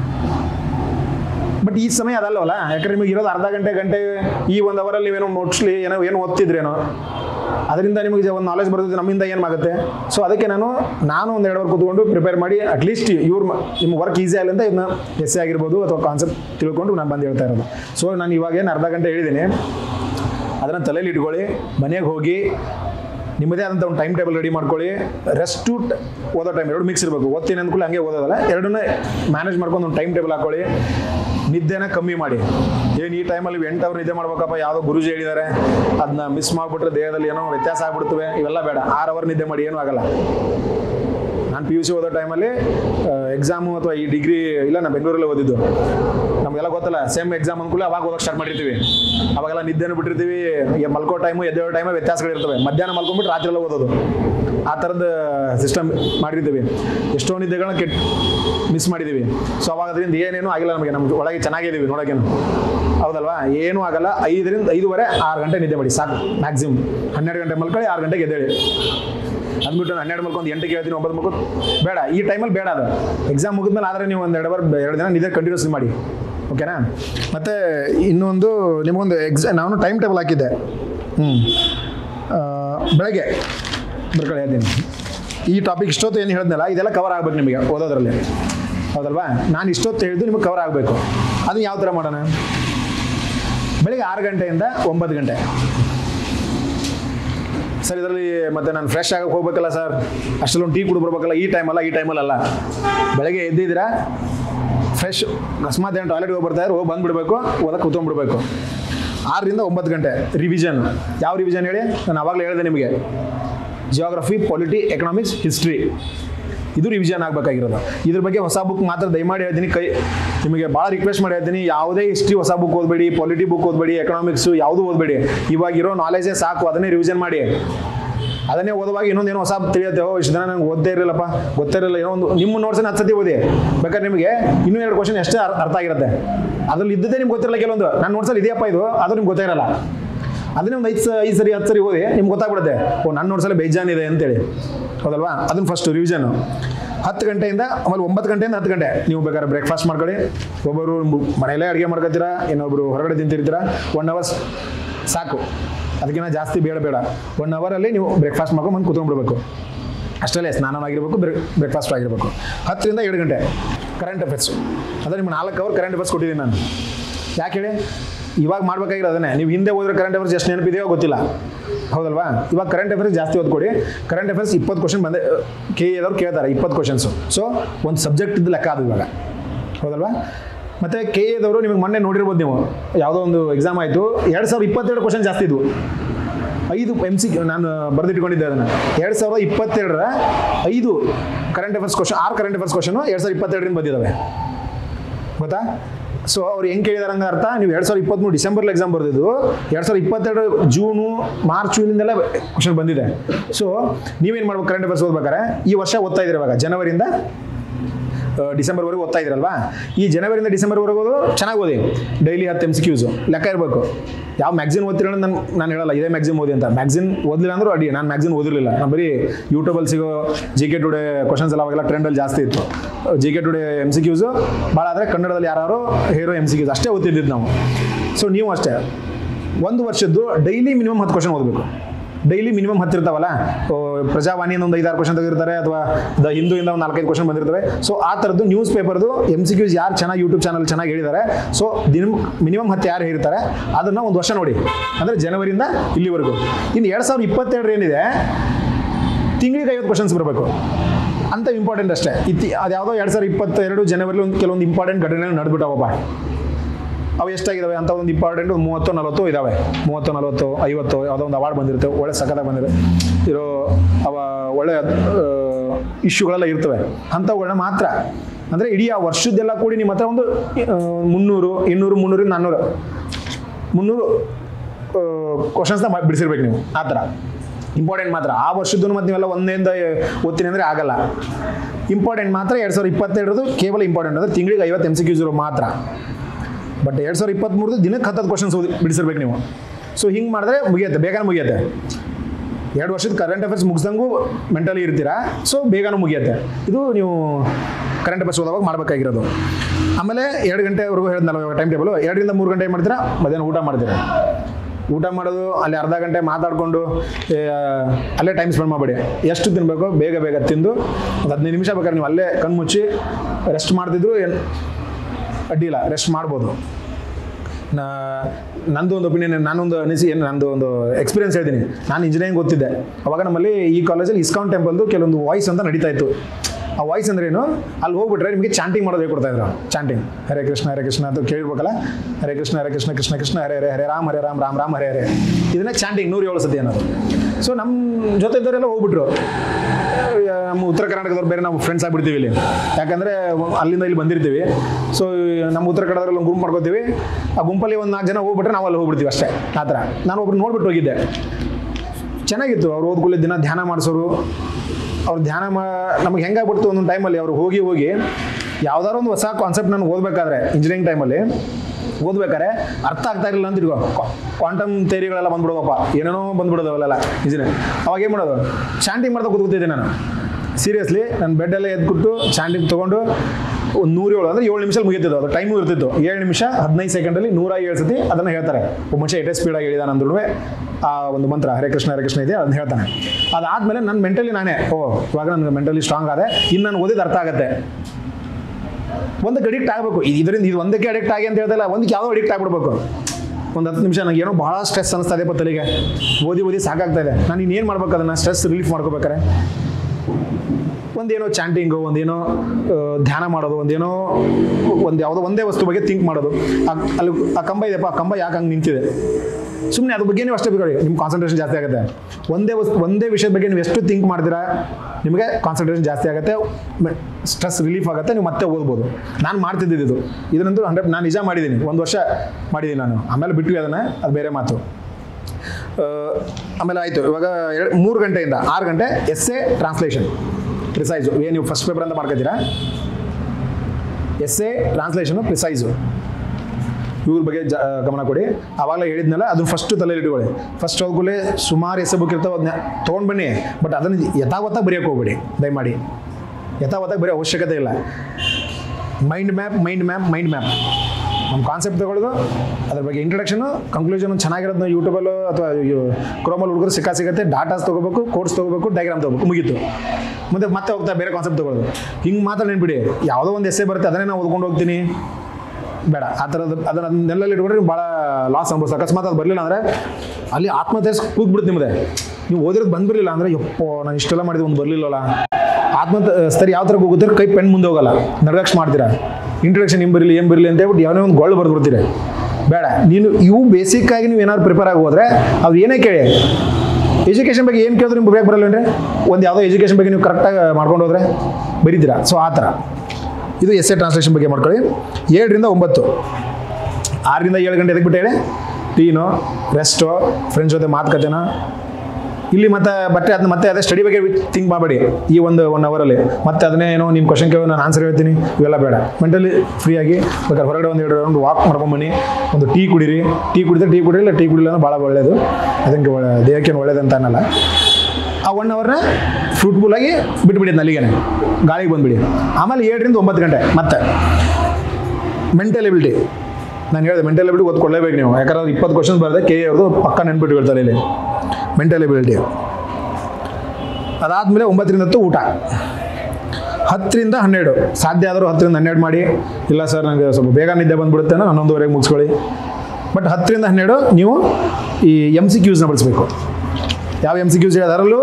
Speaker 1: ಬಟ್ ಈ ಸಮಯ ಅದಲ್ಲವಲ್ಲ ಯಾಕಂದ್ರೆ ನಿಮಗೆ ಇರೋದು ಅರ್ಧ ಗಂಟೆ ಗಂಟೆ ಈ ಒಂದು ಅವರಲ್ಲಿ ನೀವೇನೋ ಮೋಸ್ಟ್ಲಿ ಏನೋ ಏನು ಓದ್ತಿದ್ರೇನೋ ಅದರಿಂದ ನಿಮಗೆ ಒಂದು ನಾಲೆಜ್ ಬರ್ತದೆ ನಮ್ಮಿಂದ ಏನಾಗುತ್ತೆ ಸೊ ಅದಕ್ಕೆ ನಾನು ನಾನು ಒಂದು ಎರಡು ಅವರ್ ಕೂತ್ಕೊಂಡು ಪ್ರಿಪೇರ್ ಮಾಡಿ ಅಟ್ಲೀಸ್ಟ್ ಇವ್ರ ನಿಮ್ಮ ವರ್ಕ್ ಈಸಿ ಆಗಲಿ ಅಂತ ಇದನ್ನ ಎಸ್ ಆಗಿರ್ಬೋದು ಅಥವಾ ಕಾನ್ಸೆಪ್ಟ್ ತಿಳ್ಕೊಂಡು ನಾನು ಬಂದು ಹೇಳ್ತಾ ಇರೋದು ಸೊ ನಾನು ಇವಾಗ ಏನು ಅರ್ಧ ಗಂಟೆ ಹೇಳಿದ್ದೀನಿ ಅದನ್ನು ತಲೆಯಲ್ಲಿ ಇಟ್ಕೊಳ್ಳಿ ಮನೆಗೆ ಹೋಗಿ ನಿಮ್ಮದೇ ಆದಂಥ ಒಂದು ಟೈಮ್ ಟೇಬಲ್ ರೆಡಿ ಮಾಡ್ಕೊಳ್ಳಿ ರೆಸ್ಟ್ ಟು ಓದೋ ಟೈಮ್ ಎರಡು ಮಿಕ್ಸ್ ಇರಬೇಕು ಓದ್ತೀನಿ ಅಂದ್ಕೂಲೆ ಹಂಗೆ ಓದೋದಲ್ಲ ಎರಡನ್ನ ಮ್ಯಾನೇಜ್ ಮಾಡ್ಕೊಂಡು ಒಂದು ಟೈಮ್ ಟೇಬಲ್ ಹಾಕೊಳ್ಳಿ ನಿದ್ದೆನ ಕಮ್ಮಿ ಮಾಡಿ ಏನು ಈ ಟೈಮಲ್ಲಿ ಎಂಟು ಅವ್ರು ನಿದ್ದೆ ಮಾಡ್ಬೇಕಪ್ಪ ಯಾವುದೋ ಗುರುಜಿ ಹೇಳಿದ್ದಾರೆ ಅದನ್ನ ಮಿಸ್ ಮಾಡಿಬಿಟ್ರೆ ದೇಹದಲ್ಲಿ ಏನೋ ವ್ಯತ್ಯಾಸ ಆಗ್ಬಿಡ್ತವೆ ಇವೆಲ್ಲ ಬೇಡ ಆರು ಅವರ್ ನಿದ್ದೆ ಮಾಡಿ ಏನೂ ಆಗಲ್ಲ ನಾನು ಪಿ ಯು ಸಿ ಓದೋ ಟೈಮಲ್ಲಿ ಎಕ್ಸಾಮು ಅಥವಾ ಈ ಡಿಗ್ರಿ ಇಲ್ಲ ನಾನು ಬೆಂಗಳೂರಲ್ಲಿ ಓದಿದ್ದು ನಮಗೆಲ್ಲ ಗೊತ್ತಲ್ಲ ಸೇಮ್ ಎಕ್ಸಾಮ್ ಅನ್ಕೂಲ ಅವಾಗ ಓದೋಕೆ ಸ್ಟಾರ್ಟ್ ಮಾಡಿರ್ತೀವಿ ಅವಾಗೆಲ್ಲ ನಿದ್ದೆನೂ ಬಿಟ್ಟಿರ್ತೀವಿ ಈಗ ಮಲ್ಕೋ ಟೈಮು ಎದ್ದೇಳೋ ಟೈಮು ವ್ಯತ್ಯಾಸಗಳಿರ್ತವೆ ಮಧ್ಯಾಹ್ನ ಮಲ್ಕೊಂಡ್ಬಿಟ್ಟು ರಾತ್ರಿ ಎಲ್ಲ ಓದೋದು ಆ ಥರದ ಸಿಸ್ಟಮ್ ಮಾಡಿರ್ತೀವಿ ಎಷ್ಟೋ ನಿದ್ದೆಗಳನ್ನ ಕೆಟ್ ಮಿಸ್ ಮಾಡಿದ್ದೀವಿ ಸೊ ಅವಾಗ ಅದರಿಂದ ಏನೇನೂ ಆಗಿಲ್ಲ ನಮಗೆ ನಮ್ಗೆ ಒಳಗೆ ಚೆನ್ನಾಗಿದ್ದೀವಿ ನೋಡೋಕ್ಕೇನು ಹೌದಲ್ವಾ ಏನೂ ಆಗಲ್ಲ ಐದರಿಂದ ಐದೂವರೆ ಆರು ಗಂಟೆ ನಿದ್ದೆ ಮಾಡಿ ಸಾಕು ಮ್ಯಾಕ್ಸಿಮಮ್ ಹನ್ನೆರಡು ಗಂಟೆ ಮಲ್ಕೊಳ್ಳಿ ಆರು ಗಂಟೆಗೆ ಎದ್ದೇಳಿ ಅಂದ್ಬಿಟ್ಟು ನಾನು ಹನ್ನೆರಡು ಮಲ್ಕೊಂಡು ಎಂಟಕ್ಕೆ ಹೇಳ್ತೀನಿ ಒಂಬತ್ತು ಮಲ್ಕೊಂಡು ಬೇಡ ಈ ಟೈಮಲ್ಲಿ ಬೇಡ ಅದು ಎಕ್ಸಾಮ್ ಮುಗಿದ್ಮೇಲೆ ಆದರೆ ನೀವು ಒಂದು ಎರಡು ಅವರ್ ಎರಡು ದಿನ ನಿದ್ದೆ ಕಂಟಿನ್ಯೂಸ್ ಮಾಡಿ ಓಕೆನಾ ಮತ್ತು ಇನ್ನೊಂದು ನಿಮಗೊಂದು ಎಕ್ಸಾ ನಾನು ಟೈಮ್ ಟೇಬಲ್ ಹಾಕಿದ್ದೆ ಹ್ಞೂ ಬೆಳಗ್ಗೆ ಬರ್ಕೊಳ್ಳಿ ಹೇಳ್ತೀನಿ ಈ ಟಾಪಿಕ್ ಇಷ್ಟೊತ್ತು ಏನು ಹೇಳಿದ್ನಲ್ಲ ಇದೆಲ್ಲ ಕವರ್ ಆಗ್ಬೇಕು ನಿಮಗೆ ಓದೋದ್ರಲ್ಲಿ ಹೌದಲ್ವಾ ನಾನು ಇಷ್ಟೊತ್ತು ಹೇಳಿದ್ದು ನಿಮಗೆ ಕವರ್ ಆಗಬೇಕು ಅದು ಯಾವ ಥರ ಮಾಡೋಣ ಬೆಳಿಗ್ಗೆ ಆರು ಗಂಟೆಯಿಂದ ಒಂಬತ್ತು ಗಂಟೆ ಸರ್ ಇದರಲ್ಲಿ ಮತ್ತೆ ನಾನು ಫ್ರೆಶ್ ಆಗಕ್ಕೆ ಹೋಗ್ಬೇಕಲ್ಲ ಸರ್ ಅಷ್ಟೊಂದು ಟೀ ಕುಡಿದು ಬರ್ಬೇಕಲ್ಲ ಈ ಟೈಮಲ್ಲ ಈ ಟೈಮಲ್ಲ ಅಲ್ಲ ಬೆಳಗ್ಗೆ ಎದ್ದಿದ್ದೀರಾ ಫ್ರೆಶ್ ಅಕಸ್ಮಾತ್ ಏನು ಟಾಯ್ಲೆಟ್ಗೆ ಹೋಗಿ ಬರ್ತಾ ಇದ್ರೆ ಹೋಗಿ ಬಂದುಬಿಡ್ಬೇಕು ಓದಕ್ಕೆ ಕೂತ್ಕೊಂಡ್ಬಿಡ್ಬೇಕು ಆರರಿಂದ ಒಂಬತ್ತು ಗಂಟೆ ರಿವಿಷನ್ ಯಾವ ರಿವಿಷನ್ ಹೇಳಿ ನಾನು ಆವಾಗಲೇ ಹೇಳಿದೆ ನಿಮಗೆ ಜಿಯೋಗ್ರಫಿ ಪೊಲಿಟಿ ಎಕನಾಮಿಕ್ಸ್ ಹಿಸ್ಟ್ರಿ ಇದು ರಿವಿಷನ್ ಆಗಬೇಕಾಗಿರೋದು ಇದ್ರ ಬಗ್ಗೆ ಹೊಸ ಬುಕ್ ಮಾತ್ರ ದಯಮಾಡಿ ಹೇಳ್ತೀನಿ ಕೈ ನಿಮಗೆ ಭಾಳ ರಿಕ್ವೆಸ್ಟ್ ಮಾಡಿ ಹೇಳ್ತೀನಿ ಯಾವುದೇ ಹಿಸ್ಟ್ರಿ ಹೊಸ ಬುಕ್ ಓದಬೇಡಿ ಪೊಲಿಟಿ ಬುಕ್ ಓದಬೇಡಿ ಎಕನಾಮಿಕ್ಸು ಯಾವುದೂ ಓದಬೇಡಿ ಇವಾಗ ಇರೋ ನಾಲೆಜೇ ಸಾಕು ಅದನ್ನೇ ರಿವಿಷನ್ ಮಾಡಿ ಅದನ್ನೇ ಓದುವಾಗ ಇನ್ನೊಂದು ಏನೋ ಹೊಸ ತಿಳಿಯುತ್ತೆ ಓ ಇಷ್ಟು ದಿನ ನಂಗೆ ಓದ್ತಾ ಇರಲಿಲ್ಲಪ್ಪ ಗೊತ್ತೇ ಇರಲಿಲ್ಲ ಏನೋ ಒಂದು ನಿಮ್ಮ ನೋಟ್ಸನ್ನ ಹತ್ತು ಸತಿ ಓದಿ ಬೇಕಾದ್ರೆ ನಿಮಗೆ ಇನ್ನೂ ಎರಡು ಕ್ವಶನ್ ಎಷ್ಟೇ ಅರ್- ಅರ್ಥ ಆಗಿರುತ್ತೆ ಅದ್ರಲ್ಲಿ ಇದ್ದದೇ ನಿಮ್ಗೆ ಗೊತ್ತಿರಲ್ಲ ಕೆಲವೊಂದು ನನ್ನ ನೋಟ್ಸಲ್ಲಿ ಇದೆಯಪ್ಪ ಇದು ಅದು ನಿಮ್ಗೆ ಗೊತ್ತೇ ಇರಲ್ಲ ಅದನ್ನೇ ಒಂದು ಐದು ಸ ಐದು ಸರಿ ಹತ್ತು ಸರಿ ಓದಿ ನಿಮ್ಗೆ ಗೊತ್ತಾಗ್ಬಿಡುತ್ತೆ ಓ ನನ್ನ ನೋಟ್ಸಲ್ಲಿ ಬೇಜಾನ್ ಇದೆ ಅಂತೇಳಿ ಹೌದಲ್ವಾ ಅದನ್ನ ಫಸ್ಟ್ ರಿವಿಷನ್ ಹತ್ತು ಗಂಟೆಯಿಂದ ಆಮೇಲೆ ಒಂಬತ್ತು ಗಂಟೆಯಿಂದ ಹತ್ತು ಗಂಟೆ ನೀವು ಬೇಕಾದ್ರೆ ಬ್ರೇಕ್ಫಾಸ್ಟ್ ಮಾಡ್ಕೊಳ್ಳಿ ಒಬ್ಬರು ಮನೆಯಲ್ಲೇ ಅಡುಗೆ ಮಾಡ್ಕೊತೀರಾ ಇನ್ನೊಬ್ರು ಹೊರಗಡೆ ತಿಂತಿರ್ತೀರಾ ಒನ್ ಅವರ್ಸ್ ಸಾಕು ಅದಕ್ಕಿಂತ ಜಾಸ್ತಿ ಬೇಡ ಬೇಡ ಒನ್ ಅವರಲ್ಲಿ ನೀವು ಬ್ರೇಕ್ಫಾಸ್ಟ್ ಮಾಡ್ಕೊಂಡು ಬಂದು ಕೂತ್ಕೊಂಡ್ಬಿಡ್ಬೇಕು ಅಷ್ಟರಲ್ಲೇ ಸ್ನಾನವಾಗಿರ್ಬೇಕು ಬ್ರೇಕ್ ಬ್ರೇಕ್ಫಾಸ್ಟ್ ಆಗಿರಬೇಕು ಹತ್ತರಿಂದ ಏಳು ಗಂಟೆ ಕರೆಂಟ್ ಅಫೇರ್ಸು ಅದೇ ನಿಮ್ಮ ನಾಲ್ಕು ಅವರ್ ಕರೆಂಟ್ ಅಫೇರ್ಸ್ ಕೊಟ್ಟಿದ್ದೀನಿ ನಾನು ಯಾಕೆ ಹೇಳಿ ಇವಾಗ ಮಾಡ್ಬೇಕಾಗಿರೋ ಅದನ್ನೇ ನೀವು ಹಿಂದೆ ಹೋದ್ರೆ ಕರೆಂಟ್ ಅಫೇರ್ಸ್ ಎಷ್ಟು ನೆನಪಿದೆಯೋ ಗೊತ್ತಿಲ್ಲ ಹೌದಲ್ವಾ ಇವಾಗ ಕರೆಂಟ್ ಅಫೇರ್ಸ್ ಜಾಸ್ತಿ ಓದ್ಕೊಡಿ ಕರೆಂಟ್ ಅಫೇರ್ಸ್ ಇಪ್ಪತ್ತು ಕ್ವಶನ್ ಬಂದೆ ಕೆ ಎದವ್ರು ಕೇಳ್ತಾರೆ ಇಪ್ಪತ್ತು ಕ್ವಶನ್ಸು ಸೊ ಒಂದು ಸಬ್ಜೆಕ್ಟ್ ಲೆಕ್ಕ ಅದು ಇವಾಗ ಹೌದಲ್ವಾ ಮತ್ತು ಕೆ ಎದವರು ನಿಮಗೆ ಮೊನ್ನೆ ನೋಡಿರ್ಬೋದು ನೀವು ಯಾವುದೋ ಒಂದು ಎಕ್ಸಾಮ್ ಆಯಿತು ಎರಡು ಸಾವಿರದ ಇಪ್ಪತ್ತೆರಡು ಕ್ವಶನ್ ಜಾಸ್ತಿ ಇದ್ವು ಐದು ಎಮ್ ಸಿ ನಾನು ಬರೆದಿಟ್ಕೊಂಡಿದ್ದೆ ಅದನ್ನು ಎರಡು ಸಾವಿರದ ಇಪ್ಪತ್ತೆರಡರ ಐದು ಕರೆಂಟ್ ಅಫೇರ್ಸ್ ಕ್ವಶನ್ ಆರು ಕರೆಂಟ್ ಅಫೇರ್ಸ್ ಕ್ವಶನು ಎರಡು ಸಾವಿರದ ಇಪ್ಪತ್ತೆರಡರಿಂದ ಬಂದಿದ್ದಾವೆ ಗೊತ್ತಾ ಸೊ ಅವ್ರು ಹೆಂಗೆ ಕೇಳಿದಾರೆ ಹಂಗೆ ಅರ್ಥ ನೀವು ಎರಡು ಸಾವಿರದ ಇಪ್ಪತ್ತ್ಮೂರು ಡಿಸೆಂಬರ್ಲಿ ಎಕ್ಸಾಮ್ ಬರೆದಿದ್ದು ಎರಡು ಸಾವಿರದ ಇಪ್ಪತ್ತೆರಡು ಜೂನು ಮಾರ್ಚ್ ಇಲ್ಲಿಂದೆಲ್ಲ ಕ್ವಶನ್ ಬಂದಿದೆ ಸೊ ನೀವೇನು ಮಾಡ್ಬೇಕು ಕರೆಂಟ್ ಅಫೇರ್ಸ್ ಓದ್ಬೇಕಾರೆ ಈ ವರ್ಷ ಓದ್ತಾ ಇದ್ದೀರಿ ಇವಾಗ ಜನವರಿಯಿಂದ ಡಿಸೆಂಬರ್ವರೆಗೂ ಓದ್ತಾ ಇದ್ದೀರಲ್ವಾ ಈ ಜನವರಿಯಿಂದ ಡಿಸೆಂಬರ್ವರೆಗೂ ಓದು ಚೆನ್ನಾಗಿ ಓದಿ ಡೈಲಿ ಹತ್ತು ಎಮ್ ಸಿ ಕ್ಯೂಸು ಲೆಕ್ಕ ಇರಬೇಕು ಯಾವ ಮ್ಯಾಗ್ಝಿನ್ ಓದ್ತಿರೋ ನಾನು ನಾನು ಹೇಳಲ್ಲ ಇದೇ ಮ್ಯಾಗ್ಝಿನ್ ಓದಿ ಅಂತ ಮ್ಯಾಗ್ಝಿನ್ ಓದಲಿಲ್ಲ ಅಂದ್ರೂ ಅಡಿ ನಾನು ಮ್ಯಾಗ್ಝಿನ್ ಓದಿರಲಿಲ್ಲ ನಾನು ಬರೀ ಯೂಟ್ಯೂಬಲ್ಲಿ ಸಿಗೋ ಜಿ ಕೆ ಟುಡೇ ಕ್ವಶನ್ಸ್ ಎಲ್ಲ ಅವಾಗೆಲ್ಲ ಟ್ರೆಂಡಲ್ಲಿ ಜಾಸ್ತಿ ಇತ್ತು G K today M C Qs ಭಾಳ ಆದರೆ ಕನ್ನಡದಲ್ಲಿ ಯಾರು ಹೀರೋ ಎಮ್ ಸಿ ಕ್ಯೂಸ್ ಅಷ್ಟೇ ಓದ್ತಿದ್ದಿದ್ದು ನಾವು ಸೊ ನೀವು ಅಷ್ಟೇ ಒಂದು ವರ್ಷದ್ದು ಡೈಲಿ ಮಿನಿಮಮ್ ಹತ್ತು ಕ್ವಶನ್ ಓದಬೇಕು ಡೈಲಿ ಮಿನಿಮಮ್ ಹತ್ತಿರ್ತಾವಲ್ಲ ಓ, ಪ್ರಜಾವಾಣಿಯಿಂದ ಒಂದು ಐದಾರು ಕ್ವಶನ್ ತೆಗಿರ್ತಾರೆ ಅಥವಾ ದ ಹಿಂದೂಯಿಂದ ಒಂದು ನಾಲ್ಕೈದು ಕ್ವಶನ್ ಬಂದಿರ್ತವೆ ಸೊ ಆ ಥರದ್ದು ನ್ಯೂಸ್ ಪೇಪರ್ದು ಎಮ್ ಸಿ ಕ್ಯೂಸ್ ಯಾರು ಚೆನ್ನಾಗಿ ಯೂಟ್ಯೂಬ್ ಚಾನಲ್ ಚೆನ್ನಾಗಿ ಹೇಳಿದ್ದಾರೆ ಸೊ ದಿನ ಮಿನಿಮಮ್ ಹತ್ತು ಯಾರು ಹೇಳ್ತಾರೆ ಅದನ್ನು ಒಂದು ವರ್ಷ ನೋಡಿ ಅಂದರೆ ಜನವರಿಯಿಂದ ಇಲ್ಲಿವರೆಗೂ ಇನ್ನು ಎರಡು ಸಾವಿರದ ಇಪ್ಪತ್ತೆರಡು ಏನಿದೆ ತಿಂಗಳಿಗೆ ಐವತ್ತು ಕ್ವಶನ್ಸ್ ಬರಬೇಕು ಅಂತ ಇಂಪಾರ್ಟೆಂಟ್ ಅಷ್ಟೇ ಇತ್ತಿ ಅದು ಯಾವುದೋ ಎರಡು ಸಾವಿರದ ಇಪ್ಪತ್ತೆರಡು ಜನವರಿಲಿ ಒಂದು ಕೆಲವೊಂದು ಇಂಪಾರ್ಟೆಂಟ್ ಘಟನೆಗಳು ನಡೆದ್ಬಿಟ್ಟವಪ್ಪ ಅವು ಎಷ್ಟಾಗಿದ್ದಾವೆ ಅಂತ ಒಂದು ಇಂಪಾರ್ಟೆಂಟ್ ಒಂದು ಮೂವತ್ತು ನಲವತ್ತು ಇದ್ದಾವೆ ಮೂವತ್ತು ನಲವತ್ತು ಐವತ್ತು ಯಾವುದೋ ಒಂದು ಅವಾರ್ಡ್ ಬಂದಿರುತ್ತೆ ಒಳ್ಳೆ ಸಖತ್ತಾಗಿ ಬಂದಿರುತ್ತೆ ಇರೋ ಅವ ಒಳ್ಳೆ ಇಶ್ಯೂಗಳೆಲ್ಲ ಇರ್ತವೆ ಅಂಥವುಗಳನ್ನ ಮಾತ್ರ ಅಂದರೆ ಇಡೀ ಆ ವರ್ಷದ್ದೆಲ್ಲ ಕೂಡಿ ನಿಮ್ಮ ಹತ್ರ ಒಂದು ಆ, ಮುನ್ನೂರು ಇನ್ನೂರು ಮುನ್ನೂರಿಂದ ನಾನ್ನೂರು ಮುನ್ನೂರು ಕ್ವಶನ್ಸ್ನ ಬಿಡಿಸಿರ್ಬೇಕು ನೀವು ಆ ಥರ ಇಂಪಾರ್ಟೆಂಟ್ ಮಾತ್ರ ಆ ವರ್ಷದ್ದು ಮತ್ತು ನೀವೆಲ್ಲ ಒಂದೇಂದ ಓದ್ತೀನಿ ಅಂದರೆ ಆಗಲ್ಲ ಇಂಪಾರ್ಟೆಂಟ್ ಮಾತ್ರ ಎರಡು ಸಾವಿರದ ಇಪ್ಪತ್ತೆರಡರದು ಕೇವಲ ಇಂಪಾರ್ಟೆಂಟ್ ಅಂದರೆ ತಿಂಗಳಿಗೆ ಐವತ್ತು ಎಮ್ ಸಿ ಕ್ಯೂಸ್ ಇರೋ ಮಾತ್ರ ಬಟ್ ಎರಡು ಸಾವಿರದ ಇಪ್ಪತ್ತ್ಮೂರದು ದಿನಕ್ಕೆ ಹತ್ತತ್ತು ಕ್ವಶನ್ಸ್ ಓದಿ ಬಿಡಿಸಿರ್ಬೇಕು ನೀವು ಸೊ ಹಿಂಗೆ ಮಾಡಿದ್ರೆ ಮುಗಿಯುತ್ತೆ ಬೇಗನೆ ಮುಗಿಯುತ್ತೆ ಎರಡು ವರ್ಷದ ಕರೆಂಟ್ ಅಫೇರ್ಸ್ ಮುಗಿಸ್ದಂಗೂ ಮೆಂಟಲಿ ಇರ್ತೀರಾ ಸೊ ಬೇಗನೂ ಮುಗಿಯುತ್ತೆ ಇದು ನೀವು ಕರೆಂಟ್ ಅಫೇರ್ಸ್ ಓದುವಾಗ ಮಾಡಬೇಕಾಗಿರೋದು ಆಮೇಲೆ ಎರಡು ಗಂಟೆವರೆಗೂ ಹೇಳಿದ್ನಲ್ಲ ಇವಾಗ ಟೈಮ್ ಟೇಬಲು ಎರಡರಿಂದ ಮೂರು ಗಂಟೆ ಏನು ಮಾಡ್ತೀರಾ ಮಧ್ಯಾಹ್ನ ಊಟ ಮಾಡ್ತೀರಾ ಊಟ ಮಾಡೋದು ಅಲ್ಲಿ ಅರ್ಧ ಗಂಟೆ ಮಾತಾಡಿಕೊಂಡು ಅಲ್ಲೇ ಟೈಮ್ ಸ್ಪೆಂಡ್ ಮಾಡಬೇಡಿ ಎಷ್ಟು ತಿನ್ನಬೇಕು ಬೇಗ ಬೇಗ ತಿಂದು ಒಂದು ಹದಿನೈದು ನಿಮಿಷ ಬೇಕಾದ್ರೆ ನೀವು ಅಲ್ಲೇ ಕಣ್ಮುಚ್ಚಿ ರೆಸ್ಟ್ ಮಾಡ್ತಿದ್ರು ಏನು ಅಡ್ಡಿಲ್ಲ ರೆಸ್ಟ್ ಮಾಡ್ಬೋದು ನಾ ನಂದು ಒಂದು ಒಪಿನಿಯನ್ ನಾನೊಂದು ಅನಿಸಿ ಏನು ನಂದು ಒಂದು ಎಕ್ಸ್ಪೀರಿಯನ್ಸ್ ಹೇಳ್ತೀನಿ ನಾನು ಇಂಜಿನಿಯರಿಂಗ್ ಓದ್ತಿದ್ದೆ ಅವಾಗ ನಮ್ಮಲ್ಲಿ ಈ ಕಾಲೇಜಲ್ಲಿ ಇಸ್ಕಾನ್ ಟೆಂಪಲ್ದು ಕೆಲವೊಂದು ವಾಯ್ಸ್ ಅಂತ ನಡೀತಾ ಇತ್ತು ಆ ವಾಯ್ಸ್ ಅಂದ್ರೇನು ಅಲ್ಲಿ ಹೋಗ್ಬಿಟ್ರೆ ನಿಮಗೆ ಚಾಂಟಿಂಗ್ ಮಾಡೋದು ಹೇಳ್ಕೊಡ್ತಾ ಇದ್ರು ಚಾಂಟಿಂಗ್ ಹರೇ ಕೃಷ್ಣ ಹರೇ ಕೃಷ್ಣ ಅಂತ ಕೇಳಿರ್ಬೇಕಲ್ಲ ಹರೇ ಕೃಷ್ಣ ಹರೇ ಕೃಷ್ಣ ಕೃಷ್ಣ ಕೃಷ್ಣ ಹರೇ ಹರೇ ಹರೇ ರಾಮ್ ಹರೇ ರಾಮ್ ರಾಮ್ ರಾಮ್ ಹರೇ ಹರೇ ಇದನ್ನ ಚಾಂಟಿಂಗ್ ನೂರ ಏಳು ಸತಿ ಅನ್ನೋದು ಸೊ ನಮ್ಮ ಜೊತೆ ಇದ್ದವರೆಲ್ಲ ಹೋಗ್ಬಿಟ್ರು ನಮ್ಮ ಉತ್ತರ ಕರ್ನಾಟಕದವ್ರು ಬೇರೆ ನಾವು ಫ್ರೆಂಡ್ಸ್ ಆಗ್ಬಿಡ್ತೀವಿ ಇಲ್ಲಿ ಯಾಕಂದರೆ ಅಲ್ಲಿಂದ ಇಲ್ಲಿ ಬಂದಿರ್ತೀವಿ ಸೊ ನಮ್ಮ ಉತ್ತರ ಕನ್ನಡದಲ್ಲಿ ಒಂದು ಗುಂಪು ಮಾಡ್ಕೋತೀವಿ ಆ ಗುಂಪಲ್ಲಿ ಒಂದು ನಾಲ್ಕು ಜನ ಹೋಗ್ಬಿಟ್ರೆ ನಾವು ಅಲ್ಲಿ ಹೋಗ್ಬಿಡ್ತೀವಿ ಅಷ್ಟೇ ಆ ಥರ ನಾನು ಒಬ್ರು ನೋಡ್ಬಿಟ್ಟು ಹೋಗಿದ್ದೆ ಚೆನ್ನಾಗಿತ್ತು ಅವ್ರು ಓದ್ಕೊಳ್ಳಿ ದಿನ ಧ್ಯಾನ ಮಾಡಿಸೋರು ಅವ್ರು ಧ್ಯಾನ ಮಾ ನಮಗೆ ಹೆಂಗಾಗ್ಬಿಡ್ತು ಒಂದೊಂದು ಟೈಮಲ್ಲಿ ಅವ್ರು ಹೋಗಿ ಹೋಗಿ ಯಾವ್ದಾದ್ರು ಒಂದು ಹೊಸ ಕಾನ್ಸೆಪ್ಟ್ ನಾನು ಓದಬೇಕಾದ್ರೆ ಇಂಜಿನಿಯರಿಂಗ್ ಟೈಮಲ್ಲಿ ಓದ್ಬೇಕಾದ್ರೆ ಅರ್ಥ ಆಗ್ತಾ ಇರಲಿಲ್ಲ ಅಂತ ಇಟ್ಕೋ ಕ್ವಾಂಟಮ್ ಥೇರಿಗಳೆಲ್ಲ ಬಂದ್ಬಿಡೋದಪ್ಪ ಏನೇನೋ ಬಂದ್ಬಿಡೋದು ಅವೆಲ್ಲ ಇಂಜಿನಿಯರ್ ಅವಾಗ ಏನು ಮಾಡೋದು ಚಾಂಟಿಂಗ್ ಮಾಡ್ತಾ ಕೂತ್ಕೊತಿದ್ದೆ ನಾನು ಸೀರಿಯಸ್ಲಿ ನಾನು ಬೆಡ್ಡೆಲ್ಲ ಎದ್ಬಿಟ್ಟು ಚಾಂಟಿಂಗ್ ತೊಗೊಂಡು ಒಂದು ನೂರೇಳು ಅಂದರೆ ಏಳು ನಿಮಿಷ ಮುಗಿತಿದ್ದು ಅದು ಟೈಮು ಇರ್ತಿತ್ತು ಏಳು ನಿಮಿಷ ಹದಿನೈದು ಸೆಕೆಂಡಲ್ಲಿ ನೂರ ಏಳು ಸತಿ ಅದನ್ನು ಹೇಳ್ತಾರೆ ಒಬ್ಬ ಮನುಷ್ಯ ಎಷ್ಟೇ ಸ್ಪೀಡಾಗಿ ಹೇಳಿದಾನೆ ಅಂದ್ರೂ ಆ ಒಂದು ಮಂತ್ರ ಹರೇ ಕೃಷ್ಣ ಹರೇ ಕೃಷ್ಣ ಇದೆ ಅದನ್ನ ಹೇಳ್ತಾನೆ ಅದಾದಮೇಲೆ ನನ್ನ ಮೆಂಟಲಿ ನಾನೇ ಓ ಇವಾಗ ನನಗೆ ಮೆಂಟಲಿ ಸ್ಟ್ರಾಂಗ್ ಆದೆ ಇನ್ನು ನಾನು ಓದಿದ ಅರ್ಥ ಆಗುತ್ತೆ ಒಂದಕ್ಕೆ ಅಡಿಕ್ಟ್ ಆಗಬೇಕು ಇದರಿಂದ ಇದು ಒಂದಕ್ಕೆ ಅಡಿಕ್ಟ್ ಆಗಿ ಅಂತ ಹೇಳ್ದಲ್ಲ ಒಂದಕ್ಕೆ ಯಾವುದೋ ಅಡಿಕ್ಟ್ ಆಗ್ಬಿಡ್ಬೇಕು ಒಂದು ಹತ್ತು ನಿಮಿಷ ನನಗೆ ಏನೋ ಭಾಳ ಸ್ಟ್ರೆಸ್ ಅನಿಸ್ತಾ ಇದೆ ತಲೆಗೆ ಓದಿ ಓದಿ ಸಾಕಾಗ್ತಾ ಇದೆ ನಾನು ಇನ್ನೇನು ಮಾಡ್ಬೇಕು ಅದನ್ನು ಸ್ಟ್ರೆಸ್ ರಿಲೀಫ್ ಮಾಡ್ಕೋಬೇಕಾರೆ ಒಂದೇನೋ ಚಾಂಟಿಂಗು ಒಂದೇನೋ ಆ, ಧ್ಯಾನ ಮಾಡೋದು ಒಂದೇನೋ ಒಂದು ಯಾವುದೋ ಒಂದೇ ವಸ್ತು ಬಗ್ಗೆ ಥಿಂಕ್ ಮಾಡೋದು ಆ- ಅಲ್ಲಿ ಆ ಕಂಬ ಇದೆಯಪ್ಪ ಆ ಕಂಬ ಯಾಕೆ ಹಂಗೆ ನಿಂತಿದೆ ಸುಮ್ಮನೆ ಅದ್ರ ಬಗ್ಗೆ ನೀವು ಅಷ್ಟೇ ಬೇಕಾಗಿ ನಿಮ್ಮ ಕಾನ್ಸಂಟ್ರೇಷನ್ ಜಾಸ್ತಿ ಆಗುತ್ತೆ ಒಂದೇ ವಸ್ತು ಒಂದೇ ವಿಷಯದ ಬಗ್ಗೆ ನೀವು ಎಷ್ಟು ಥಿಂಕ್ ಮಾಡ್ತೀರಾ ನಿಮಗೆ ಕಾನ್ಸಂಟ್ರೇಷನ್ ಜಾಸ್ತಿ ಆಗುತ್ತೆ ಸ್ಟ್ರೆಸ್ ರಿಲೀಫ್ ಆಗುತ್ತೆ ನೀವು ಮತ್ತೆ ಓದ್ಬೋದು ನಾನು ಮಾಡ್ತಿದ್ದಿದ್ದು ಇದು ಇದನ್ನಂತೂ ಹಂಡ್ರೆಡ್ ನಾನು ನಿಜ ಮಾಡಿದ್ದೀನಿ ಒಂದು ವರ್ಷ ಮಾಡಿದ್ದೀನಿ ನಾನು ಆಮೇಲೆ ಬಿಟ್ವಿ ಅದನ್ನು ಅದು ಬೇರೆ ಮಾತು ಆ, ಆಮೇಲೆ ಆಯಿತು ಇವಾಗ ಎರಡು ಮೂರು ಗಂಟೆಯಿಂದ ಆರು ಗಂಟೆ ಎಸ್ ಎ ಟ್ರಾನ್ಸ್ಲೇಷನ್ ಪ್ರಿಸೈಸು ಏನು ನೀವು ಫಸ್ಟ್ ಪೇಪರ್ ಅಂತ ಮಾಡ್ಕೊತೀರಾ ಎಸ್ ಎ ಟ್ರಾನ್ಸ್ಲೇಷನು ಪ್ರಿಸೈಸು ಇವ್ರ ಬಗ್ಗೆ ಜ ಗಮನ ಕೊಡಿ ಆವಾಗಲೇ ಹೇಳಿದ್ನಲ್ಲ ಅದನ್ನ ಫಸ್ಟ್ ತಲೆಯಲ್ಲಿ ಇಟ್ಕೊಳ್ಳಿ ಫಸ್ಟ್ ಹೋದ್ಕೂಲೆ ಸುಮಾರು ಎಸ್ ಬುಕ್ ಇರ್ತಾವೆ ಅದನ್ನ ತೊಗೊಂಡು ಬನ್ನಿ ಬಟ್ ಅದನ್ನು ಯಥಾವತ್ತಾಗಿ ಬರೆಯೋಕೆ ಹೋಗ್ಬೇಡಿ ದಯಮಾಡಿ ಯಥಾವತ್ತಾಗಿ ಬರೆಯೋ ಅವಶ್ಯಕತೆ ಇಲ್ಲ mind map mind map mind map ನಮ್ಮ ಕಾನ್ಸೆಪ್ಟ್ ತಗೊಳ್ಳೋದು ಅದ್ರ ಬಗ್ಗೆ ಇಂಟ್ರಡಕ್ಷನು ಕಂಕ್ಲೂಷನ್ ಚೆನ್ನಾಗಿರೋದನ್ನ ಯೂಟ್ಯೂಬಲ್ಲೋ ಅಥವಾ ಕ್ರೋಮಲ್ಲಿ ಹುಡುಗರು ಸಿಕ್ಕಾ ಸಿಗುತ್ತೆ ಡಾಟಾಸ್ ತೊಗೋಬೇಕು ಕೋರ್ಸ್ ತೊಗೋಬೇಕು ಡಯಾಗ್ರಾಮ್ ತೊಗೋಬೇಕು ಮುಗೀತು ಮುಂದೆ ಮತ್ತೆ ಹೋಗ್ತಾ ಬೇರೆ ಕಾನ್ಸೆಪ್ಟ್ ತೊಗೊಳ್ಳೋದು ಹಿಂಗೆ ಮಾತ್ರ ನೆನ್ಬಿಡಿ ಯಾವುದೋ ಒಂದು ಎಸ್ಸೆ ಬರುತ್ತೆ ಅದನ್ನೇ ನಾನು ಓದ್ಕೊಂಡು ಹೋಗ್ತೀನಿ ಬೇಡ ಆ ಥರದ್ದು ಅದನ್ನ ನೆಲ್ಲಲ್ಲಿ ಇಟ್ಕೊಂಡ್ರೆ ನೀವು ಭಾಳ ಲಾಸ್ ಅನ್ಬೋದು ಅಕಸ್ಮಾತ್ ಅದು ಬರಲಿಲ್ಲ ಅಂದರೆ ಅಲ್ಲಿ ಆತ್ಮಹತ್ಯೆ ಕೂಗ್ಬಿಡುತ್ತೆ ನಿಮ್ಮದೆ ನೀವು ಓದಿರೋದು ಬಂದ್ಬಿರಲಿಲ್ಲ ಅಂದರೆ ಯಪ್ಪೋ ನಾನು ಇಷ್ಟೆಲ್ಲ ಮಾಡಿದ್ದು ಒಂದು ಬರಲಿಲ್ಲಲ್ಲ ಆತ್ಮಹತ್ಯೆ ಸರಿ ಯಾವ ಥರ ಕೂಗುತ್ತೆ ಕೈ ಪೆನ್ ಮುಂದೆ ಹೋಗಲ್ಲ ನರ್ಗಕ್ಷ ಮಾಡ್ತೀರಾ ಇಂಟ್ರೊಡಕ್ಷನ್ ಏನು ಬರಲಿ ಏನು ಬರಲಿ ಅಂತ ಹೇಳ್ಬಿಟ್ಟು ಯಾವನೇ ಒಂದು ಗೊಳ್ಳು ಬರೆದು ಬಿಡ್ತೀರಿ ಬೇಡ ನೀನು ಇವು ಬೇಸಿಕ್ ಆಗಿ ನೀವು ಏನಾದ್ರು ಪ್ರಿಪೇರ್ ಆಗಿ ಹೋದ್ರೆ ಅದು ಏನೇ ಕೇಳಿ ಎಜುಕೇಷನ್ ಬಗ್ಗೆ ಏನು ಕೇಳಿದ್ರೆ ನಿಮ್ಗೆ ಬೇಕು ಬರಲ್ಲ ಅಂದರೆ ಒಂದು ಯಾವುದೋ ಎಜುಕೇಷನ್ ಬಗ್ಗೆ ನೀವು ಕರೆಕ್ಟಾಗಿ ಮಾಡ್ಕೊಂಡು ಹೋದ್ರೆ ಬರೀತೀರಾ ಸೊ ಆ ಥರ ಇದು ಎಸ್ ಎ ಟ್ರಾನ್ಸ್ಲೇಷನ್ ಬಗ್ಗೆ ಮಾಡ್ಕೊಳ್ಳಿ ಏಳರಿಂದ ಒಂಬತ್ತು ಆರರಿಂದ ಏಳು ಗಂಟೆ ಎದಕ್ಕೆ ಬಿಟ್ಟು ಹೇಳಿ ಟೀನೋ ರೆಸ್ಟೋ ಫ್ರೆಂಡ್ಸ್ ಜೊತೆ ಮಾತುಕತೆನ ಇಲ್ಲಿ ಮತ್ತೆ ಬಟ್ಟೆ ಅದನ್ನ ಮತ್ತೆ ಅದೇ ಸ್ಟಡಿ ಬಗ್ಗೆ ಥಿಂಕ್ ಮಾಡಬೇಡಿ ಈ ಒಂದು ಒನ್ ಅವರಲ್ಲಿ ಮತ್ತೆ ಅದನ್ನೇ ಏನೋ ನಿಮ್ಮ ಕ್ವಶನ್ ಕೇಳಿ ನಾನು ಆನ್ಸರ್ ಹೇಳ್ತೀನಿ ಇವೆಲ್ಲ ಬೇಡ ಮೆಂಟಲಿ ಫ್ರೀಯಾಗಿ ಬೇಕಾದ್ರೆ ಹೊರಗಡೆ ಒಂದು ಎರಡು ರೌಂಡ್ ವಾಕ್ ಮಾಡ್ಕೊಂಬನ್ನಿ ಒಂದು ಟೀ ಕುಡೀರಿ ಟೀ ಕುಡಿದ್ರೆ ಟೀ ಕುಡಿಲ್ಲ ಟೀ ಕುಡಿಲ್ಲ ಅಂದ್ರೆ ಭಾಳ ಒಳ್ಳೆಯದು ಅದಕ್ಕೆ ಒಳ್ಳೆ ದೇಹಕ್ಕೇನು ಒಳ್ಳೇದಂತ ಅನ್ನಲ್ಲ ಆ ಒನ್ ಅವರ್ನ ಫ್ರೂಟ್ಫುಲ್ಲಾಗಿ ಬಿಟ್ಬಿಡಿ ಅಲ್ಲಿಗೆ ಗಾಳಿಗೆ ಬಂದುಬಿಡಿ ಆಮೇಲೆ ಏಳರಿಂದ ಒಂಬತ್ತು ಗಂಟೆ ಮತ್ತೆ ಮೆಂಟಲ್ ಎಬಿಲಿಟಿ ನಾನು ಹೇಳಿದೆ ಮೆಂಟಲ್ ಎಬಿಲಿಟಿ ಓದ್ಕೊಳ್ಳೇಬೇಕು ನೀವು ಯಾಕಂದ್ರೆ ಅದು ಇಪ್ಪತ್ತು ಕ್ವಶನ್ಸ್ ಬರದೆ ಕೆ ಅವ್ರದ್ದು ಪಕ್ಕ ನೆನ್ಪಿಟ್ಕೊಳ್ತಾರೆ ಇಲ್ಲಿ ಮೆಂಟಲ್ ಎಬಿಲಿಟಿ ಅದಾದಮೇಲೆ ಒಂಬತ್ತರಿಂದ ಹತ್ತು ಊಟ ಹತ್ತರಿಂದ ಹನ್ನೆರಡು ಸಾಧ್ಯ ಆದರೂ ಹತ್ತರಿಂದ ಹನ್ನೆರಡು ಮಾಡಿ ಇಲ್ಲ ಸರ್ ನನಗೆ ಸ್ವಲ್ಪ ಬೇಗ ನಿದ್ದೆ ಬಂದುಬಿಡುತ್ತೆ ಅನ್ನೋ ಹನ್ನೊಂದುವರೆಗೆ ಮುಗಿಸ್ಕೊಳ್ಳಿ ಬಟ್ ಹತ್ತರಿಂದ ಹನ್ನೆರಡು ನೀವು ಈ ಎಮ್ ಸಿ ಕ್ಯೂಸ್ನ ಬಳಸಬೇಕು ಯಾವ ಎಮ್ ಸಿ ಕ್ಯೂಸ್ ಅದರಲ್ಲೂ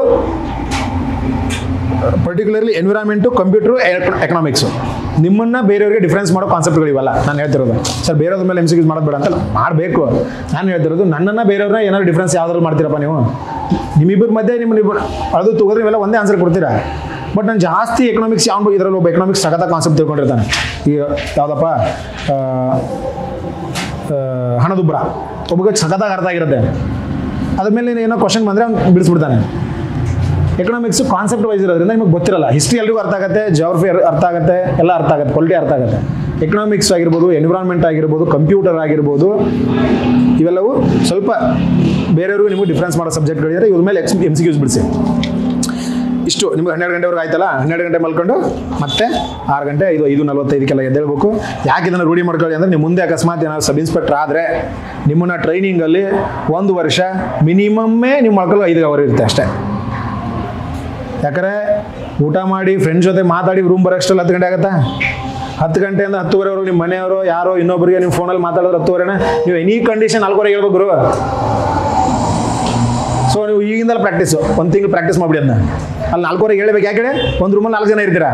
Speaker 1: ಪರ್ಟಿಕ್ಯುಲರ್ಲಿ ಎನ್ವಿರಾನ್ಮೆಂಟು ಕಂಪ್ಯೂಟ್ರು ಎಕನಾಮಿಕ್ಸು ನಿಮ್ಮನ್ನ ಬೇರೆಯವ್ರಿಗೆ ಡಿಫ್ರೆನ್ಸ್ ಮಾಡೋ ಕಾನ್ಸೆಪ್ಟ್ಗಳು ಇವೆಲ್ಲ ನಾನು ಹೇಳ್ತಿರೋದು ಸರ್ ಬೇರೆಯವ್ರ ಮೇಲೆ ಎಮ್ ಸಿ ಕ್ಯೂಸ್ ಮಾಡೋದು ಬೇಡ ಅಂತಲ್ಲ ಮಾಡಬೇಕು ನಾನು ಹೇಳ್ತಿರೋದು ನನ್ನನ್ನು ಬೇರೆಯವ್ರನ್ನ ಏನಾದ್ರು ಡಿಫ್ರೆನ್ಸ್ ಯಾವ್ದ್ರಲ್ಲಿ ಮಾಡ್ತೀರಪ್ಪ ನೀವು ನಿಮ್ಮಿಬ್ಬರ ಮಧ್ಯೆ ನಿಮ್ಮ ನೀವು ಅದು ತಗೋದ್ರೆ ನೀವೆಲ್ಲ ಒಂದೇ ಆನ್ಸರ್ ಕೊಡ್ತೀರಾ ಬಟ್ ನಾನು ಜಾಸ್ತಿ ಎಕನಾಮಿಕ್ಸ್ ಯಾವ ಇದರಲ್ಲಿ ಒಬ್ಬ ಎಕನಾಮಿಕ್ಸ್ ಸಖತ ಕಾನ್ಸೆಪ್ಟ್ ತಿಳ್ಕೊಂಡಿರ್ತಾನೆ ಈಗ ಯಾವುದಪ್ಪ ಆ, ಆ, ಹಣದುಬ್ಬರ ಒಬ್ಬಗೆ ಸಖತ್ತಾಗಿ ಅರ್ಥ ಆಗಿರುತ್ತೆ ಅದ್ರ ಮೇಲೆ ಏನೋ ಕ್ವಶನ್ ಬಂದರೆ ಅವ್ನು ಬಿಡಿಸ್ಬಿಡ್ತಾನೆ ಎಕನಾಮಿಕ್ಸ್ ಕಾನ್ಸೆಪ್ಟ್ ವೈಸ್ ಇರೋದ್ರಿಂದ ನಿಮಗೆ ಗೊತ್ತಿರಲ್ಲ ಹಿಸ್ಟ್ರಿ ಎಲ್ರಿಗೂ ಅರ್ಥ ಆಗುತ್ತೆ ಜಾಗ್ರಫಿ ಅರ್ಥ ಆಗುತ್ತೆ ಎಲ್ಲ ಅರ್ಥ ಆಗುತ್ತೆ ಪೊಲಿಟಿ ಅರ್ಥ ಆಗುತ್ತೆ ಎಕನಾಮಿಕ್ಸ್ ಆಗಿರ್ಬೋದು ಎನ್ವಿರಾನ್ಮೆಂಟ್ ಆಗಿರ್ಬೋದು ಕಂಪ್ಯೂಟರ್ ಆಗಿರ್ಬೋದು ಇವೆಲ್ಲವೂ ಸ್ವಲ್ಪ ಬೇರೆಯವ್ರಿಗೂ ನಿಮಗೆ ಡಿಫ್ರೆನ್ಸ್ ಮಾಡೋ ಸಬ್ಜೆಕ್ಟ್ಗಳಿದ್ರೆ ಇವ್ರ ಮೇಲೆ ಎಕ್ಸ್ ಎಮ್ ಸಿ ಕ್ಯೂಸ್ ಬಿಡಿಸಿ ಇಷ್ಟು ನಿಮ್ಗೆ ಹನ್ನೆರಡು ಗಂಟೆವರೆಗೆ ಆಯ್ತಲ್ಲ ಹನ್ನೆರಡು ಗಂಟೆ ಮಲ್ಕೊಂಡು ಮತ್ತೆ ಆರು ಗಂಟೆ ಇದು ಐದು ನಲ್ವತ್ತೈದಕ್ಕೆಲ್ಲ ಎದ್ದೇಳ್ಬೇಕು ಯಾಕೆ ಇದನ್ನು ರೂಢಿ ಮಾಡ್ಕೊಳ್ಳಿ ಅಂದರೆ ನೀವು ಮುಂದೆ ಅಕಸ್ಮಾತ್ ಏನಾದ್ರು ಸಬ್ ಇನ್ಸ್ಪೆಕ್ಟರ್ ಆದರೆ ನಿಮ್ಮನ್ನ ಟ್ರೈನಿಂಗಲ್ಲಿ ಒಂದು ವರ್ಷ ಮಿನಿಮಮ್ಮೇ ನೀವು ಮಲ್ಕೊಳ್ಳೋ ಐದು ಅವರ್ ಇರುತ್ತೆ ಅಷ್ಟೇ ಯಾಕಂದರೆ ಊಟ ಮಾಡಿ ಫ್ರೆಂಡ್ಸ್ ಜೊತೆ ಮಾತಾಡಿ ರೂಮ್ ಬರೋಷ್ಟರಲ್ಲಿ ಹತ್ತು ಗಂಟೆ ಆಗುತ್ತಾ ಹತ್ತು ಗಂಟೆಯಿಂದ ಹತ್ತುವರೆವರೆಗೂ ನಿಮ್ಮ ಮನೆಯವರು ಯಾರೋ ಇನ್ನೊಬ್ಬರಿಗೆ ನಿಮ್ಮ ಫೋನಲ್ಲಿ ಮಾತಾಡೋರು ಹತ್ತುವರೆನ ನೀವು ಎನಿ ಕಂಡೀಷನ್ ನಾಲ್ಕುವರೆಗೆ ಹೇಳ್ಬೇಕು ಗುರು ಸೊ ನೀವು ಈಗಿಂದಲೇ ಪ್ರಾಕ್ಟೀಸು ಒಂದು ತಿಂಗಳು ಪ್ರಾಕ್ಟೀಸ್ ಮಾಡಿಬಿಡಿ ಅದನ್ನ ಅಲ್ಲಿ ನಾಲ್ಕುವರೆಗೆ ಹೇಳ್ಬೇಕು ಯಾಕೆ ಹೇಳಿ ಒಂದು ರೂಮಲ್ಲಿ ನಾಲ್ಕು ಜನ ಇರ್ತೀರಾ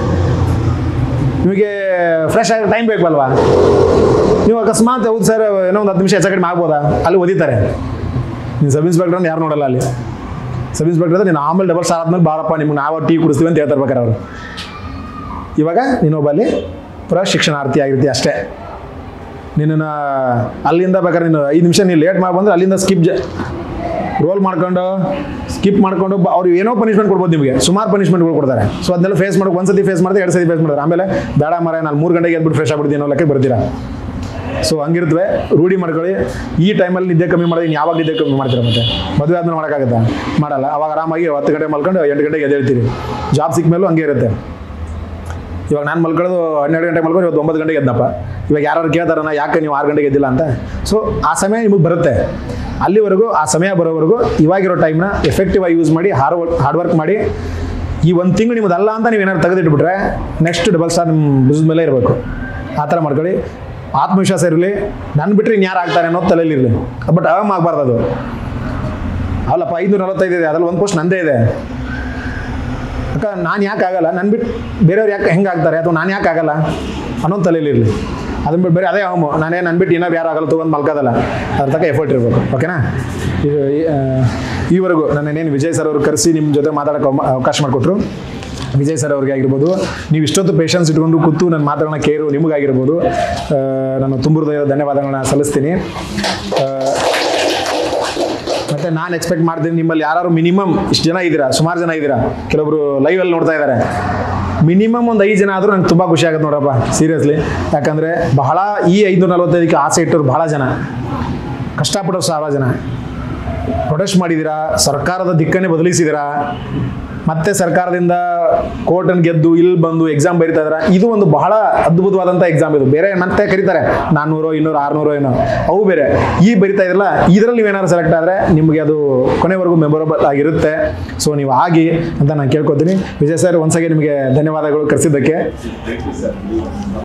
Speaker 1: ನಿಮಗೆ ಫ್ರೆಶ್ ಆಗಿ ಟೈಮ್ ಬೇಕಲ್ವಾ ನೀವು ಅಕಸ್ಮಾತ್ ಹೌದು ಸರ್ ಏನೋ ಒಂದು ಹತ್ತು ನಿಮಿಷ ಹೆಚ್ಚು ಕಡಿಮೆ ಆಗ್ಬೋದಾ ಅಲ್ಲಿ ಓದಿತಾರೆ ನೀನು ಸಬ್ ಇನ್ಸ್ಪೆಕ್ಟರ್ ಯಾರು ನೋಡಲ್ಲ ಅಲ್ಲಿ ಸಬ್ ಇನ್ಸ್ಪೆಕ್ಟರ್ ಅಂದ್ರೆ ನೀನು ಆಮೇಲೆ ಡಬಲ್ ಸ್ಟಾರ್ ಆದ್ಮೇಲೆ ಬಾರಪ್ಪ ನಿಮ್ಗೆ ನಾವು ಟೀ ಕುಡಿಸ್ತೀವಿ ಅಂತ ಹೇಳ್ತಾರೆ ಬೇಕಾರೆ ಅವರು ಇವಾಗ ನೀನೊಬ್ಬ ಅಲ್ಲಿ ಪುರ ಶಿಕ್ಷಣಾರ್ಥಿ ಆಗಿರ್ತೀಯ ಅಷ್ಟೇ ನಿನ್ನನ್ನು ಅಲ್ಲಿಂದ ಬೇಕಾದ್ರೆ ನೀನು ಐದು ನಿಮಿಷ ನೀನು ಲೇಟ್ ಮಾಡಿ ಬಂದ್ರೆ ಅಲ್ಲಿಂದ ಸ್ಕಿಪ್ ಜ ರೋಲ್ ಮಾಡ್ಕೊಂಡು ಸ್ಕಿಪ್ ಮಾಡ್ಕೊಂಡು ಬ- ಅವ್ರು ಏನೋ ಪನಿಷ್ಮೆಂಟ್ ಕೊಡ್ಬೋದು ನಿಮಗೆ ಸುಮಾರು ಪನಿಷ್ಮೆಂಟ್ಗಳು ಕೊಡ್ತಾರೆ ಸೊ ಅದನ್ನೆಲ್ಲ ಫೇಸ್ ಮಾಡೋಕೆ ಒಂದು ಸತಿ ಫೇಸ್ ಮಾಡಿದ್ರೆ ಎರಡು ಸತಿ ಫೇಸ್ ಮಾಡಿದ್ರೆ ಆಮೇಲೆ ಬೇಡ ಮರ ನಾನು ಮೂರು ಗಂಟೆಗೆ ಎದ್ಬಿಟ್ಟು ಫ್ರೆಶ್ ಆಗ್ಬಿಡ್ತೀನಿ ಅನ್ನೋ ಲೆಕ್ಕ ಬರ್ತೀರಾ ಸೊ ಹಂಗಿರ್ತವೆ ರೂಢಿ ಮಾಡ್ಕೊಳ್ಳಿ ಈ ಟೈಮಲ್ಲಿ ನಿದ್ದೆ ಕಮ್ಮಿ ಮಾಡಿದ್ರೆ ಇನ್ನು ಯಾವಾಗ ನಿದ್ದೆ ಕಮ್ಮಿ ಮಾಡ್ತೀರಾ ಮತ್ತೆ ಮದುವೆ ಆದ್ಮೇಲೆ ಮಾಡೋಕ್ಕಾಗತ್ತಾ ಮಾಡಲ್ಲ ಅವಾಗ ಆರಾಮಾಗಿ ಹತ್ತು ಗಂಟೆ ಮಲ್ಕೊಂಡು ಎಂಟು ಗಂಟೆಗೆ ಎದ್ದೇಳ್ತೀರಿ ಜಾಬ್ ಸಿಕ್ಕ ಮೇಲೂ ಹಂಗೆ ಇರುತ್ತೆ ಇವಾಗ ನಾನು ಮಲ್ಕೊಳ್ಳೋದು ಹನ್ನೆರಡು ಗಂಟೆಗೆ ಮಲ್ಕೊಂಡು ಇವತ್ತು ಒಂಬತ್ತು ಗಂಟೆಗೆ ಎದ್ದಪ್ಪ ಇವಾಗ ಯಾರು ಕೇಳ್ತಾರಣ್ಣ ಯಾಕೆ ನೀವು ಆರು ಗಂಟೆಗೆ ಎದ್ದಿಲ್ಲ ಅಂತ ಸೊ ಆ ಸಮಯ ನಿಮಗೆ ಬರುತ್ತೆ ಅಲ್ಲಿವರೆಗೂ ಆ ಸಮಯ ಬರೋವರೆಗೂ ಇವಾಗಿರೋ ಟೈಮ್ನ ಎಫೆಕ್ಟಿವ್ ಆಗಿ ಯೂಸ್ ಮಾಡಿ ಹಾರ್ಡ್ ವರ್ಕ್ ಹಾರ್ಡ್ ವರ್ಕ್ ಮಾಡಿ ಈ ಒಂದು ತಿಂಗಳು ನಿಮ್ಮದಲ್ಲ ಅಂತ ನೀವು ಏನಾದ್ರು ತೆಗೆದಿಟ್ಬಿಟ್ರೆ ನೆಕ್ಸ್ಟ್ ಡಬಲ್ ಸ್ಟಾರ್ ನಿಮ್ಮ ಬಿಸ್ನೆಸ್ ಮೇಲೆ ಇರಬೇಕು ಆ ಥರ ಮಾಡ್ಕೊಳ್ಳಿ ಆತ್ಮವಿಶ್ವಾಸ ಇರಲಿ ನನ್ನ ಬಿಟ್ಟರೆ ಇನ್ನು ಯಾರು ಆಗ್ತಾರೆ ಅನ್ನೋದು ತಲೆಯಲ್ಲಿ ಇರಲಿ ಬಟ್ ಅವಾಮ ಆಗಬಾರ್ದು ಅದು ಅಲ್ಲಪ್ಪ ಐದು ನಲವತ್ತೈದು ಇದೆ ಅದ್ರಲ್ಲಿ ಒಂದು ಪೋಸ್ಟ್ ನಂದೇ ಇದೆ ಅಕ್ಕ ನಾನು ಯಾಕೆ ಆಗಲ್ಲ ನನ್ನ ಬಿಟ್ಟು ಬೇರೆಯವ್ರು ಯಾಕೆ ಹೆಂಗೆ ಆಗ್ತಾರೆ ಅಥವಾ ನಾನು ಯಾಕೆ ಆಗಲ್ಲ ಅನ್ನೋದು ತಲೆಯಲ್ಲಿ ಇರಲಿ ಅದನ್ನ ಬಿಟ್ಟು ಬೇರೆ ಅದೇ ಅವನು ನಾನೇ ನನ್ನ ಬಿಟ್ಟು ಇನ್ನೂ ಯಾರು ಆಗಲ್ಲ ತೊಗೊಂಡು ಮಲ್ಕೋದಲ್ಲ ಅದ್ರ ತಕ್ಕ ಎಫರ್ಟ್ ಇರಬೇಕು ಓಕೆನಾ ಇದು ಈ- ಆ, ಈವರೆಗೂ ನನ್ನೇನು ವಿಜಯ್ ಸರ್ ಅವರು ಕರೆಸಿ ನಿಮ್ಮ ಜೊತೆ ಮಾತಾಡೋಕೆ ಅವಮ- ಅವಕಾಶ ಮಾಡಿಕೊಟ್ರು ವಿಜಯ್ ಸರ್ ಅವ್ರಿಗೆ ಆಗಿರ್ಬೋದು ನೀವು ಇಷ್ಟೊತ್ತು ಪೇಷನ್ಸ್ ಇಟ್ಕೊಂಡು ಕೂತು ನನ್ನ ಮಾತಾಡೋಣ ಕೇರು ನಿಮಗಾಗಿರ್ಬೋದು ಆ, ನಾನು ತುಂಬ ಹೃದಯದ ಧನ್ಯವಾದಗಳನ್ನ ಸಲ್ಲಿಸ್ತೀನಿ ಆ, ಮತ್ತೆ ನಾನು ಎಕ್ಸ್ಪೆಕ್ಟ್ ಮಾಡ್ತೀನಿ ನಿಮ್ಮಲ್ಲಿ ಯಾರು ಮಿನಿಮಮ್ ಇಷ್ಟು ಜನ ಇದ್ದೀರಾ ಸುಮಾರು ಜನ ಇದ್ದೀರಾ ಕೆಲವೊಬ್ರು ಲೈವಲ್ಲಿ ನೋಡ್ತಾ ಇದ್ದಾರೆ ಮಿನಿಮಮ್ ಒಂದು ಐದು ಜನ ಆದರೂ ನಂಗೆ ತುಂಬ ಖುಷಿ ಆಗುತ್ತೆ ನೋಡಪ್ಪ ಸೀರಿಯಸ್ಲಿ ಯಾಕಂದರೆ ಬಹಳ ಈ ಐದುನೂರ ನಲವತ್ತೈದಕ್ಕೆ ಆಸೆ ಇಟ್ಟರು ಬಹಳ ಜನ ಕಷ್ಟಪಟ್ಟರು ಸಾವಿರ ಜನ ಪ್ರೊಟೆಸ್ಟ್ ಮಾಡಿದ್ದೀರಾ ಸರ್ಕಾರದ ದಿಕ್ಕನ್ನೇ ಬದಲಿಸಿದ್ದೀರಾ ಮತ್ತೆ ಸರ್ಕಾರದಿಂದ ಕೋರ್ಟನ್ನು ಗೆದ್ದು ಇಲ್ಲಿ ಬಂದು ಎಕ್ಸಾಮ್ ಬರೀತಾ ಇದಾರೆ ಇದು ಒಂದು ಬಹಳ ಅದ್ಭುತವಾದಂಥ ಎಕ್ಸಾಮ್ ಇದು ಬೇರೆ ಮತ್ತೆ ಕರೀತಾರೆ ನಾನ್ನೂರು ಇನ್ನೂರು ಆರುನೂರು ಏನೋ ಅವು ಬೇರೆ ಈ ಬರಿತಾ ಇದ್ರಲ್ಲ ಇದರಲ್ಲಿ ನೀವೇನಾದ್ರು ಸೆಲೆಕ್ಟ್ ಆದರೆ ನಿಮಗೆ ಅದು ಕೊನೆವರೆಗೂ ಮೆಮೊರಬಲ್ ಆಗಿರುತ್ತೆ ಸೊ ನೀವು ಆಗಿ ಅಂತ ನಾನು ಕೇಳ್ಕೊತೀನಿ ವಿಜಯ್ ಸರ್ ಒಂದ್ಸಗೆ ನಿಮಗೆ ಧನ್ಯವಾದಗಳು ಕರೆಸಿದ್ದಕ್ಕೆ